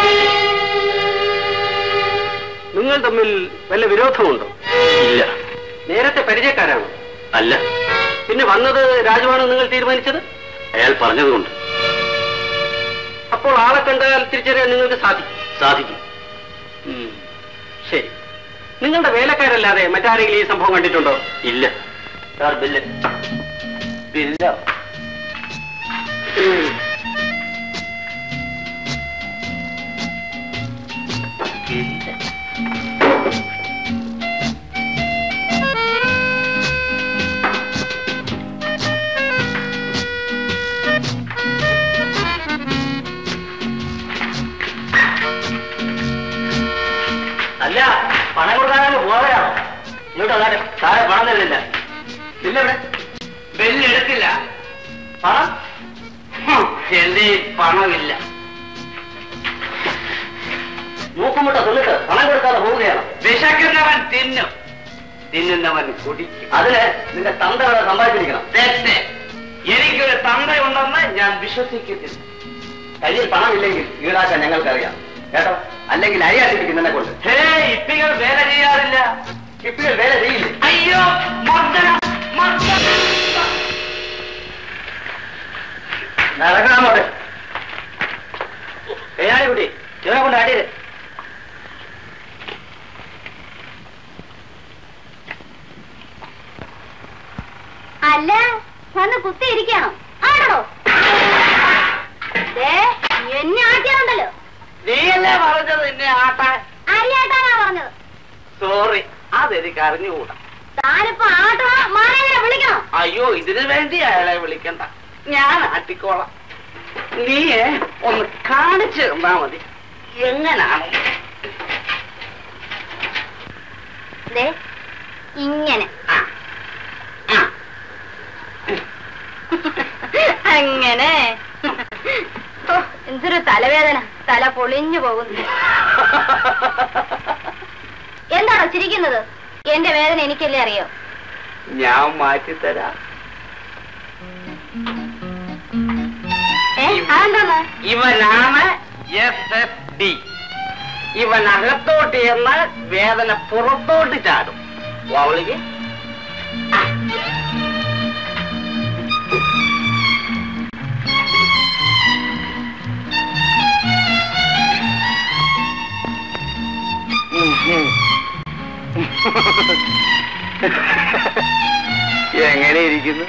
നിങ്ങൾ തമ്മിൽ വല്ല വിരോധമുണ്ടോ ഇല്ല നേരത്തെ പരിചയക്കാരാണോ അല്ല പിന്നെ വന്നത് രാജുവാണെന്ന് നിങ്ങൾ തീരുമാനിച്ചത് അയാൾ പറഞ്ഞതുകൊണ്ട് അപ്പോൾ ആളെ കണ്ടാൽ തിരിച്ചറിയാൻ നിങ്ങൾക്ക് സാധിക്കും സാധിക്കും ഉം. ശരി നിങ്ങളുടെ വേലക്കാരല്ലാതെ മറ്റാരെങ്കിലും ഈ സംഭവം കണ്ടിട്ടുണ്ടോ ഇല്ല സാർ ബില്ല് ഇല്ല അല്ല പണം കൊടുക്കാനങ്ങ് പോവുകയാണോ ഇങ്ങോട്ട് വന്നാട്ടെ താഴെ പണം തരുന്നില്ല ഇല്ലവിടെ ബെല്ലെടുത്തില്ല പണം ഹും, എന്റെ പണമില്ല മൂക്കുമുട്ട തിന്നിട്ട് പണം കൊടുക്കാതെ പോവുകയാണ് വിശക്കുന്നവൻ തിന്നും തിന്നുന്നവൻ കുടിക്കും അതിന് നിന്റെ തന്ത അവിടെ സമ്പാദിച്ചിരിക്കണം തെറ്റ് എനിക്കൊരു തന്തയുണ്ടെന്ന് ഞാൻ വിശ്വസിക്കുന്നില്ല കയ്യിൽ പണമില്ലെങ്കിൽ ഈടാക്കാൻ ഞങ്ങൾക്കറിയാം കേട്ടോ അല്ലെങ്കിൽ അരിയാട്ടിരിക്കും നിന്നെ കൊണ്ട് ഹേ ഇപ്പികൾ വേല ചെയ്യാറില്ല ഇപ്പികൾ വേല ചെയ്യില്ലേ അയ്യോ മർദ്ദന നടക്കണമോട്ടെ ഏയാളി കുട്ടി ഇവനെ കൊണ്ട് ആടിയത് അല്ല വന്ന് കുത്തിയിരിക്കണോ ആടണോ എന്നെ ആട്ടിയാണ്ടല്ലോ നീയല്ലേ പറഞ്ഞത് എന്നെ ആട്ടാൻ അരിയാട്ടാനാ പറഞ്ഞത് സോറി അതെനിക്ക് അറിഞ്ഞുകൂടാ താനിപ്പോ ആട്ടോ മാനേജരെ വിളിക്കണം അയ്യോ ഇതിനു വേണ്ടി അയാളെ വിളിക്കണ്ട ഞാൻ ആട്ടിക്കോളാം നീ ഒന്ന് കാണിച്ചു തന്നാ മതി എങ്ങനാണ് ദേ ഇങ്ങനെ ആ, ആ. അങ്ങനെ ഓ, എന്തൊരു തലവേദന തല പൊളിഞ്ഞു പോകുന്നു എന്താണോ ചിരിക്കുന്നത് എന്റെ വേദന എനിക്കല്ലേ അറിയോ ഞാൻ മാറ്റിത്തരാം ഏ അതെന്താന്ന് ഇവനാണ് എസ് എസ് ഡി ഇവൻ അകത്തോട്ട് എന്നാൽ വേദന പുറത്തോട്ട് ചാടും അവളിക്ക് എങ്ങനെ ഇരിക്കുന്നു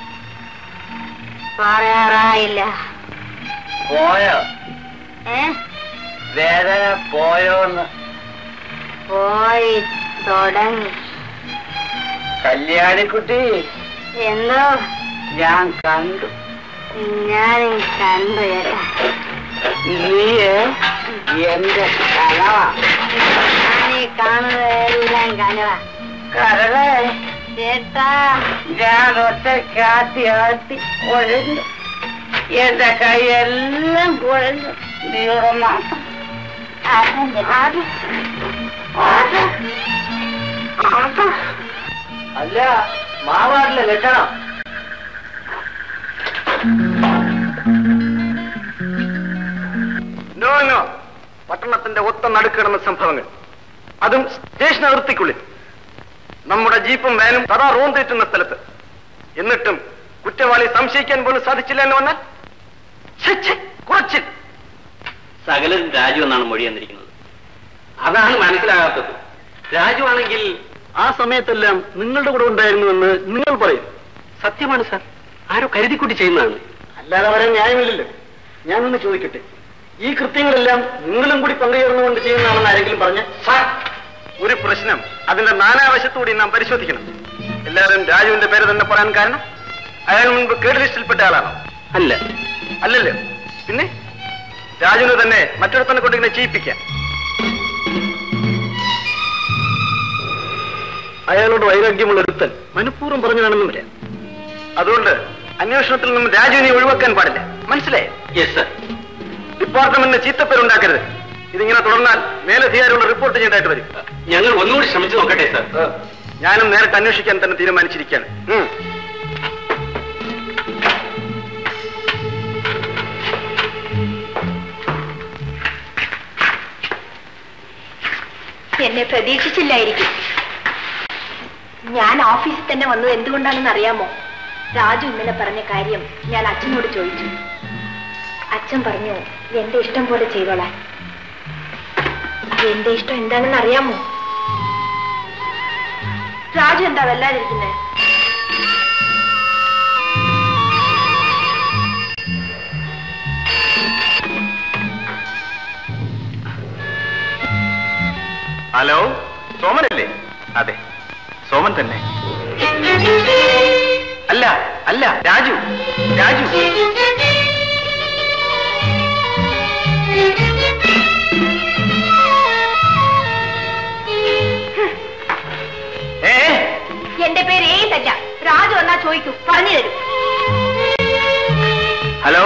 പറയാറായില്ല പോയോ ഏ വേദന പോയോന്ന് പോയി തുടങ്ങി കല്യാണിക്കുട്ടി എന്തോ ഞാൻ കണ്ടു ഞാനും കണ്ടു ചേട്ടാ നീ എന്റെ കനവാ ഞാനീ കാണുന്നതെല്ലാം കനവാ കരളേ ചേട്ടാ ഞാൻ ഒറ്റ കാട്ടി ആട്ടി കുഴഞ്ഞു എന്റെ കൈയെല്ലാം കുഴഞ്ഞു നീയുടെ മാത്രം ആദ്യം ചേട്ടാ ആദ്യം അല്ല മാവാടിലെ ലക്ഷണം നോ നോ പട്ടണത്തിന്റെ ഒത്ത നടുക്കിടന്ന സംഭവങ്ങൾ അതും സ്റ്റേഷൻ അതിർത്തിക്കുള്ളിൽ നമ്മുടെ ജീപ്പും വാനും തഥാ റോന്തിട്ടുന്ന സ്ഥലത്ത് എന്നിട്ടും കുറ്റവാളി സംശയിക്കാൻ പോലും സാധിച്ചില്ല എന്ന് വന്നാൽ ഛെ, ഛെ, കുറച്ചിൽ സകലരും രാജു എന്നാണ് മൊഴി തന്നിരിക്കുന്നത് അതാണ് മനസ്സിലാകാത്തത് രാജു ആണെങ്കിൽ ആ സമയത്തെല്ലാം നിങ്ങളുടെ കൂടെ ഉണ്ടായിരുന്നുവെന്ന് നിങ്ങൾ പറയും സത്യമാണ് സാർ ആരോ കരുതിക്കൂട്ടി ചെയ്യുന്നതാണ് അല്ലാതെ പറയാൻ ന്യായമില്ലല്ലോ ഞാനൊന്ന് ചോദിക്കട്ടെ ഈ കൃത്യങ്ങളെല്ലാം നിങ്ങളും കൂടി പങ്കുചേർന്നുകൊണ്ട് ചെയ്യുന്നതാണെന്ന് ആരെങ്കിലും പറഞ്ഞ സാർ ഒരു പ്രശ്നം അതിന്റെ നാനാവശത്തുകൂടി നാം പരിശോധിക്കണം എല്ലാവരും രാജുവിന്റെ പേര് തന്നെ പറയാൻ കാരണം അയാൾ മുൻപ് കേട് ലിസ്റ്റിൽപ്പെട്ട ആളാണോ അല്ല അല്ലല്ലോ പിന്നെ രാജുവിനെ തന്നെ മറ്റൊരുത്തനെ കൊണ്ട് ഇങ്ങനെ ചെയ്യിപ്പിക്കാം അയാളോട് വൈരാഗ്യമുള്ള ഒരുത്തൻ മനഃപൂർവ്വം പറഞ്ഞതാണെന്നും വരാം അതുകൊണ്ട് അന്വേഷണത്തിൽ നിന്നും രാജുവിനെ ഒഴിവാക്കാൻ പാടില്ല മനസ്സിലായേ യെസ് സാർ ഡിപ്പാർട്ട്മെന്റിന് ചീത്തപ്പേരുണ്ടാക്കരുത് ഇതിങ്ങനെ തുടർന്നാൽ മേലധികാരികളോട് റിപ്പോർട്ട് ചെയ്യേണ്ടതായിട്ട് വരും ഞങ്ങൾ ഒന്നുകൂടി ശ്രമിച്ചു നോക്കട്ടെ സാർ ഞാനും നേരിട്ട് അന്വേഷിക്കാൻ തന്നെ തീരുമാനിച്ചിരിക്കുകയാണ് ഉം. എന്നെ പ്രതീക്ഷിച്ചില്ലായിരിക്കും ഞാൻ ഓഫീസിൽ തന്നെ വന്നത് എന്തുകൊണ്ടാണെന്ന് അറിയാമോ രാജു ഇന്നലെ പറഞ്ഞ കാര്യം ഞാൻ അച്ഛനോട് ചോദിച്ചു അച്ഛൻ പറഞ്ഞു എന്റെ ഇഷ്ടം പോലെ ചെയ്തോളാൻ എന്റെ ഇഷ്ടം എന്താണെന്ന് അറിയാമോ രാജു എന്താ വല്ലാതിരിക്കുന്നത് ഹലോ സോമനല്ലേ അതെ സോമൻ തന്നെ അല്ല അല്ല രാജു രാജു ഏ എന്റെ പേര് ഏതല്ല രാജു എന്നാ ചോദിക്കൂ പറഞ്ഞു തരൂ ഹലോ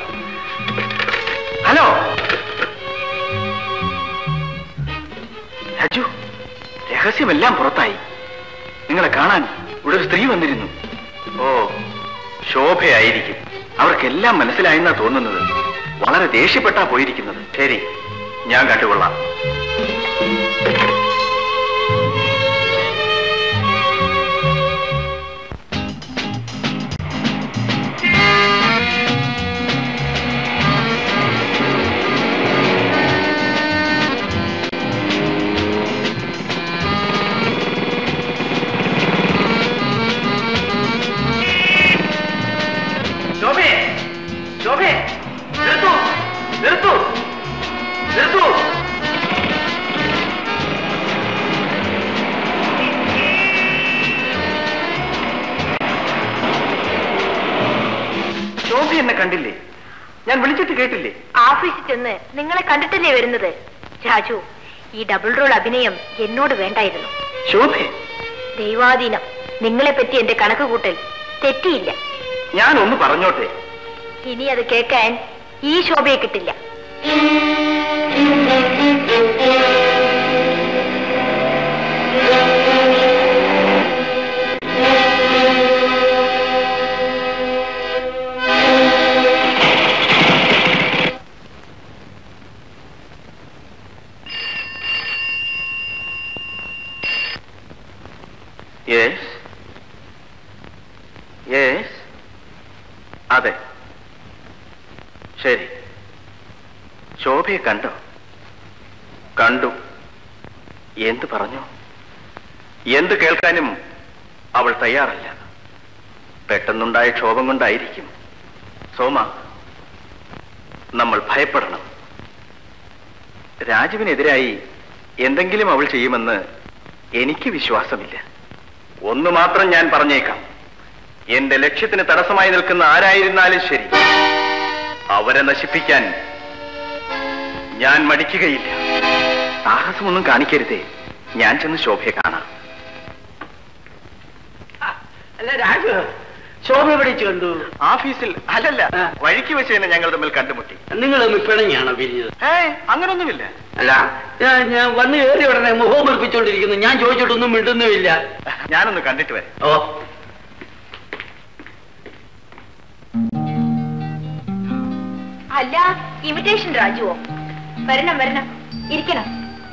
ഹലോ രാജു രഹസ്യമെല്ലാം പുറത്തായി നിങ്ങളെ കാണാൻ ഇവിടെ ഒരു സ്ത്രീ വന്നിരുന്നു ഓ ശോഭയായിരിക്കും അവർക്കെല്ലാം മനസ്സിലായെന്നാ തോന്നുന്നത് വളരെ ദേഷ്യപ്പെട്ടാ പോയിരിക്കുന്നത് ശരി ഞാൻ കണ്ടുകൊള്ളാം ശോഭേ ശോഭേ നിർത്തു നിർത്തു നിർത്തു ശോഭ എന്നെ കണ്ടില്ലേ ഞാൻ വിളിച്ചിട്ട് കേട്ടില്ലേ ഓഫീസിൽ ചെന്ന് നിങ്ങളെ കണ്ടിട്ടല്ലേ വരുന്നത് രാജു ഈ ഡബിൾ റോൾ അഭിനയം എന്നോട് വേണ്ടായിരുന്നു ശോഭേ ദൈവാധീനം നിങ്ങളെ പറ്റി എന്റെ കണക്ക് കൂട്ടൽ തെറ്റിയില്ല ഞാൻ ഒന്ന് പറഞ്ഞോട്ടെ ഇനി അത് കേൾക്കാൻ ഈ ശോഭയെ കിട്ടില്ല യെസ് യെസ് അതെ ശരി ശോഭയെ കണ്ടോ കണ്ടു എന്ത് പറഞ്ഞു എന്ത് കേൾക്കാനും അവൾ തയ്യാറല്ല പെട്ടെന്നുണ്ടായ ക്ഷോഭം കൊണ്ടായിരിക്കും സോമ നമ്മൾ ഭയപ്പെടണം രാജുവിനെതിരായി എന്തെങ്കിലും അവൾ ചെയ്യുമെന്ന് എനിക്ക് വിശ്വാസമില്ല ഒന്നു മാത്രം ഞാൻ പറഞ്ഞേക്കാം എന്റെ ലക്ഷ്യത്തിന് തടസ്സമായി നിൽക്കുന്ന ആരായിരുന്നാലും ശരി അവരെ നശിപ്പിക്കാൻ ഞാൻ മടിക്കുകയില്ല സാഹസമൊന്നും കാണിക്കരുതേ ഞാൻ ചെന്ന് ശോഭയെ കാണാം അല്ല രാജു ശോഭ വിളിച്ചു കണ്ടു ഓഫീസിൽ അല്ലല്ല ആ. വഴിക്ക് വെച്ച് തന്നെ ഞങ്ങൾ തമ്മിൽ കണ്ടുമുട്ടി നിങ്ങൾ പിണങ്ങിയാണോ പിരിഞ്ഞത് ഏ അങ്ങനൊന്നുമില്ല അല്ല ഞാൻ ഞാൻ വന്ന് കയറി ഉടനെ മുഖം വെറുപ്പിച്ചോണ്ടിരിക്കുന്നു ഞാൻ ചോദിച്ചിട്ടൊന്നും മിണ്ടുന്നുമില്ല ഞാനൊന്ന് കണ്ടിട്ട് വരാം ഓ അല്ല ഇമിറ്റേഷൻ രാജുവോ വരണം വരണം ഇരിക്കണം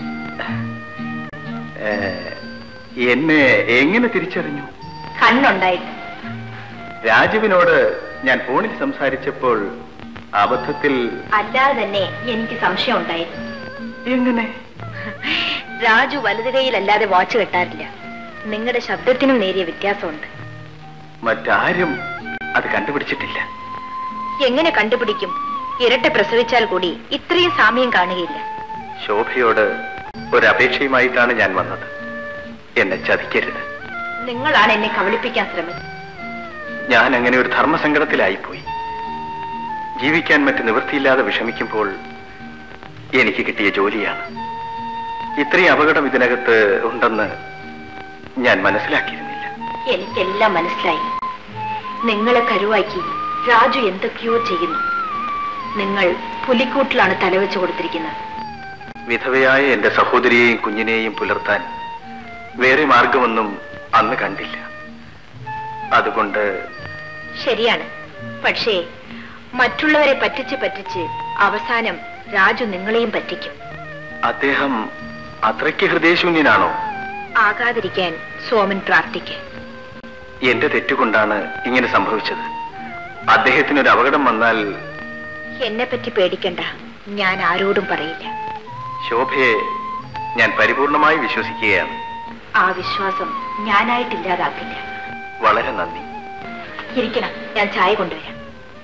ഏ, എന്നെ എങ്ങനെ തിരിച്ചറിഞ്ഞു കണ്ണുണ്ടായിട്ട് രാജുവിനോട് ഞാൻ ഫോണിൽ സംസാരിച്ചപ്പോൾ അബദ്ധത്തിൽ അല്ലാതെ തന്നെ എനിക്ക് സംശയം ഉണ്ടായിരുന്നു എങ്ങനെ രാജു വലത് കൈയിലല്ലാതെ വാച്ച് കെട്ടാറില്ല നിങ്ങളുടെ ശബ്ദത്തിനും നേരിയ വ്യത്യാസമുണ്ട് മറ്റാരും അത് കണ്ടുപിടിച്ചിട്ടില്ല എങ്ങനെ കണ്ടുപിടിക്കും ഇരട്ട പ്രസവിച്ചാൽ കൂടി ഇത്രയും സാമ്യം കാണുകയില്ല ശോഭയോട് ഒരപേക്ഷയുമായിട്ടാണ് ഞാൻ വന്നത് എന്നെ ചതിക്കരുത് നിങ്ങളാണ് എന്നെ കബളിപ്പിക്കാൻ ശ്രമിച്ചത് ഞാൻ അങ്ങനെ ഒരു ധർമ്മസങ്കടത്തിലായിപ്പോയി ജീവിക്കാൻ മറ്റ് നിവൃത്തിയില്ലാതെ വിഷമിക്കുമ്പോൾ എനിക്ക് കിട്ടിയ ജോലിയാണ് ഇത്രയും അപകടം ഇതിനകത്ത് ഉണ്ടെന്ന് ഞാൻ മനസ്സിലാക്കിയിരുന്നില്ല എനിക്കെല്ലാം മനസ്സിലായി നിങ്ങളെ കരുവാക്കി രാജു എന്തൊക്കെയോ ചെയ്യുന്നു നിങ്ങൾ പുലിക്കൂട്ടിലാണ് തലവെച്ച് കൊടുത്തിരിക്കുന്നത് വിധവയായ എന്റെ സഹോദരിയെയും കുഞ്ഞിനെയും പുലർത്താൻ വേറെ മാർഗമൊന്നും അന്ന് കണ്ടില്ല അതുകൊണ്ട് ശരിയാണ് പക്ഷേ മറ്റുള്ളവരെ പറ്റിച്ച് പറ്റിച്ച് അവസാനം രാജു നിങ്ങളെയും പറ്റിക്കും അദ്ദേഹം അത്രയ്ക്ക് ഹൃദയശൂന്യനാണോ ആകാതിരിക്കാൻ സോമൻ പ്രാർത്ഥിക്കുക എന്റെ തെറ്റുകൊണ്ടാണ് ഇങ്ങനെ സംഭവിച്ചത് അദ്ദേഹത്തിന് ഒരു അപകടം വന്നാൽ എന്നെ പറ്റി പേടിക്കണ്ട ഞാൻ ആരോടും പറയില്ല ശോഭയെ ഞാൻ പരിപൂർണമായി വിശ്വസിക്കുകയാണ് ആ വിശ്വാസം ഞാനായിട്ടില്ലാതാക്കില്ല വളരെ നന്ദി ഇരിക്കണം ഞാൻ ചായ കൊണ്ടുവരാം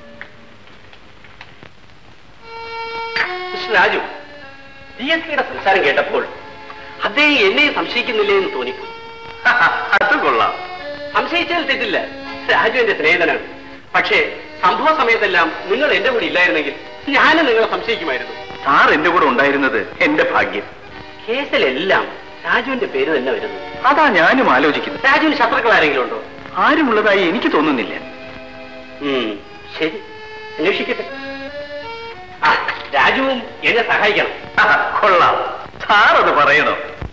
മിസ്റ്റർ രാജു ഡി എസ് പിയുടെ സംസാരം കേട്ടപ്പോൾ അദ്ദേഹം എന്നെ സംശയിക്കുന്നില്ലേ എന്ന് തോന്നിപ്പോയി അത് കൊള്ളാം സംശയിച്ചാൽ തെറ്റില്ല രാജു എന്റെ സ്നേഹിതനാണ് പക്ഷേ സംഭവ സമയത്തെല്ലാം നിങ്ങൾ എന്റെ കൂടെ ഇല്ലായിരുന്നെങ്കിൽ ഞാനും നിങ്ങളെ സംശയിക്കുമായിരുന്നു സാർ എന്റെ കൂടെ ഉണ്ടായിരുന്നത് എന്റെ ഭാഗ്യം കേസിലെല്ലാം രാജുവിന്റെ പേര് തന്നെ വരുന്നു അതാ ഞാനും ആലോചിക്കുന്നത് രാജുവിന് ശത്രുക്കൾ ആരെങ്കിലും ഉണ്ടോ ആരുമുള്ളതായി എനിക്ക് തോന്നുന്നില്ല ഉം, ശരി അന്വേഷിക്കട്ടെ ആ രാജുവും എന്നെ സഹായിക്കണം കൊള്ളാം സാർ അത് പറയണോ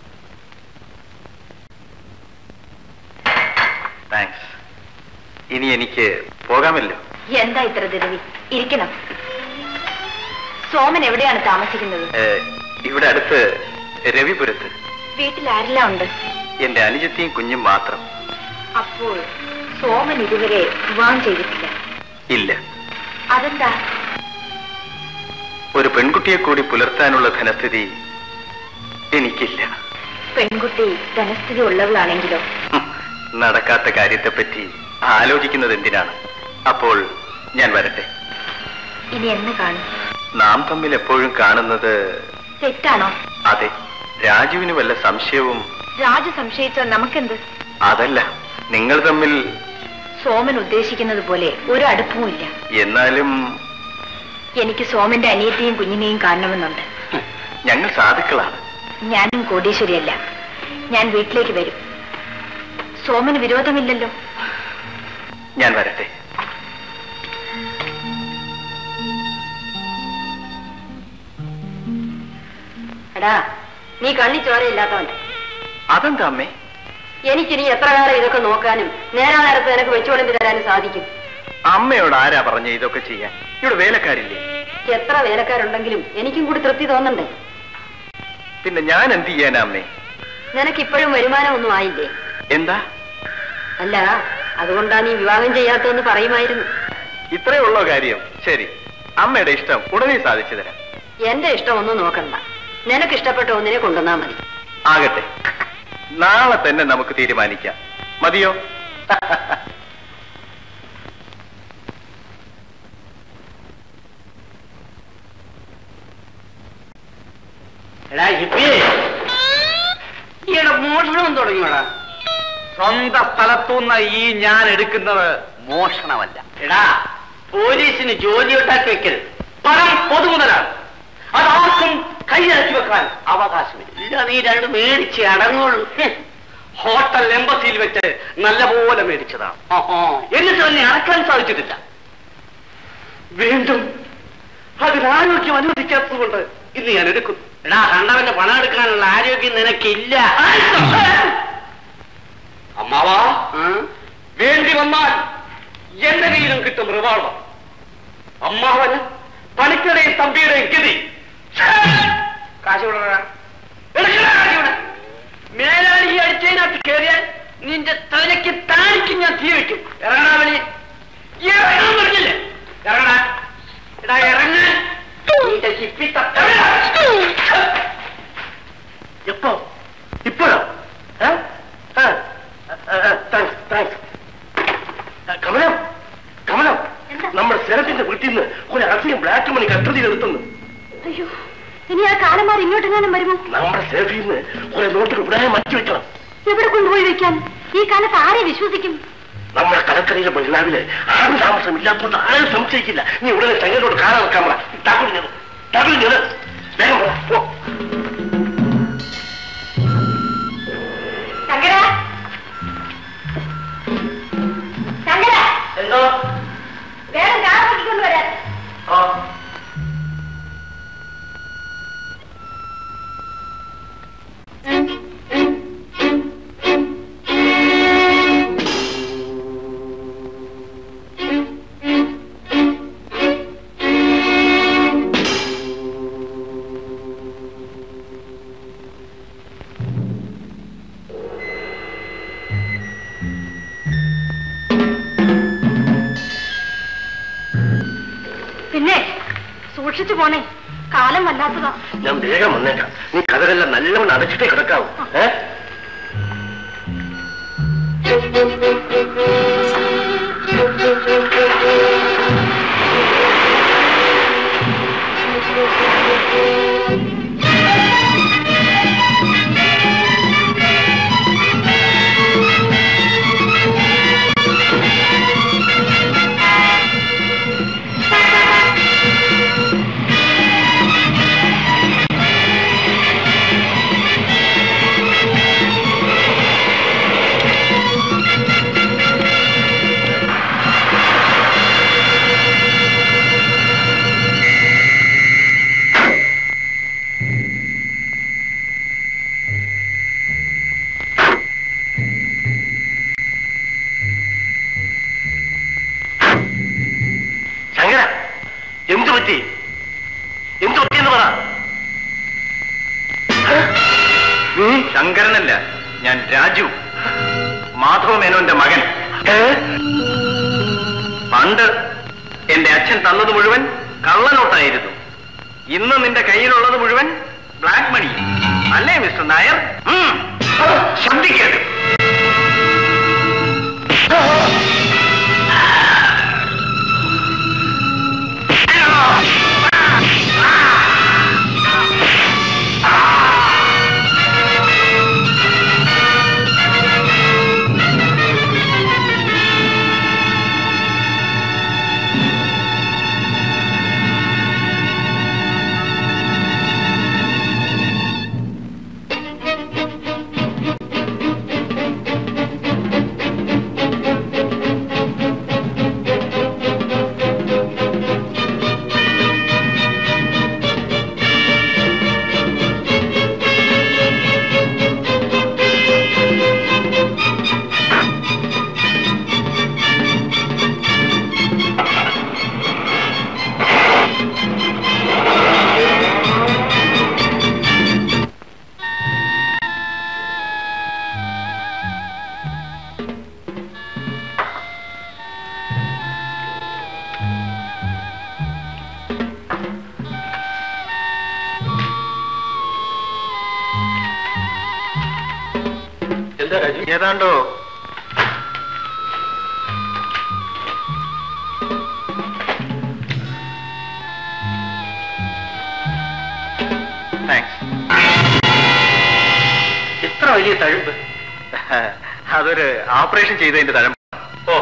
താങ്ക്സ് ഇനി എനിക്ക് പോകാമല്ലോ എന്താ ഇത്ര ധൃതി ഇരിക്കണം സോമൻ എവിടെയാണ് താമസിക്കുന്നത് ഏ, ഇവിടെ അടുത്ത് രവിപുരത്ത് വീട്ടിൽ ആരെല്ലാം ഉണ്ട് എന്റെ അനുജത്തിയും കുഞ്ഞും മാത്രം അപ്പോൾ സോമൻ ഇതുവരെ വിവാഹം ചെയ്തിട്ടില്ല ഇല്ല അതെന്താ ഒരു പെൺകുട്ടിയെ കൂടി പുലർത്താനുള്ള ധനസ്ഥിതി എനിക്കില്ല പെൺകുട്ടി ധനസ്ഥിതി ഉള്ളവളാണെങ്കിലോ ഹും, നടക്കാത്ത കാര്യത്തെപ്പറ്റി ആലോചിക്കുന്നത് എന്തിനാണ് അപ്പോൾ ഞാൻ വരട്ടെ ഇനി എന്ന് കാണും നാം തമ്മിൽ എപ്പോഴും കാണുന്നത് തെറ്റാണോ അതെ രാജുവിന് വല്ല സംശയവും രാജു സംശയിച്ചാൽ നമുക്കെന്ത് അതല്ല നിങ്ങൾ തമ്മിൽ സോമൻ ഉദ്ദേശിക്കുന്നത് പോലെ ഒരു അടുപ്പവും ഇല്ല എന്നാലും എനിക്ക് സോമന്റെ അനിയത്തെയും കുഞ്ഞിനെയും കാണണമെന്നുണ്ട് ഞങ്ങൾ സാധുക്കളാണ് ഞാനും കോടീശ്വരിയല്ല ഞാൻ വീട്ടിലേക്ക് വരും സോമന് വിരോധമില്ലല്ലോ ഞാൻ വരട്ടെ എടാ നീ കണ്ണി ചോരയില്ലാത്തവൻ അതെന്താ അമ്മേ എനിക്കിനി എത്ര കാലം ഇതൊക്കെ നോക്കാനും നേരാ നേരത്ത് നിനക്ക് വെച്ചുകൊണ്ടി തരാനും സാധിക്കും അമ്മയോട് ആരാ പറഞ്ഞ ഇതൊക്കെ ചെയ്യാൻ ഇവിടെ വേലക്കാരില്ലേ എത്ര വേലക്കാരുണ്ടെങ്കിലും എനിക്കും കൂടി തൃപ്തി തോന്നണ്ടേ പിന്നെ ഞാൻ എന്ത് ചെയ്യാനാ അമ്മേ നിനക്കിപ്പോഴും വരുമാനമൊന്നും ആയില്ലേ എന്താ അല്ല അതുകൊണ്ടാ നീ വിവാഹം ചെയ്യാത്തതെന്ന് പറയുമായിരുന്നു ഇത്രേ ഉള്ളോ കാര്യം ശരി അമ്മയുടെ ഇഷ്ടം ഉടനെ സാധിച്ചു തരാം എന്റെ ഇഷ്ടമൊന്നും നോക്കണ്ട നിനക്ക് ഇഷ്ടപ്പെട്ട ഒന്നിനെ കൊണ്ടുവന്നാ മതി ആകട്ടെ നാളെ തന്നെ നമുക്ക് തീരുമാനിക്കാം മതിയോ എടാ ഹിപ്പി ഈയിടെ മോഷണം തുടങ്ങിയോടാ സ്വന്തം സ്ഥലത്തുനിന്ന് ഈ ഞാൻ എടുക്കുന്നത് മോഷണമല്ല എടാ പോലീസിന് ജോലി ഉണ്ടാക്കി വെക്കരുത് പണം പൊതുമുതലാണ് അതാർക്കും കൈയടക്കി വെക്കാൻ അവകാശമില്ല ഇല്ല നീ രണ്ട് മേടിച്ച് അടങ്ങുള്ളൂ ഹും. ഹോട്ടൽ എംബസിയിൽ വെച്ച് നല്ലപോലെ മേടിച്ചതാണ് എന്നിട്ട് തന്നെ അടക്കാൻ സാധിച്ചിട്ടില്ല വീണ്ടും അതിനാരോഗ്യം അനുവദിക്കാത്തത് കൊണ്ട് ഇന്ന് ഞാൻ എടുക്കുന്നു എടാ കണ്ടവന്റെ പണം എടുക്കാനുള്ള ആരോഗ്യം നിനക്കില്ല അമ്മാവാ വേണ്ടി വന്നാൽ എന്റെ കയ്യിലും കിട്ടും റിവാൾവർ അമ്മാവന് പണിക്കടെയും തമ്പിയുടെയും ഗതി കാശ് വിടണ മേലാളി ഈ അടിച്ചതിനകത്ത് കയറിയാൽ നിന്റെ തലയ്ക്ക് താണിക്ക് ഞാൻ തീ വെക്കും ഇറങ്ങണ വെളി ഇറങ്ങാൻ പറഞ്ഞില്ലേ ഇറങ്ങണ എടാ ഇറങ്ങ് നിന്റെ ചിപ്പി തട്ട എപ്പോ ഇപ്പോഴോ ഏ? ആ, ആ, ആ, താങ്ക്സ് താങ്ക്സ് ആ, കമലം കമലം നമ്മുടെ സെറഫിന്റെ വീട്ടിൽ നിന്ന് ഒരു അധികം ബ്ലാക്ക് മണി കട്ടതി എടുത്തുന്നു അയ്യോ ഇനി ആ കാലന്മാർ ഇങ്ങോട്ടെങ്ങാനും വരുമോ നമ്മുടെ സെറഫിൽ നിന്ന് കുറെ നോട്ടുകൾ ഇവിടെ മാറ്റി വെക്കണം എവിടെ കൊണ്ടുപോയി വെക്കാൻ ഈ കാലത്ത് ആരെ വിശ്വസിക്കും നമ്മുടെ കലക്കരയിലെ ബംഗ്ലാവില് ആരും താമസം ഇല്ലാത്തതുകൊണ്ട് ആരും സംശയിക്കില്ല നീ ഉടനെ ചങ്ങലോട് കാലം വെക്കാൻ പറ താക്കുളിഞ്ഞത് താക്കുളിഞ്ഞത് വേഗം പറ പോ ശങ്കര ശങ്കര എന്തോ വേഗം കാർ നോക്കിക്കൊണ്ട് വരാൻ ഓ പിന്നെ സൂക്ഷിച്ചു പോണേ കാലം വല്ലാത്തതാ ഞാൻ വേഗം വന്നേക്കാം നീ കഥകളെല്ലാം നല്ലവണ്ണം അടച്ചിട്ടേ കിടക്കാവൂ ഏ ശങ്കര എന്തു പറ്റി എന്തു പറ്റിയെന്ന് പറ നീ ശങ്കരനല്ല ഞാൻ രാജു മാധവ മേനോന്റെ മകൻ ഏ? പണ്ട് എന്റെ അച്ഛൻ തന്നത് മുഴുവൻ കള്ളനോട്ടായിരുന്നു ഇന്ന് നിന്റെ കയ്യിലുള്ളത് മുഴുവൻ ബ്ലാക്ക് മണി അല്ലേ മിസ്റ്റർ നായർ ഉം. ശ്രദ്ധിക്കരുത് എന്താ രാജു ഏതാണ്ടോ താങ്ക്സ് എത്ര വലിയ തഴുമ്പ് അതൊരു ഓപ്പറേഷൻ ചെയ്തതിന്റെ തഴം ഓ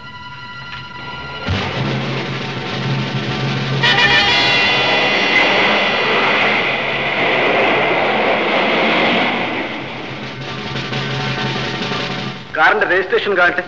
കാറിന്റെ രജിസ്ട്രേഷൻ കാണട്ടെ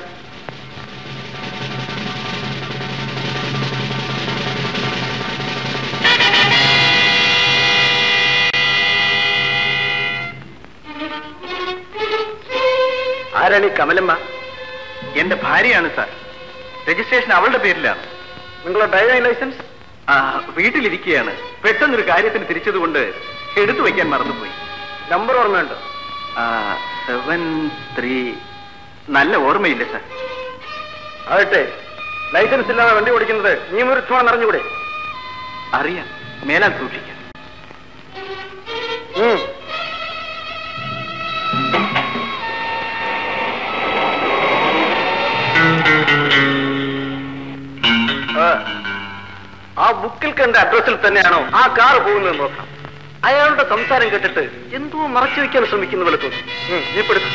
ആരാണ് ഈ കമലമ്മ എന്റെ ഭാര്യയാണ് സാർ രജിസ്ട്രേഷൻ അവളുടെ പേരിലാണ് നിങ്ങളുടെ ഡ്രൈവിംഗ് ലൈസൻസ് ആ, വീട്ടിലിരിക്കുകയാണ് പെട്ടെന്നൊരു കാര്യത്തിന് തിരിച്ചതുകൊണ്ട് എടുത്തു വയ്ക്കാൻ മറന്നുപോയി നമ്പർ ഓർമ്മയുണ്ടോ സെവൻ ത്രീ നല്ല ഓർമ്മയില്ല സാർ ആകട്ടെ ലൈസൻസ് ഇല്ലാതെ വണ്ടി ഓടിക്കുന്നത് നിയമവിരുദ്ധമാണെന്ന് അറിഞ്ഞുകൂടെ അറിയാം മേലാൽ സൂക്ഷിക്കാം ആ ബുക്കിൽ കണ്ട അഡ്രസ്സിൽ തന്നെയാണോ ആ കാർ പോകുന്നത് നോക്കാം അയാളുടെ സംസാരം കേട്ടിട്ട് എന്തോ മറച്ചു വെക്കാൻ ശ്രമിക്കുന്ന പോലെ തോന്നുന്നു ഉം, നീ പെടുത്തു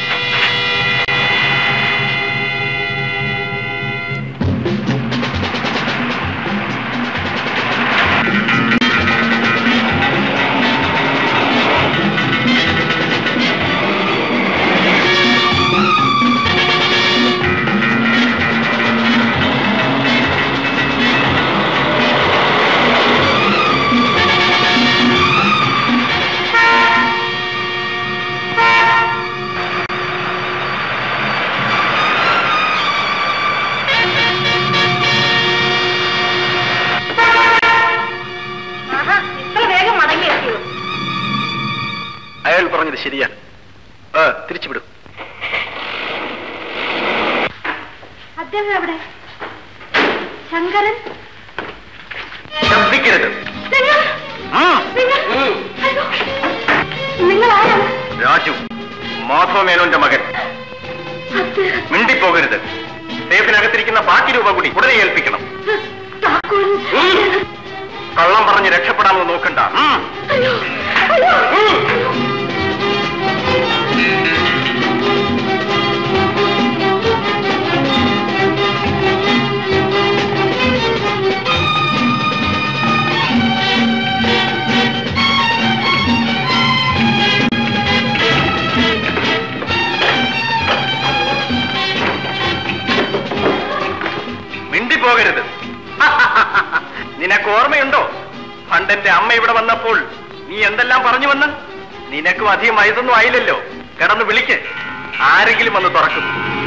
ഇത്ര വേഗം മടങ്ങിയെത്തിയോ അയാൾ പറഞ്ഞത് ശരിയാണ് ആ തിരിച്ചുവിടും അദ്ദേഹം എവിടെ ശങ്കരൻ ശബ്ദിക്കരുത് നിങ്ങൾ ഉം. നിങ്ങൾ അയ്യോ. നിങ്ങൾ ആരാണ് രാജു മാധവ മേനോന്റെ മകൻ അദ്ദേഹം മിണ്ടിപ്പോകരുത് സേഫിനകത്തിരിക്കുന്ന ബാക്കി രൂപ കൂടി ഉടനെ ഏൽപ്പിക്കണം താക്കോൽ കള്ളം പറഞ്ഞ് രക്ഷപ്പെടാമെന്ന് നോക്കണ്ട ഉം. അയ്യോ അയ്യോ മിണ്ടിപ്പോകരുത് നിനക്ക് ഓർമ്മയുണ്ടോ പണ്ടെന്റെ അമ്മ ഇവിടെ വന്നപ്പോൾ നീ എന്തെല്ലാം പറഞ്ഞുവെന്ന് നിനക്കും അധികം വയസ്സൊന്നും ആയില്ലല്ലോ കിടന്ന് വിളിക്ക് ആരെങ്കിലും വന്ന് തുറക്കും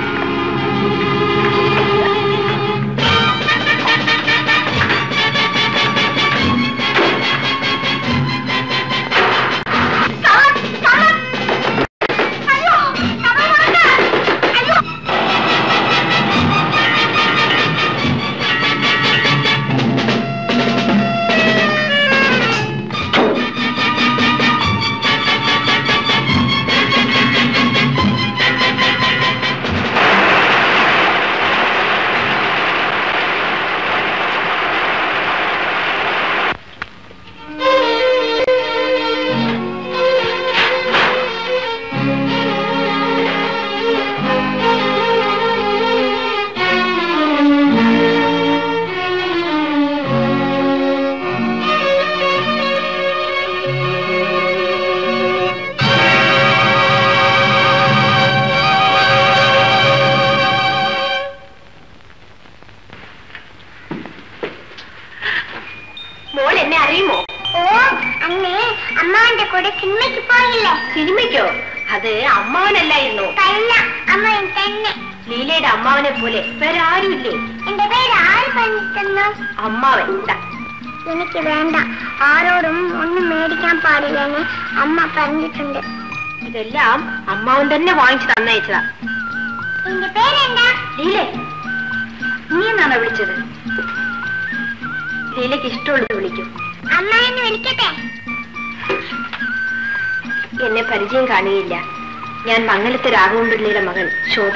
മോൾ എന്നെ അറിയുമോ ഓ അന്നേ അമ്മാവന്റെ കൂടെ സിനിമയ്ക്ക് പോയില്ലേ സിനിമയ്ക്കോ അത് അമ്മാവനല്ലായിരുന്നു കല്ല അമ്മാവൻ തന്നെ ലീലയുടെ അമ്മാവനെ പോലെ വേറെ ആരുമില്ലേ എന്റെ പേര് ആര് പറഞ്ഞിട്ടെന്നോ അമ്മാവൻ ദാ, എനിക്ക് വേണ്ട ആരോടും ഒന്നും മേടിക്കാൻ പാടില്ലെന്ന് അമ്മ പറഞ്ഞിട്ടുണ്ട് ഇതെല്ലാം അമ്മാവൻ തന്നെ വാങ്ങിച്ചു തന്നയച്ചതാ എന്റെ പേരെന്താ ലീലേ നീ എന്നാണോ വിളിച്ചത് ലീലയ്ക്ക് ഇഷ്ടമുള്ളത് വിളിക്കും അമ്മ എന്ന് വിളിക്കട്ടെ എന്നെ പരിചയം കാണുകയില്ല ഞാൻ മംഗലത്തെ രാഘവൻപിള്ളിയുടെ മകൾ ശോഭ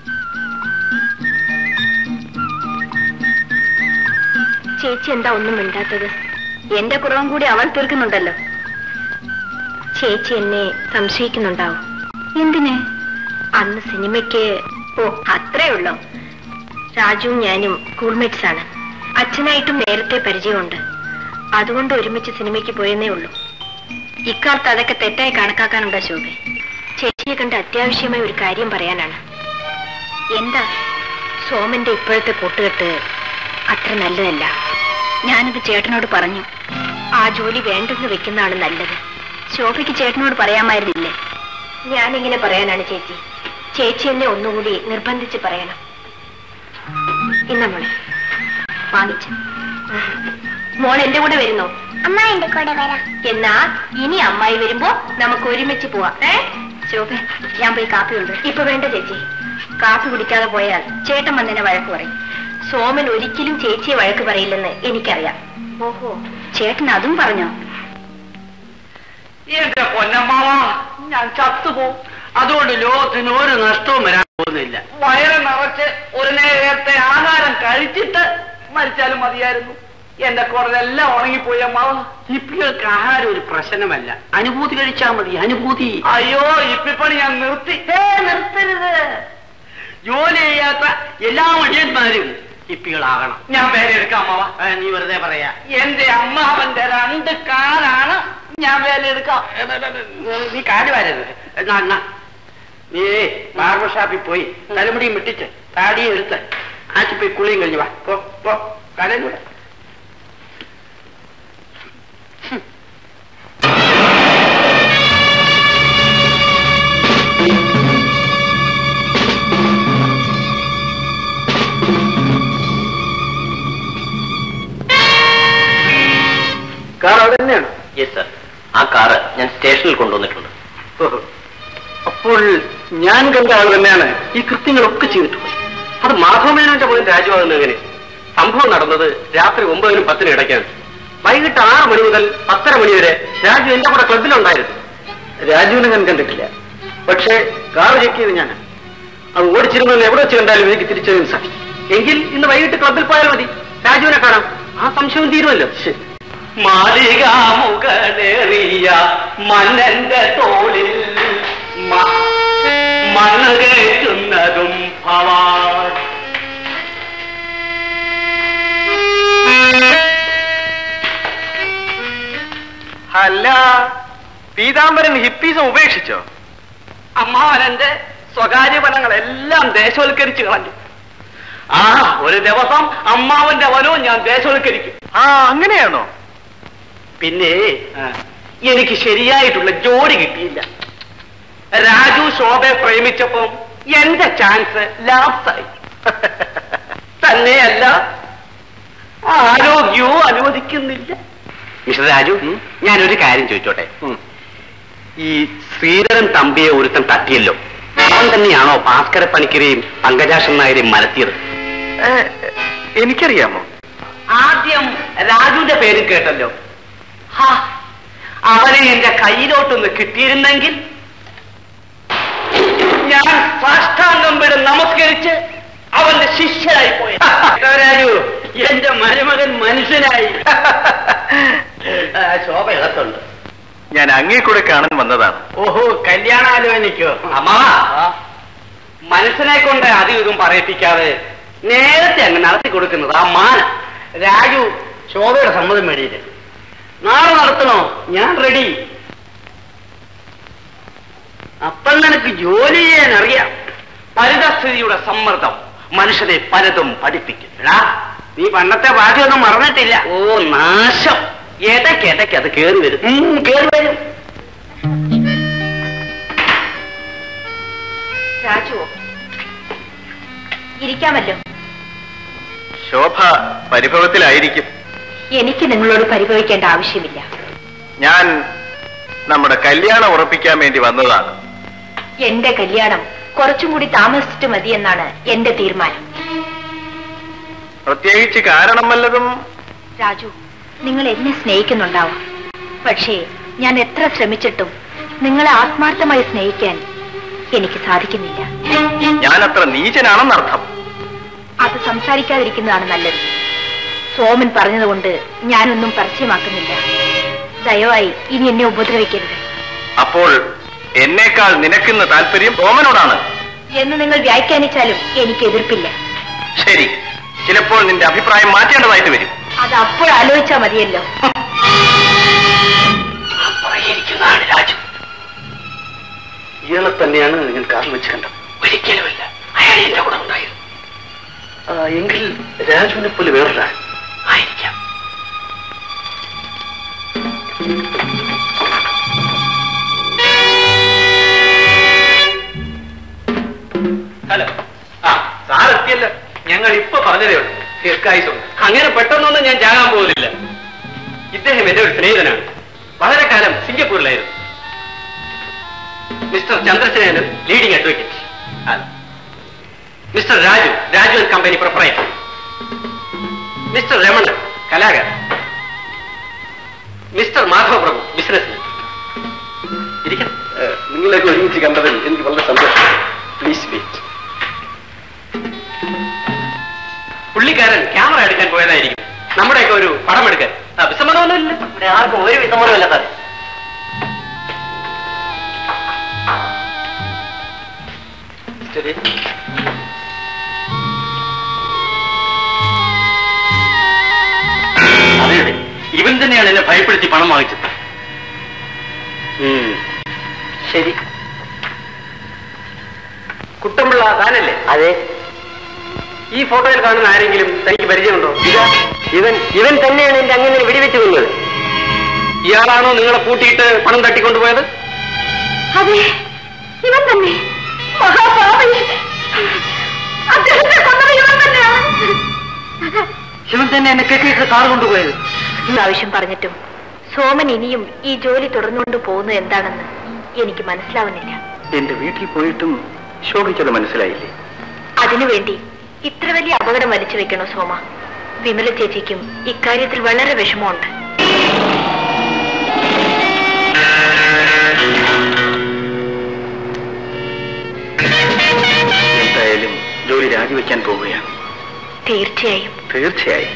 ചേച്ചി എന്താ ഒന്നും മിണ്ടാത്തത് എന്റെ കുറവും കൂടി അവൾ തീർക്കുന്നുണ്ടല്ലോ ചേച്ചി എന്നെ സംശയിക്കുന്നുണ്ടാവും എന്തിന് അന്ന് സിനിമയ്ക്ക് ഓ അത്രേ ഉള്ളൂ രാജുവും ഞാനും സ്കൂൾമേറ്റ്സ് ആണ് അച്ഛനായിട്ടും നേരത്തെ പരിചയമുണ്ട് അതുകൊണ്ട് ഒരുമിച്ച് സിനിമയ്ക്ക് പോയെന്നേ ഉള്ളൂ ഇക്കാലത്ത് അതൊക്കെ തെറ്റായി കണക്കാക്കാനുണ്ടോ ശോഭെ ചേച്ചിയെ കണ്ട് അത്യാവശ്യമായ ഒരു കാര്യം പറയാനാണ് എന്താ സോമന്റെ ഇപ്പോഴത്തെ കൂട്ടുകെട്ട് അത്ര നല്ലതല്ല ഞാനത് ചേട്ടനോട് പറഞ്ഞു ആ ജോലി വേണ്ടെന്ന് വെക്കുന്നതാണ് നല്ലത് ശോഭയ്ക്ക് ചേട്ടനോട് പറയാമായിരുന്നില്ലേ ഞാനിങ്ങനെ പറയാനാണ് ചേച്ചി ചേച്ചി എന്നെ ഒന്നുകൂടി നിർബന്ധിച്ച് പറയണം ഇന്ന മോളെ വാങ്ങിച്ചു മോൾ എന്റെ കൂടെ വരുന്നോ അമ്മ എന്റെ കൂടെ വരാം എന്നാ ഇനി അമ്മായി വരുമ്പോ നമുക്ക് ഒരുമിച്ച് പോവാം ഏ ശോഭ ഞാൻ പോയി കാപ്പി കൊണ്ട് ഇപ്പൊ വേണ്ട ചേച്ചി കാപ്പി കുടിക്കാതെ പോയാൽ ചേട്ടൻ വന്നെന്നെ വഴക്ക് പറയും സോമൻ ഒരിക്കലും ചേച്ചിയെ വഴക്ക് പറയില്ലെന്ന് എനിക്കറിയാം ഓഹോ ചേട്ടൻ അതും പറഞ്ഞോ എന്റെ പൊന്നമ്മാവ ഞാൻ ചത്തുപോകും അതുകൊണ്ട് ലോകത്തിന് ഒരു നഷ്ടവും വരാൻ പോകുന്നില്ല വയറ് നിറച്ച് ഒരു നേരത്തെ ആഹാരം കഴിച്ചിട്ട് മരിച്ചാലും മതിയായിരുന്നു എന്റെ കുറതെല്ലാം ഉണങ്ങിപ്പോയി അമ്മാവ ഹിപ്പികൾക്ക് ആഹാരം ഒരു പ്രശ്നമല്ല അനുഭൂതി കഴിച്ചാൽ മതി അനുഭൂതി അയ്യോ ഹിപ്പിപ്പണി ഞാൻ നിർത്തി ഏ നിർത്തരുത് ജോലി ചെയ്യാത്ത എല്ലാ മടിയന്മാരും ഹിപ്പികളാകണം ഞാൻ പേരെ എടുക്കാം അമ്മാവ ഏ, നീ വെറുതെ പറയാ എന്റെ അമ്മാവന്റെ രണ്ട് കാലാണ് ഞാൻ വേല എടുക്കാം ഏ, ഏ, ഏ, ഏ, നീ കാല് വരരുത് എന്നാ എന്നാ നീ ബാർബർ ഷാപ്പിൽ പോയി തലമുടിയും വെട്ടിച്ച് താടിയും എടുത്ത് ആറ്റി പോയി കുളിയും കഴിഞ്ഞു വാ പോ പോ കടയിലൂടെ കാർ അവിടെ തന്നെയാണ് യെസ് സർ ആ കാറ് ഞാൻ സ്റ്റേഷനിൽ കൊണ്ടുവന്നിട്ടുണ്ട് ഓഹോ. അപ്പോൾ ഞാൻ കണ്ട ആൾ തന്നെയാണ് ഈ കൃത്യങ്ങളൊക്കെ ചെയ്തിട്ടുള്ളത് അത് മാധവമേനോന്റെ പോലും രാജുവാകുന്നത് എങ്ങനെ സംഭവം നടന്നത് രാത്രി ഒമ്പതിനും പത്തിനും ഇടയ്ക്കാണ് വൈകിട്ട് ആറ് മണി മുതൽ പത്തര മണി വരെ രാജു എന്റെ കൂടെ ക്ലബിലുണ്ടായിരുന്നു രാജുവിനെ ഞാൻ കണ്ടിട്ടില്ല പക്ഷേ കാർ ചെക്ക് ചെയ്ത് ഞാൻ അത് ഓടിച്ചിരുന്നെന്ന് എവിടെ വെച്ച് കണ്ടാലും എനിക്ക് തിരിച്ചറിയാൻ സാധിക്കും എങ്കിൽ ഇന്ന് വൈകിട്ട് ക്ലബിൽ പോയാൽ മതി രാജുവിനെ കാണാം ആ സംശയം തീരുമല്ലോ ശരി മാലിക മുകളേറിയ മന്നന്റെ തോളിൽ മ- മണ്ണ് കയറ്റുന്നതും ഭവാ അല്ല പീതാംബരൻ ഹിപ്പീസം ഉപേക്ഷിച്ചോ അമ്മാവനന്റെ സ്വകാര്യ വനങ്ങളെല്ലാം ദേശവൽക്കരിച്ചു കളഞ്ഞു ആ ഒരു ദിവസം അമ്മാവന്റെ വനവും ഞാൻ ദേശവൽക്കരിക്കും ആ അങ്ങനെയാണോ പിന്നെ എനിക്ക് ശരിയായിട്ടുള്ള ജോഡി കിട്ടിയില്ല രാജു ശോഭയെ പ്രേമിച്ചപ്പം എന്റെ ചാൻസ് ലാപ്സായി തന്നെയല്ല ആരോഗ്യവും അനുവദിക്കുന്നില്ല മിസ്റ്റർ രാജു ഞാനൊരു കാര്യം ചോദിച്ചോട്ടെ ഈ ശ്രീധരൻ തമ്പിയെ ഒരുത്തൻ തട്ടിയല്ലോ അവൻ തന്നെയാണോ ഭാസ്കര പണിക്കരെയും പങ്കജാഷൻ നായരെയും മലത്തിയത് എനിക്കറിയാമോ ആദ്യം രാജുവിന്റെ പേര് കേട്ടല്ലോ ഹാ, അവനെ എന്റെ കയ്യിലോട്ടൊന്ന് കിട്ടിയിരുന്നെങ്കിൽ ഞാൻ സാഷ്ടാംഗം വിട് നമസ്കരിച്ച് അവന്റെ ശിഷ്യനായി പോയി രാജു എന്റെ മരുമകൻ മനുഷ്യനായി ആ, ശോഭ ഇളത്തുണ്ട് ഞാൻ അങ്ങേ കൂടെ കാണാൻ വന്നതാണ് ഓഹോ കല്യാണാലോചനയ്ക്കോ അമ്മാ മനസ്സിനെ കൊണ്ട് അധികം ഇതും പറയിപ്പിക്കാതെ നേരത്തെ അങ്ങ് നടത്തി കൊടുക്കുന്നത് ആ മാന രാജു ശോഭയുടെ സമ്മതം മേടിയില്ല നാളെ നടത്തണോ ഞാൻ റെഡി അപ്പം നിനക്ക് ജോലി ചെയ്യാൻ അറിയാം പരിതസ്ഥിതിയുടെ സമ്മർദ്ദം മനുഷ്യനെ പലതും പഠിപ്പിക്കും എടാ നീ പണ്ടത്തെ ഭാഷയൊന്നും മറന്നിട്ടില്ല ഓ നാശം ഇടയ്ക്ക് ഇടയ്ക്ക് അത് കേറി വരും ഉം, കേറി വരും രാജുവോ ഇരിക്കാമല്ലോ ശോഭ പരിഭവത്തിലായിരിക്കും എനിക്ക് നിങ്ങളോട് പരിഭവിക്കേണ്ട ആവശ്യമില്ല ഞാൻ നമ്മുടെ കല്യാണം ഉറപ്പിക്കാൻ വേണ്ടി വന്നതാണ് എന്റെ കല്യാണം കുറച്ചും കൂടി താമസിച്ചിട്ട് മതിയെന്നാണ് എന്റെ തീരുമാനം പ്രത്യേകിച്ച് കാരണം വല്ലതും രാജു നിങ്ങൾ എന്നെ സ്നേഹിക്കുന്നുണ്ടാവാം പക്ഷേ ഞാൻ എത്ര ശ്രമിച്ചിട്ടും നിങ്ങളെ ആത്മാർത്ഥമായി സ്നേഹിക്കാൻ എനിക്ക് സാധിക്കുന്നില്ല ഞാൻ അത്ര നീചനാണെന്നർത്ഥം അത് സംസാരിക്കാതിരിക്കുന്നതാണ് നല്ലത് സോമൻ പറഞ്ഞതുകൊണ്ട് ഞാനൊന്നും പരസ്യമാക്കുന്നില്ല ദയവായി ഇനി എന്നെ ഉപദ്രവിക്കരുത് അപ്പോൾ എന്നേക്കാൾ നിനക്കുന്ന താല്പര്യം ഓമനോടാണ് എന്ന് നിങ്ങൾ വ്യാഖ്യാനിച്ചാലും എനിക്ക് എതിർപ്പില്ല ശരി ചിലപ്പോൾ നിന്റെ അഭിപ്രായം മാറ്റേണ്ടതായിട്ട് വരും അത് അപ്പോൾ ആലോചിച്ചാ മതിയല്ലോ അപ്പുറയിരിക്കുന്നതാണ് രാജു ഇയാളെ തന്നെയാണ് ഞാൻ കാറിൽ വെച്ച് കണ്ടത് ഒരിക്കലുമില്ല അയാൾ എന്റെ കൂടെ ഉണ്ടായിരുന്നു ആ, എങ്കിൽ രാജുവിനെ പോലെ വേറൊരാൾ ആയിരിക്കാം ഹലോ ആ സാർ എത്തിയല്ലോ ഞങ്ങൾ ഇപ്പൊ പറഞ്ഞതേ ഉള്ളൂ ദീർഘായുസം അങ്ങനെ പെട്ടെന്നൊന്നും ഞാൻ ചാകാൻ പോകുന്നില്ല ഇദ്ദേഹം എന്റെ ഒരു സ്നേഹിതനാണ് വളരെ കാലം സിംഗപ്പൂരിലായിരുന്നു Mister Chandrasenan leading advocate Mister Raju Raju and company proprietor Mister Ramanan കലാകാരൻ മിസ്റ്റർ മാധവ പ്രഭു ബിസിനസ് ഇരിക്കണം നിങ്ങളെയൊക്കെ ഒരുമിച്ച് കണ്ടതിൽ എനിക്ക് വളരെ സന്തോഷം പ്ലീസ് വെയിറ്റ് പുള്ളിക്കാരൻ ക്യാമറ എടുക്കാൻ പോയതായിരിക്കും നമ്മുടെയൊക്കെ ഒരു പടം എടുക്കാൻ ആ, വിസമ്മതമൊന്നുമില്ല ഇവിടെ ആർക്കും ഒരു വിസമ്മതമില്ല സാർ ശരി അതെ അതെ ഇവൻ തന്നെയാണ് എന്നെ ഭയപ്പെടുത്തി പണം വാങ്ങിച്ചത് ഉം. ശരി കുട്ടമ്പിള്ള താനല്ലേ അതെ ഈ ഫോട്ടോയിൽ കാണുന്ന ആരെങ്കിലും തനിക്ക് പരിചയമുണ്ടോ ഇവൻ ഇവൻ തന്നെയാണ് എന്റെ അങ്ങനെ വെടിവെച്ച് കൊന്നത് ഇയാളാണോ നിങ്ങളെ കൂട്ടിയിട്ട് പണം തട്ടിക്കൊണ്ടുപോയത് അതെ ഇവൻ തന്നെ മഹാപാപി അദ്ദേഹത്തെ കൊന്നത് ഇവൻ തന്നെയാണ് ഇവൻ തന്നെ എന്നെ കെട്ടിയിട്ട് കാർ കൊണ്ടുപോയത് ആവശ്യം പറഞ്ഞിട്ടും സോമൻ ഇനിയും ഈ ജോലി തുടർന്നുകൊണ്ട് പോകുന്നത് എന്താണെന്ന് എനിക്ക് മനസ്സിലാവുന്നില്ല എന്റെ വീട്ടിൽ പോയിട്ടും ശോഭിച്ചത് മനസ്സിലായില്ലേ അതിനുവേണ്ടി ഇത്ര വലിയ അപകടം വലിച്ചു വെക്കണോ സോമ വിമല ചേച്ചിക്കും ഇക്കാര്യത്തിൽ വളരെ വിഷമമുണ്ട് എന്തായാലും ജോലി രാജിവെക്കാൻ പോവുകയാണ് തീർച്ചയായും തീർച്ചയായും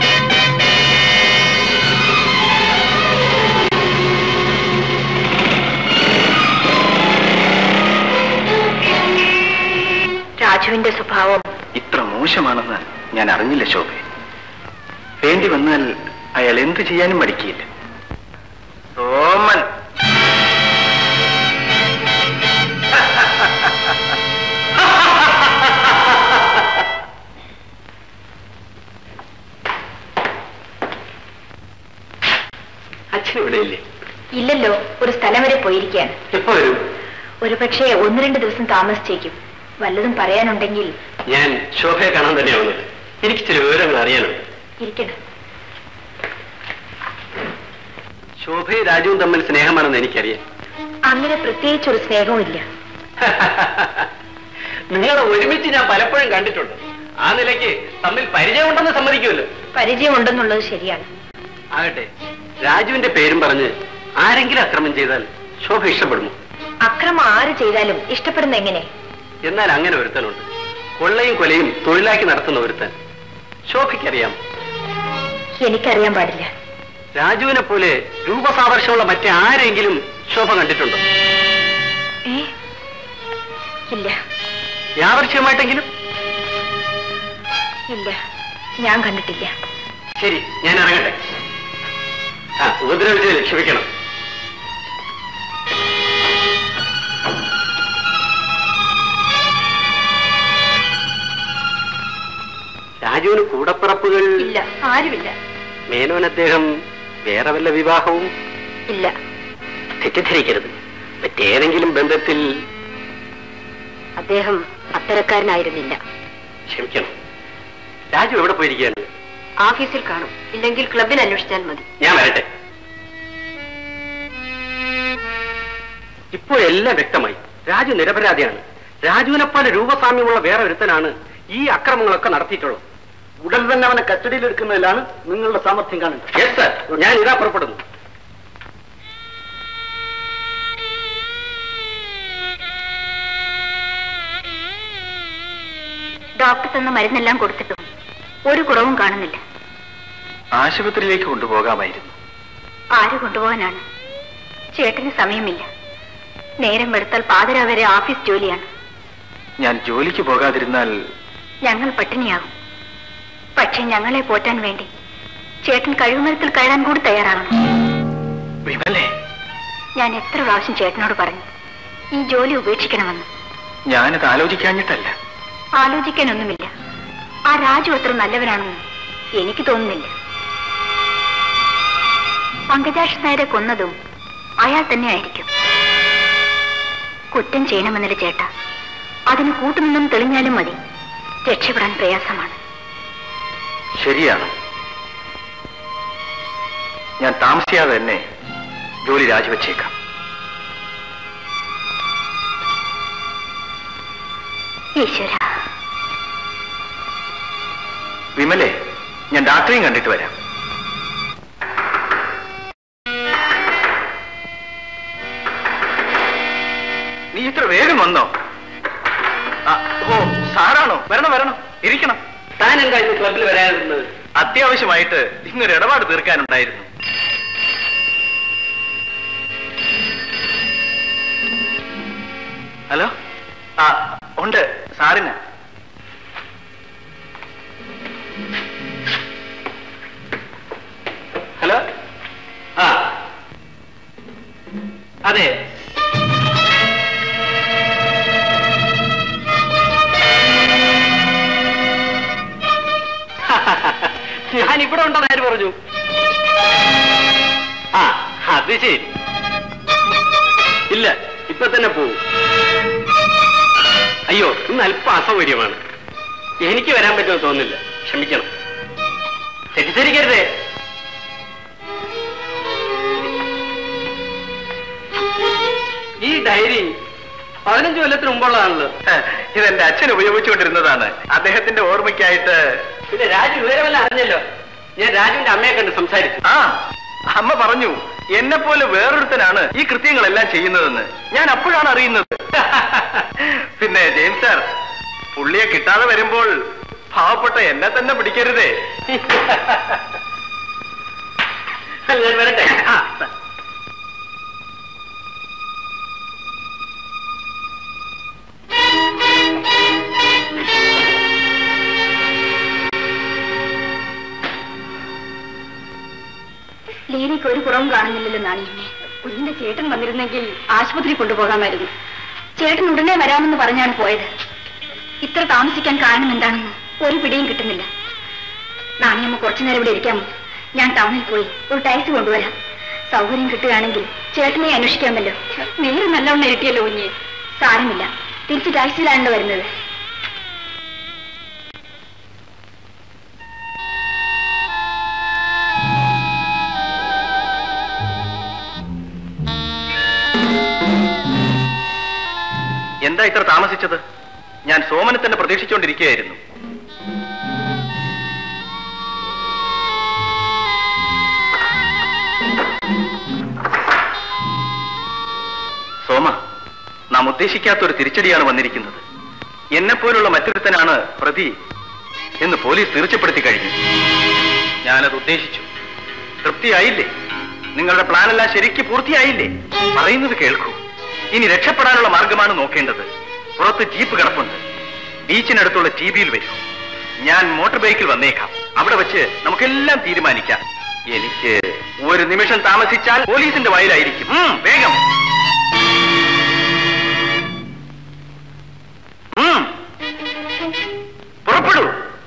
രാജുവിന്റെ സ്വഭാവം ഇത്ര മോശമാണെന്ന് ഞാൻ അറിഞ്ഞില്ല ശോഭ വേണ്ടി വന്നാൽ അയാൾ എന്ത് ചെയ്യാനും മടിക്കില്ല സോമൻ അച്ഛൻ ഇവിടെ ഇല്ലേ ഇല്ലല്ലോ ഒരു സ്ഥലം വരെ പോയിരിക്കുകയാണ് എപ്പോ വരും ഒരു പക്ഷേ ഒന്ന് രണ്ട് ദിവസം താമസിച്ചേക്കും വല്ലതും പറയാനുണ്ടെങ്കിൽ ഞാൻ ശോഭയെ കാണാൻ തന്നെയാ വന്നത് എനിക്ക് ചില വിവരങ്ങൾ അറിയാനുണ്ട് ഇരിക്കണം ശോഭയും രാജുവും തമ്മിൽ സ്നേഹമാണെന്ന് എനിക്കറിയാം അങ്ങനെ പ്രത്യേകിച്ച് ഒരു സ്നേഹവും ഇല്ല നിങ്ങളെ ഒരുമിച്ച് ഞാൻ പലപ്പോഴും കണ്ടിട്ടുണ്ട് ആ നിലയ്ക്ക് തമ്മിൽ പരിചയമുണ്ടെന്ന് സമ്മതിക്കുമല്ലോ പരിചയമുണ്ടെന്നുള്ളത് ശരിയാണ് ആകട്ടെ രാജുവിന്റെ പേരും പറഞ്ഞ് ആരെങ്കിലും അക്രമം ചെയ്താൽ ശോഭ ഇഷ്ടപ്പെടുമോ അക്രമം ആര് ചെയ്താലും ഇഷ്ടപ്പെടുന്ന എങ്ങനെ എന്നാൽ അങ്ങനെ ഒരുത്തനുണ്ട് കൊള്ളയും കൊലയും തൊഴിലാക്കി നടത്തുന്ന ഒരുത്തൻ ശോഭയ്ക്കറിയാം എനിക്കറിയാൻ പാടില്ല രാജുവിനെ പോലെ രൂപസാദർശ്യമുള്ള മറ്റേ ആരെങ്കിലും ശോഭ കണ്ടിട്ടുണ്ടോ ഏ ഇല്ല യാദർശ്യമായിട്ടെങ്കിലും ഇല്ല ഞാൻ കണ്ടിട്ടില്ല ശരി ഞാൻ ഇറങ്ങട്ടെ ആ ഉപദ്രവിച്ചതിൽ ക്ഷമിക്കണം രാജുവിന് കൂടപ്പിറപ്പുകൾ ഇല്ല ആരുമില്ല മേനോൻ അദ്ദേഹം വേറെ വല്ല വിവാഹവും ഇല്ല തെറ്റിദ്ധരിക്കരുത് മറ്റേതെങ്കിലും ബന്ധത്തിൽ അദ്ദേഹം അത്തരക്കാരനായിരുന്നില്ല ക്ഷമിക്കണം രാജു എവിടെ പോയിരിക്കുകയാണ് ഓഫീസിൽ കാണും ഇല്ലെങ്കിൽ ക്ലബിൽ അന്വേഷിച്ചാൽ മതി ഞാൻ വരട്ടെ ഇപ്പോഴെല്ലാം വ്യക്തമായി രാജു നിരപരാധിയാണ് രാജുവിനെ പോലെ രൂപസാമ്യമുള്ള വേറെ ഒരുത്തനാണ് ഈ അക്രമങ്ങളൊക്കെ നടത്തിയിട്ടുള്ളത് ഉടൻ തന്നെ അവനെ കസ്റ്റഡിയിൽ എടുക്കുന്നതിലാണ് നിങ്ങളുടെ സാമർഥ്യം കാണുന്നത് യെസ് സർ ഞാൻ ഇതാ പുറപ്പെടുന്നു ഡോക്ടർ തന്ന മരുന്നെല്ലാം കൊടുത്തിട്ടും ഒരു കുറവും കാണുന്നില്ല ആശുപത്രിയിലേക്ക് കൊണ്ടുപോകാമായിരുന്നു ആര് കൊണ്ടുപോകാനാണ് ചേട്ടന് സമയമില്ല നേരം വെളുത്താൽ പാതിര വരെ ഓഫീസ് ജോലിയാണ് ഞാൻ ജോലിക്ക് പോകാതിരുന്നാൽ ഞങ്ങൾ പട്ടിണിയാകും പക്ഷെ ഞങ്ങളെ പോറ്റാൻ വേണ്ടി ചേട്ടൻ കഴിവുമരത്തിൽ കയറാൻ കൂടി തയ്യാറാകണം വിമലേ ഞാൻ എത്ര പ്രാവശ്യം ചേട്ടനോട് പറഞ്ഞു ഈ ജോലി ഉപേക്ഷിക്കണമെന്ന് ഞാനത് ആലോചിക്കാഞ്ഞിട്ടല്ല ആലോചിക്കാനൊന്നുമില്ല ആ രാജു അത്ര നല്ലവനാണെന്ന് എനിക്ക് തോന്നുന്നില്ല പങ്കജാഷ് നായരെ കൊന്നതും അയാൾ തന്നെയായിരിക്കും കുറ്റം ചെയ്യണമെന്നില്ല ചേട്ടാ അതിന് കൂട്ടുനിന്നും തെളിഞ്ഞാലും മതി രക്ഷപ്പെടാൻ പ്രയാസമാണ് ശരിയാണ് ഞാൻ താമസിയാതെ തന്നെ ജോലി രാജിവെച്ചേക്കാം ഈശ്വര വിമലേ ഞാൻ ഡാക്ടറെയും കണ്ടിട്ട് വരാം വേഗം വന്നോ ആ, ഓ സാറാണോ വരണം വരണം ഇരിക്കണം താൻ എന്താ ഇന്ന് ക്ലബിൽ വരാതിരുന്നത് അത്യാവശ്യമായിട്ട് ഇന്നൊരു ഇടപാട് തീർക്കാനുണ്ടായിരുന്നു ഹലോ ആ ഉണ്ട് സാറിന് ഹലോ ആ അതെ ഞാൻ ഇവിടെ ഉണ്ടെന്ന് ആര് പറഞ്ഞു ആ അത് ശരി ഇല്ല ഇപ്പൊ തന്നെ പോവും അയ്യോ ഇന്ന് അല്പം അസൗകര്യമാണ് എനിക്ക് വരാൻ പറ്റുമെന്ന് തോന്നുന്നില്ല ക്ഷമിക്കണം തെറ്റിദ്ധരിക്കരുതേ ഈ ഡയറി പതിനഞ്ച് കൊല്ലത്തിന് മുമ്പുള്ളതാണല്ലോ ഇതെന്റെ അച്ഛൻ ഉപയോഗിച്ചുകൊണ്ടിരുന്നതാണ് അദ്ദേഹത്തിന്റെ ഓർമ്മയ്ക്കായിട്ട് പിന്നെ രാജു വിവരമല്ല അറിഞ്ഞല്ലോ ഞാൻ രാജുവിന്റെ അമ്മയെ കണ്ട് സംസാരിച്ചു ആ അമ്മ പറഞ്ഞു എന്നെ പോലെ വേറൊരുത്തനാണ് ഈ കൃത്യങ്ങളെല്ലാം ചെയ്യുന്നതെന്ന് ഞാൻ അപ്പോഴാണ് അറിയുന്നത് പിന്നെ ജെയിംസ് സാർ പുള്ളിയെ കിട്ടാതെ വരുമ്പോൾ പാവപ്പെട്ട എന്നെ തന്നെ പിടിക്കരുതേ ഞാൻ വരട്ടെ ആ ലീലയ്ക്ക് ഒരു കുറവും കാണുന്നില്ലല്ലോ നാണിയമ്മേ കുഞ്ഞിന്റെ ചേട്ടൻ വന്നിരുന്നെങ്കിൽ ആശുപത്രി കൊണ്ടുപോകാമായിരുന്നു ചേട്ടൻ ഉടനെ വരാമെന്ന് പറഞ്ഞാണ് പോയത് ഇത്ര താമസിക്കാൻ കാരണം എന്താണെന്ന് ഒരു പിടിയും കിട്ടുന്നില്ല നാണിയമ്മ കുറച്ചു നേരം ഇവിടെ ഇരിക്കാമോ ഞാൻ ടൗണിൽ പോയി ഒരു ടാക്സി കൊണ്ടുവരാം സൗകര്യം കിട്ടുകയാണെങ്കിൽ ചേട്ടനെ അന്വേഷിക്കാമല്ലോ നേരെ നല്ലവണ്ണം കിട്ടിയല്ലോ കുഞ്ഞ് സാരമില്ല തിരിച്ച് ടാക്സിയിലാണല്ലോ വരുന്നത് എന്താ ഇത്ര താമസിച്ചത് ഞാൻ സോമനെ തന്നെ പ്രതീക്ഷിച്ചുകൊണ്ടിരിക്കുകയായിരുന്നു സോമ നാം ഉദ്ദേശിക്കാത്ത ഒരു തിരിച്ചടിയാണ് വന്നിരിക്കുന്നത് എന്നെപ്പോലുള്ള മറ്റൊരുത്തനാണ് പ്രതി എന്ന് പോലീസ് തീർച്ചപ്പെടുത്തി കഴിഞ്ഞു ഞാനത് ഉദ്ദേശിച്ചു തൃപ്തിയായില്ലേ നിങ്ങളുടെ പ്ലാനെല്ലാം ശരിക്ക് പൂർത്തിയായില്ലേ പറയുന്നത് കേൾക്കൂ ഇനി രക്ഷപ്പെടാനുള്ള മാർഗമാണ് നോക്കേണ്ടത് പുറത്ത് ജീപ്പ് കിടപ്പുണ്ട് ബീച്ചിനടുത്തുള്ള ടി വിയിൽ വരൂ ഞാൻ മോട്ടോർ ബൈക്കിൽ വന്നേക്കാം അവിടെ വെച്ച് നമുക്കെല്ലാം തീരുമാനിക്കാം എനിക്ക് ഒരു നിമിഷം താമസിച്ചാൽ പോലീസിന്റെ വായിലായിരിക്കും ഉം, വേഗം ഉം. പുറപ്പെടൂ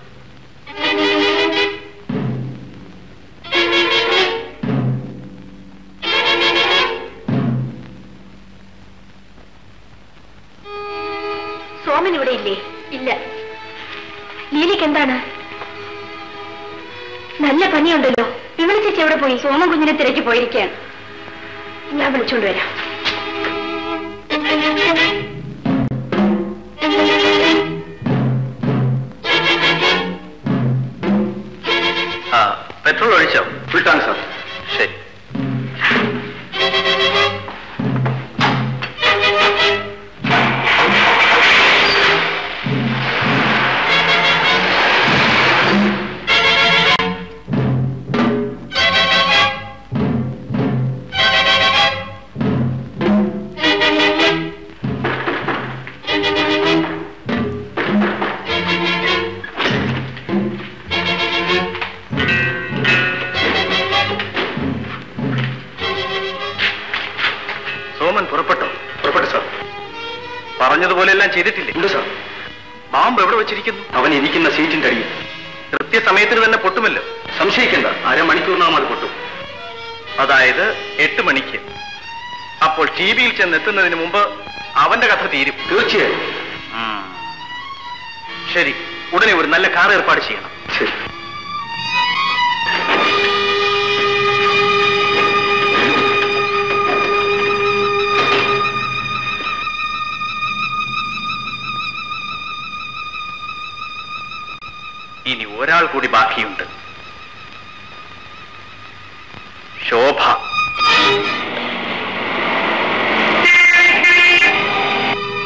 സോമൻ ഇവിടെ ഇല്ലേ ഇല്ല ലീലയ്ക്ക് എന്താണ് നല്ല പനിയുണ്ടല്ലോ വിമല ചേച്ചി എവിടെ പോയി സോമൻ കുഞ്ഞിനെ തിരക്കി പോയിരിക്കുകയാണ് ഞാൻ വിളിച്ചോണ്ട് വരാം ആ പെട്രോൾ ഒഴിച്ചോ ഫുൾ ടാങ്ക് സാർ ശരി സോമൻ പുറപ്പെട്ടോ പുറപ്പെട്ടു സാർ പറഞ്ഞതുപോലെ എല്ലാം ചെയ്തിട്ടില്ലേ ഉണ്ട് സാർ ബാമ്പ് എവിടെ വെച്ചിരിക്കുന്നു അവൻ ഇരിക്കുന്ന സീറ്റിന്റെ അടിയിൽ കൃത്യസമയത്തിന് തന്നെ പൊട്ടുമല്ലോ സംശയിക്കണ്ട അരമണിക്കൂറിനാകും അത് പൊട്ടും അതായത് എട്ട് മണിക്ക് അപ്പോൾ ടി വിയിൽ ചെന്ന് എത്തുന്നതിന് മുമ്പ് അവന്റെ കഥ തീരും തീർച്ചയായും ശരി ഉടനെ ഒരു നല്ല കാർ ഏർപ്പാട് ചെയ്യണം ശരി ഇനി ഒരാൾ കൂടി ബാക്കിയുണ്ട് ശോഭ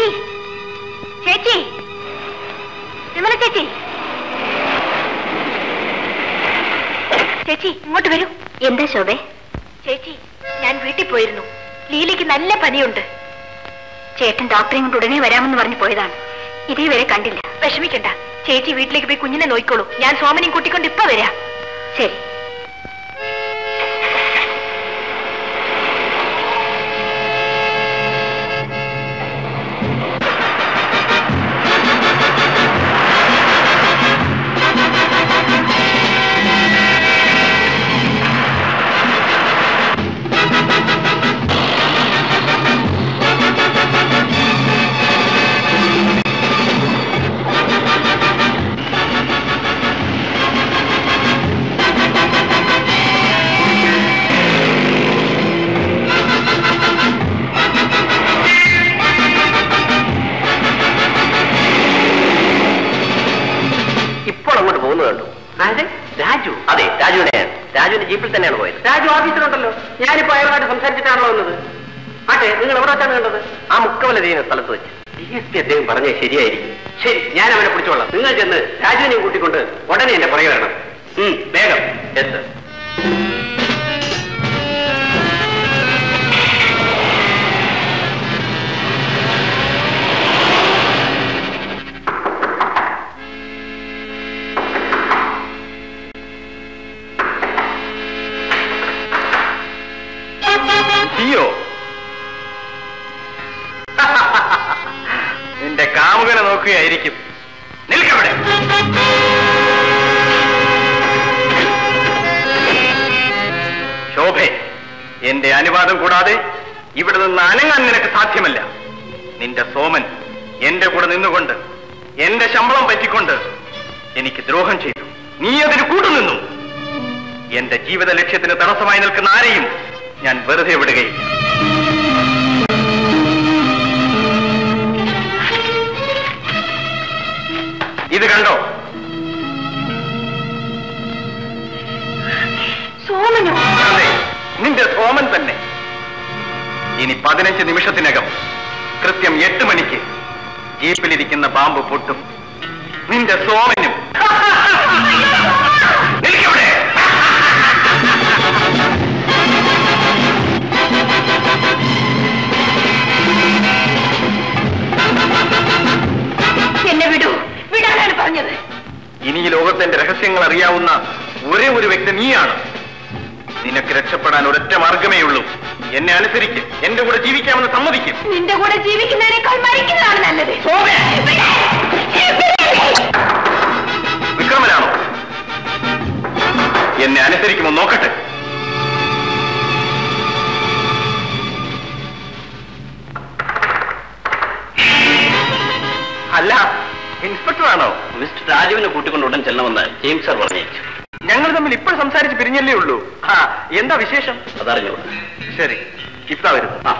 ചേച്ചി ചേച്ചി വിമല ചേച്ചി ചേച്ചി ഇങ്ങോട്ട് വരൂ എന്താ ശോഭേ ചേച്ചി ഞാൻ വീട്ടിൽ പോയിരുന്നു ലീലയ്ക്ക് നല്ല പനിയുണ്ട് ചേട്ടൻ ഡോക്ടറെ കൊണ്ട് ഉടനെ വരാമെന്ന് പറഞ്ഞു പോയതാണ് ഇതേവരെ കണ്ടില്ല വിഷമിക്കണ്ട ചേച്ചി വീട്ടിലേക്ക് പോയി കുഞ്ഞിനെ നോക്കിക്കോളൂ ഞാൻ സോമനെയും കൂട്ടിക്കൊണ്ട് ഇപ്പൊ വരാം ശരി ഇപ്പോൾ അങ്ങോട്ട് പോകുന്നത് കണ്ടു അതെ രാജു അതെ രാജുവിനെ രാജുവിന്റെ ജീപ്പിൽ തന്നെയാണ് പോയത് രാജു ഓഫീസിലുണ്ടല്ലോ ഞാനിപ്പോ അയാളുമായിട്ട് സംസാരിച്ചിട്ടാണല്ലോ വന്നത് ആട്ടെ നിങ്ങൾ എവിടെ വെച്ചാണ് കണ്ടത് ആ മുക്കവല ചെയ്യുന്ന സ്ഥലത്ത് വെച്ച് ഡി എസ് പി അദ്ദേഹം പറഞ്ഞത് ശരിയായിരിക്കും ശരി ഞാൻ അവനെ പിടിച്ചോളാം നിങ്ങൾ ചെന്ന് രാജുവിനെയും കൂട്ടിക്കൊണ്ട് ഉടനെ എന്റെ പുറകെ വരണം ഉം, വേഗം എത്ത് ജിയോ നിന്റെ കാമുകനെ നോക്കുകയായിരിക്കും നിൽക്കവിടെ ശോഭെ എന്റെ അനുവാദം കൂടാതെ ഇവിടെ നിന്ന് അനങ്ങാൻ നിനക്ക് സാധ്യമല്ല നിന്റെ സോമൻ എന്റെ കൂടെ നിന്നുകൊണ്ട് എന്റെ ശമ്പളം പറ്റിക്കൊണ്ട് എനിക്ക് ദ്രോഹം ചെയ്തു നീ അതിന് കൂട്ടുനിന്നു എന്റെ ജീവിത ലക്ഷ്യത്തിന് തടസ്സമായി നിൽക്കുന്ന ആരെയും ഞാൻ വെറുതെ വിടുകയില്ല ഇത് കണ്ടോ സോമനോ അതെ നിന്റെ സോമൻ തന്നെ ഇനി പതിനഞ്ച് നിമിഷത്തിനകം കൃത്യം എട്ട് മണിക്ക് ജീപ്പിലിരിക്കുന്ന പാമ്പ് പൊട്ടും നിന്റെ സോമനും നിൽക്കവിടെ എന്നെ വിടൂ വിടാനാണ് പറഞ്ഞത് ഇനി ഈ ലോകത്തെ എന്റെ രഹസ്യങ്ങൾ അറിയാവുന്ന ഒരേ ഒരു വ്യക്തി നീയാണ് നിനക്ക് രക്ഷപ്പെടാൻ ഒരൊറ്റ മാർഗമേ ഉള്ളൂ എന്നെ അനുസരിക്ക് എന്റെ കൂടെ ജീവിക്കാമെന്ന് സമ്മതിക്കും നിന്റെ കൂടെ ജീവിക്കുന്നതിനേക്കാൾ മരിക്കുന്നതാണ് നല്ലത് വിക്രമനാണോ എന്നെ അനുസരിക്കുമോ നോക്കട്ടെ അല്ല ഇൻസ്പെക്ടർ ആണോ മിസ്റ്റർ രാജുവിനെ കൂട്ടിക്കൊണ്ട് ഉടൻ ചെല്ലണമെന്ന് ജെയിംസ് സാർ പറഞ്ഞേച്ചു ഞങ്ങൾ തമ്മിൽ ഇപ്പോൾ സംസാരിച്ച് പിരിഞ്ഞല്ലേ ഉള്ളൂ ആ എന്താ വിശേഷം അതറിഞ്ഞോളൂ ശരി ഇപ്പ വരുന്നു ആ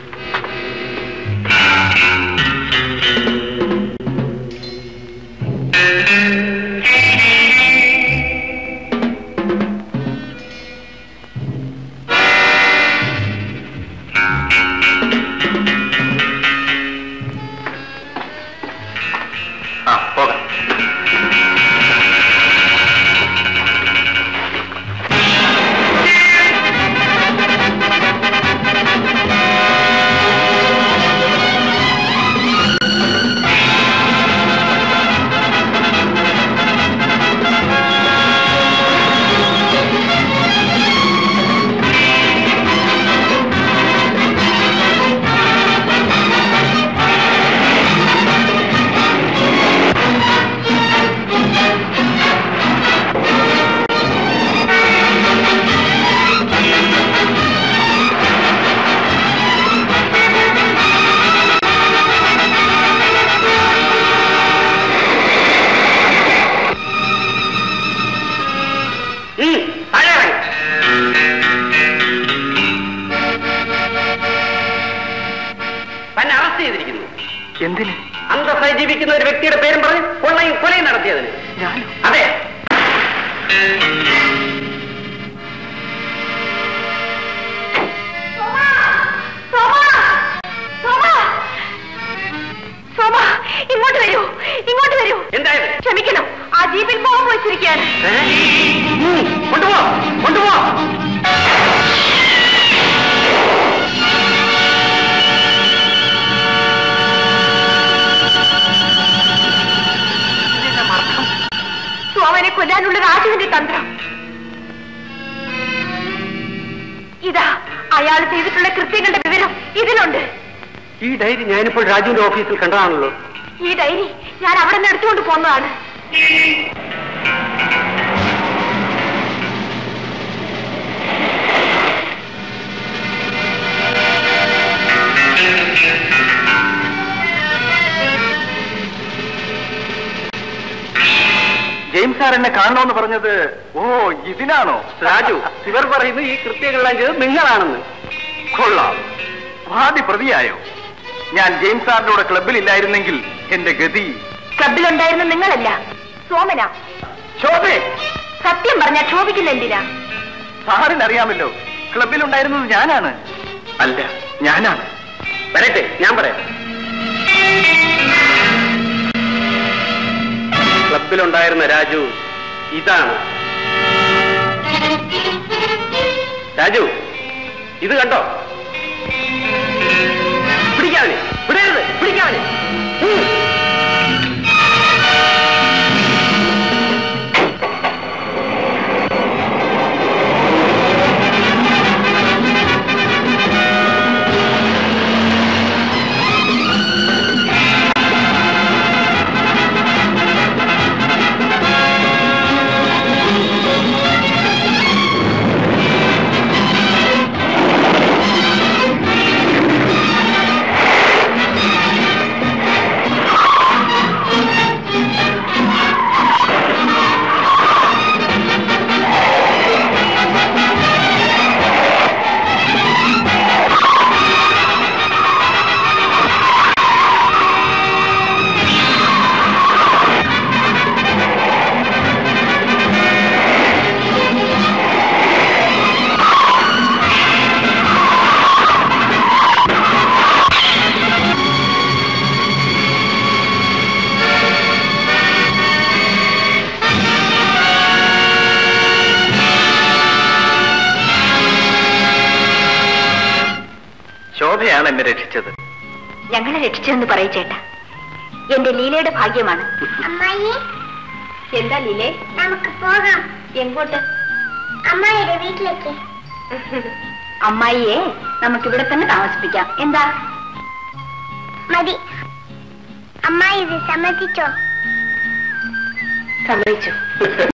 ആ പോകാം ഉം, താഴെ ഇറങ്ങ്. തന്നെ അറസ്റ്റ് ചെയ്തിരിക്കുന്നു എന്തിന് അന്തസ്സായി ജീവിക്കുന്ന ഒരു വ്യക്തിയുടെ പേരും പറഞ്ഞ് കൊള്ളയും കൊലയും നടത്തിയതിന് അതെ ജീപ്പിൽ ബോംബ് വെച്ചിരിക്കുകയാണ് കൊണ്ടുപോ കൊണ്ടുപോ സോമനെ കൊല്ലാനുള്ള രാജുവിന്റെ തന്ത്രം ഇതാ അയാൾ ചെയ്തിട്ടുള്ള കൃത്യങ്ങളുടെ വിവരം ഇതിലുണ്ട് ഈ ഡയറി ഞാനിപ്പോൾ രാജുവിന്റെ ഓഫീസിൽ കണ്ടതാണല്ലോ ഈ ഡയറി ഞാൻ അവിടെ നിന്ന് എടുത്തുകൊണ്ട് പോന്നതാണ് ജെയിംസ് സാർ എന്നെ കാണണമെന്ന് പറഞ്ഞത് ഓ ഇതിനാണോ രാജു ഇവർ പറയുന്നു ഈ കൃത്യങ്ങളെല്ലാം ചെയ്തത് നിങ്ങളാണെന്ന് കൊള്ളാം വാദി പ്രതിയായോ ഞാൻ ജെയിംസ് സാറിന്റെ കൂടെ ക്ലബിൽ ഇല്ലായിരുന്നെങ്കിൽ എന്റെ ഗതി ക്ലബിലുണ്ടായിരുന്ന നിങ്ങളല്ല സോമന ശോഭേ സത്യം പറഞ്ഞ ക്ഷോഭിക്കുന്ന എന്തിനാ സാറിന് അറിയാമല്ലോ ക്ലബിൽ ഉണ്ടായിരുന്നത് ഞാനാണ് അല്ല ഞാനാണ് വരട്ടെ ഞാൻ പറയാം ക്ലബിലുണ്ടായിരുന്ന രാജു ഇതാണ് രാജു ഇത് കണ്ടോ പിടിക്കാവനെ വിടരുത് പിടിക്കാവനെ ഉം. ശോഭയാണ് എന്നെ രക്ഷിച്ചത് ഞങ്ങളെ രക്ഷിച്ചെന്ന് പറയും ചേട്ടാ എന്റെ ലീലയുടെ ഭാഗ്യമാണ് അമ്മായി എന്താ ലീലേ നമുക്ക് പോകാം എങ്ങോട്ട് അമ്മായിയുടെ വീട്ടിലേക്ക് അമ്മായിയെ നമുക്ക് ഇവിടെ തന്നെ താമസിപ്പിക്കാം എന്താ മതി അമ്മായി ഇത് സമ്മതിച്ചോ സമ്മതിച്ചു